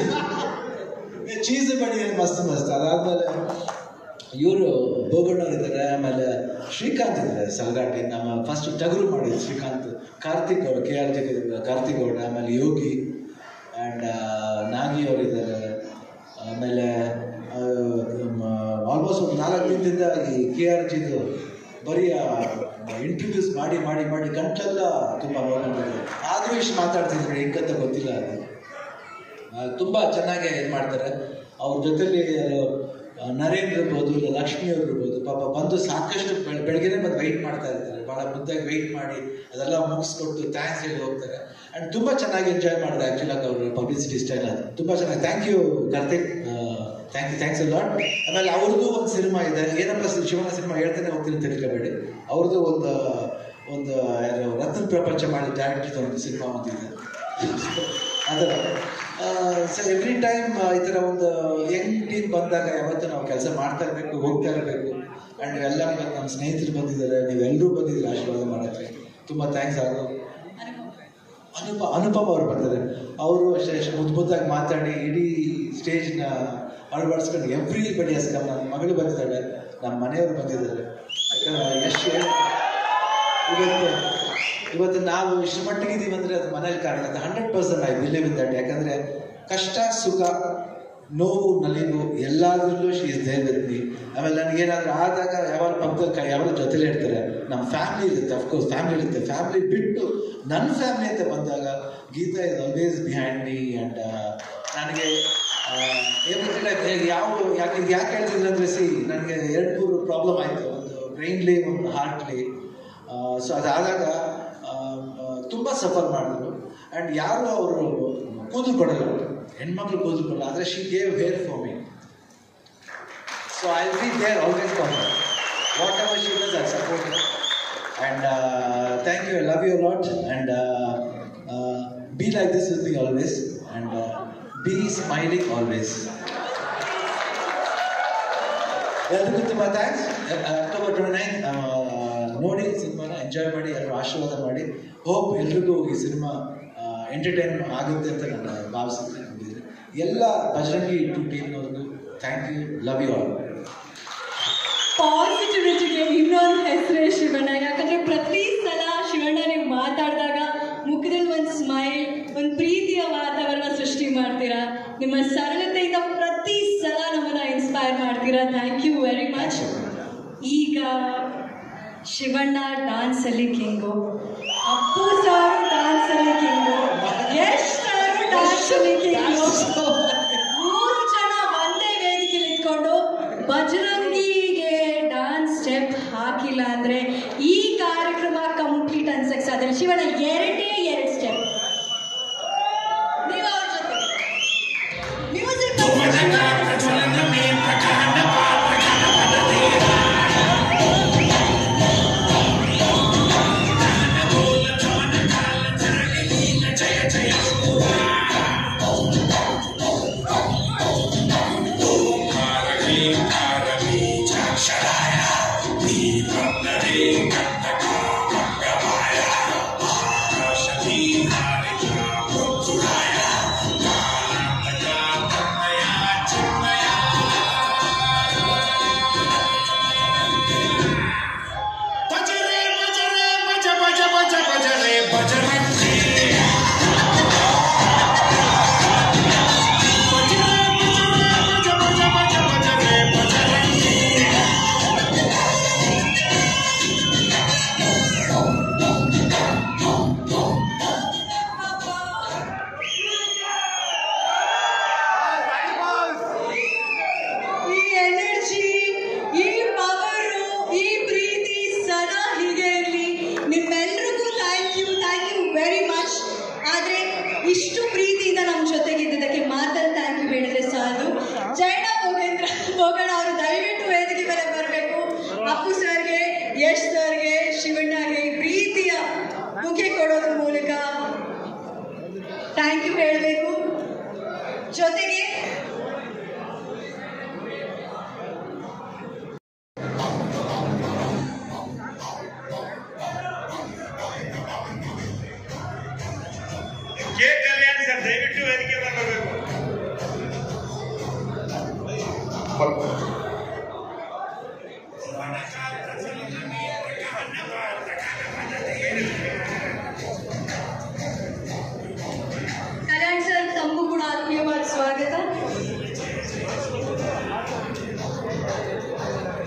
ಚೀಸ್ ಬಡಿ ಮಸ್ತ್ ಮಸ್ತ್ ಅದಾದ್ಮೇಲೆ ಇವರು ಬೋಗಣ್ಣವ್ರು ಇದ್ದಾರೆ ಆಮೇಲೆ ಶ್ರೀಕಾಂತ್ ಇದ್ದಾರೆ ಸಲಗಾಟಿ ನಮ್ಮ ಫಸ್ಟ್ ಟಗರು ಮಾಡಿದ್ರು ಶ್ರೀಕಾಂತ್ ಕಾರ್ತಿಕ್ ಅವರು K R G Karthik Gowda ಆಮೇಲೆ ಯೋಗಿ ಆ್ಯಂಡ್ ನಾಗಿ ಅವರು ಇದ್ದಾರೆ ಆಮೇಲೆ ಆಲ್ಮೋಸ್ಟ್ ಒಂದು ನಾಲ್ಕು ದಿನದಿಂದ ಈ ಕೆ ಆರ್ ಜಿದು ಬರೀ ಇಂಟರ್ವ್ಯೂಸ್ ಮಾಡಿ ಮಾಡಿ ಮಾಡಿ ಗಂಟೆಲ್ಲ ತುಂಬ ನೋಡ್ಕೊಂಡಿದ್ದಾರೆ ಆದರೂ ಇಷ್ಟು ಮಾತಾಡ್ತಿದ್ರು ಹೆಂಗಂತ ಗೊತ್ತಿಲ್ಲ ಅದು ಆ, ತುಂಬಾ ಚೆನ್ನಾಗಿ ಇದು ಮಾಡ್ತಾರೆ ಅವ್ರ ಜೊತೆಲಿ ಯಾರು, ಆ, ನರೇಂದ್ರ ಇರ್ಬೋದು ಇಲ್ಲ ಲಕ್ಷ್ಮಿ ಅವ್ರು ಇರ್ಬೋದು ಪಾಪ ಬಂದು ಸಾಕಷ್ಟು ಬೆಳ- ಬೆಳಗ್ಗೆನೆ ಬಂದು ವೆಯ್ಟ್ ಮಾಡ್ತಾ ಇರ್ತಾರೆ ಭಾಳ ಮುದ್ದಾಗಿ ವೆಯ್ಟ್ ಮಾಡಿ ಅದೆಲ್ಲ ಮುಗಿಸ್ಕೊಟ್ಟು ಥ್ಯಾಂಕ್ಸ್ ಹೇಳಿ ಹೋಗ್ತಾರೆ ಆ್ಯಂಡ್ ತುಂಬ ಚೆನ್ನಾಗಿ ಎಂಜಾಯ್ ಮಾಡಿದೆ ಆ್ಯಕ್ಚುಲಿ ಅವ್ರ ಪಬ್ಲಿಸಿಟಿ ಸ್ಟೈಲ್ ಅದು ತುಂಬ ಚೆನ್ನಾಗಿ thank you Karthik thank you thanks lot ಆಮೇಲೆ ಅವ್ರದ್ದು ಒಂದು ಸಿನಿಮಾ ಇದೆ ಏನಪ್ಪ ಸಿ- ಶಿವನ ಸಿನಿಮಾ ಹೇಳ್ತಾನೆ ಹೋಗ್ತೀನಿ ತಿಳ್ಕೊಬೇಡಿ ಅವ್ರದ್ದು ಒಂದು ಒಂದು ಯಾರು ರತ್ನ ಪ್ರಪಂಚ ಮಾಡಿ ಡೈರೆಕ್ಟರ್ ಒಂದು ಸಿನಿಮಾ ಒಂದಿದೆ ಅದರ ಸೊ ಎವ್ರಿ ಟೈಮ್ ಈ ಥರ ಒಂದು ಯಂಗ್ ಟೀಮ್ ಬಂದಾಗ ಯಾವತ್ತೂ ನಾವು ಕೆಲಸ ಮಾಡ್ತಾ ಇರಬೇಕು ಹೋಗ್ತಾ ಇರಬೇಕು ಆ್ಯಂಡ್ ಎಲ್ಲ ಇವತ್ತು ನಮ್ಮ ಸ್ನೇಹಿತರು ಬಂದಿದ್ದಾರೆ ನೀವೆಲ್ಲರೂ ಬಂದಿದ್ದೀರಿ ಆಶೀರ್ವಾದ ಮಾಡೋಕ್ಕೆ ತುಂಬ ಥ್ಯಾಂಕ್ಸ್ ಆಗೋ ಅನುಪ ಅನುಪಮ ಅವ್ರು ಬರ್ತಾರೆ ಅವರು ಅಷ್ಟೇ ಅಷ್ಟು ಮುದ್ದು ಮುದ್ದಾಗಿ ಮಾತಾಡಿ ಇಡೀ ಸ್ಟೇಜ್ನ ಅಳವಡಿಸ್ಕೊಂಡು ಎವ್ರಿ ಬಡಿ ನಮ್ಮ ನನ್ನ ಮಗಳು ಬಂದಿದ್ದಾಳೆ ನಮ್ಮ ಮನೆಯವರು ಬಂದಿದ್ದಾರೆ ಯಾಕಂದ್ರೆ ಎಷ್ಟು ಇವತ್ತು ಇವತ್ತು ನಾವು ಇಷ್ಟು ಮಟ್ಟಿಗೆ ಇದೀವಿ ಅಂದ್ರೆ ಅದು ಮನೇಲಿ ಕಾರಣ ಅದು hundred percent I believe in that ಯಾಕಂದ್ರೆ ಕಷ್ಟ ಸುಖ ನೋವು ನಲಿವು ಎಲ್ಲಾದ್ರಲ್ಲೂ she is there with me ಆಮೇಲೆ ನನಗೇನಾದ್ರೂ ಆದಾಗ ಯಾವಾಗ ಪಕ್ಕದಲ್ಲಿ ಕೈ ಯಾವಾಗ ಜೊತೆಲೇ ಇರ್ತಾರೆ ನಮ್ಮ ಫ್ಯಾಮಿಲಿ ಇರುತ್ತೆ ಅಫ್ಕೋರ್ಸ್ ಫ್ಯಾಮಿಲಿ ಇರುತ್ತೆ ಫ್ಯಾಮಿಲಿ ಬಿಟ್ಟು ನನ್ನ ಫ್ಯಾಮಿಲಿ ಅಂತ ಬಂದಾಗ Geetha is always behind me and ನನಗೆ ಆ, ಏನ್ ಗೊತ್ತಿಲ್ಲ, ಏ- ಯಾವ ಯಾಕೆ ಇದು ಯಾಕೆ ಹೇಳ್ತಿದ್ರೆ ಅಂದ್ರೆ ಸಿ ನನಗೆ ಎರಡು ಮೂರು ಪ್ರಾಬ್ಲಮ್ ಆಯಿತು ಒಂದು ಬ್ರೈನ್ಲಿ ಒಂದು ಹಾರ್ಟ್ಲಿ ಸೊ ಅದಾದಾಗ ಆ, ಆ, ತುಂಬ ಸಫರ್ ಮಾಡಿದ್ರು ಆ್ಯಂಡ್ ಯಾರು ಅವರು ಕೂದಲು ಕೊಡಲ್ಲ ಹೆಣ್ಮಕ್ಳು ಕೂದಲು ಕೊಡಲ್ಲ ಆದರೆ she gave hair for me so I be there always for whatever she does I support and thank you I love you lot and be like this with me always and be smiling always ಎಲ್ರಿಗೂ ತುಂಬ ಥ್ಯಾಂಕ್ಸ್ ಅಕ್ಟೋಬರ್ ಟ್ವೆಂಟಿ ನೈನ್ ನೋಡಿ ಸಿನಿಮಾನ ಎಂಜಾಯ್ ಮಾಡಿ ಎಲ್ಲರೂ ಆಶೀರ್ವಾದ ಮಾಡಿ ಹೋಪ್ ಎಲ್ರಿಗೂ ಈ ಸಿನಿಮಾ ಎಂಟರ್ಟೈನ್ ಆಗುತ್ತೆ ಅಂತ ನಾನು ಭಾವಿಸುತ್ತೇನೆ ನಂಬಿದ್ದೀನಿ. ಎಲ್ಲ ಬಜರಂಗಿ ಟು ಟೀಮ್ನವ್ರಿಗೂ thank you love you all ಪಾಸಿಟಿವಿಟಿಗೆ ಇನ್ನೊಂದು ಹೆಸರೇ ಶಿವಣ್ಣ ಯಾಕಂದ್ರೆ ಪ್ರತಿ ಸಲ ಶಿವಣ್ಣ ನೀವು ಮಾತಾಡಿದಾಗ ಮುಖದಲ್ಲಿ ಒಂದು ಸ್ಮೈಲ್ ಒಂದು ಪ್ರೀತಿಯ ವಾತಾವರಣ ಸೃಷ್ಟಿ ಮಾಡ್ತೀರಾ ನಿಮ್ಮ ಸರಳತೆಯಿಂದ ಪ್ರತಿ ಸಲ ನಮ್ಮನ್ನ ಇನ್ಸ್ಪೈರ್ ಮಾಡ್ತೀರಾ ಥ್ಯಾಂಕ್ ಯು ವೆರಿ ಮಚ್ ಈಗ ಶಿವಣ್ಣ ಡಾನ್ಸ್ ಅಲ್ಲಿ ಕಿಂಗು ಅಪ್ಪು ಸರ್ ಡಾನ್ಸ್ ಅಲ್ಲಿ ಕಿಂಗು ಯಶ್ ಸರ್ ಡಾನ್ಸ್ ಅಲ್ಲಿ ಕಿಂಗು ಮೂರು ಜನ ಒಂದೇ ವೇದಿಕೆಯಲ್ಲಿ ಇಟ್ಕೊಂಡು ಬಜರಂಗಿಗೆ ಡಾನ್ಸ್ ಸ್ಟೆಪ್ ಹಾಕಿಲ್ಲ ಅಂದ್ರೆ ಈ ಕಾರ್ಯಕ್ರಮ ಕಂಪ್ಲೀಟ್ ಅನ್ಸಕ್ ಸಾಧ್ಯ ಇಲ್ಲ. ಶಿವಣ್ಣ ಎರಡೇ ಎರಡು ಸ್ಟೆಪ್ ನೀವು ಅವ್ರ ಜೊತೆ ಮ್ಯೂಸಿಕ್ Thank you. ಇಷ್ಟು ಪ್ರೀತಿಯಿಂದ ನಮ್ಮ ಜೊತೆಗಿದ್ದದಕ್ಕೆ ಮಾತಲ್ಲಿ ಥ್ಯಾಂಕ್ ಯು ಹೇಳಿದ್ರೆ ಸಾಲು ಜೈನ ಭೋಗೇಂದ್ರ ಭೋಗಣ ಅವರು ದಯವಿಟ್ಟು ವೇದಿಕೆ ಮೇಲೆ ಬರಬೇಕು ಅಪ್ಪು ಸರ್ಗೆ ಯಶ್ ಸರ್ಗೆ ಶಿವಣ್ಣಗೆ ಈ ಪ್ರೀತಿಯ ಮುಖೆ ಕೊಡೋದ್ರ ಮೂಲಕ ಥ್ಯಾಂಕ್ ಯು ಹೇಳಬೇಕು ಜೊತೆಗೆ ಕೆ ಕಲ್ಯಾಣ್ ಸರ್ ದಯವಿಟ್ಟು ವೇದಿಕೆ ಬರಬೇಕು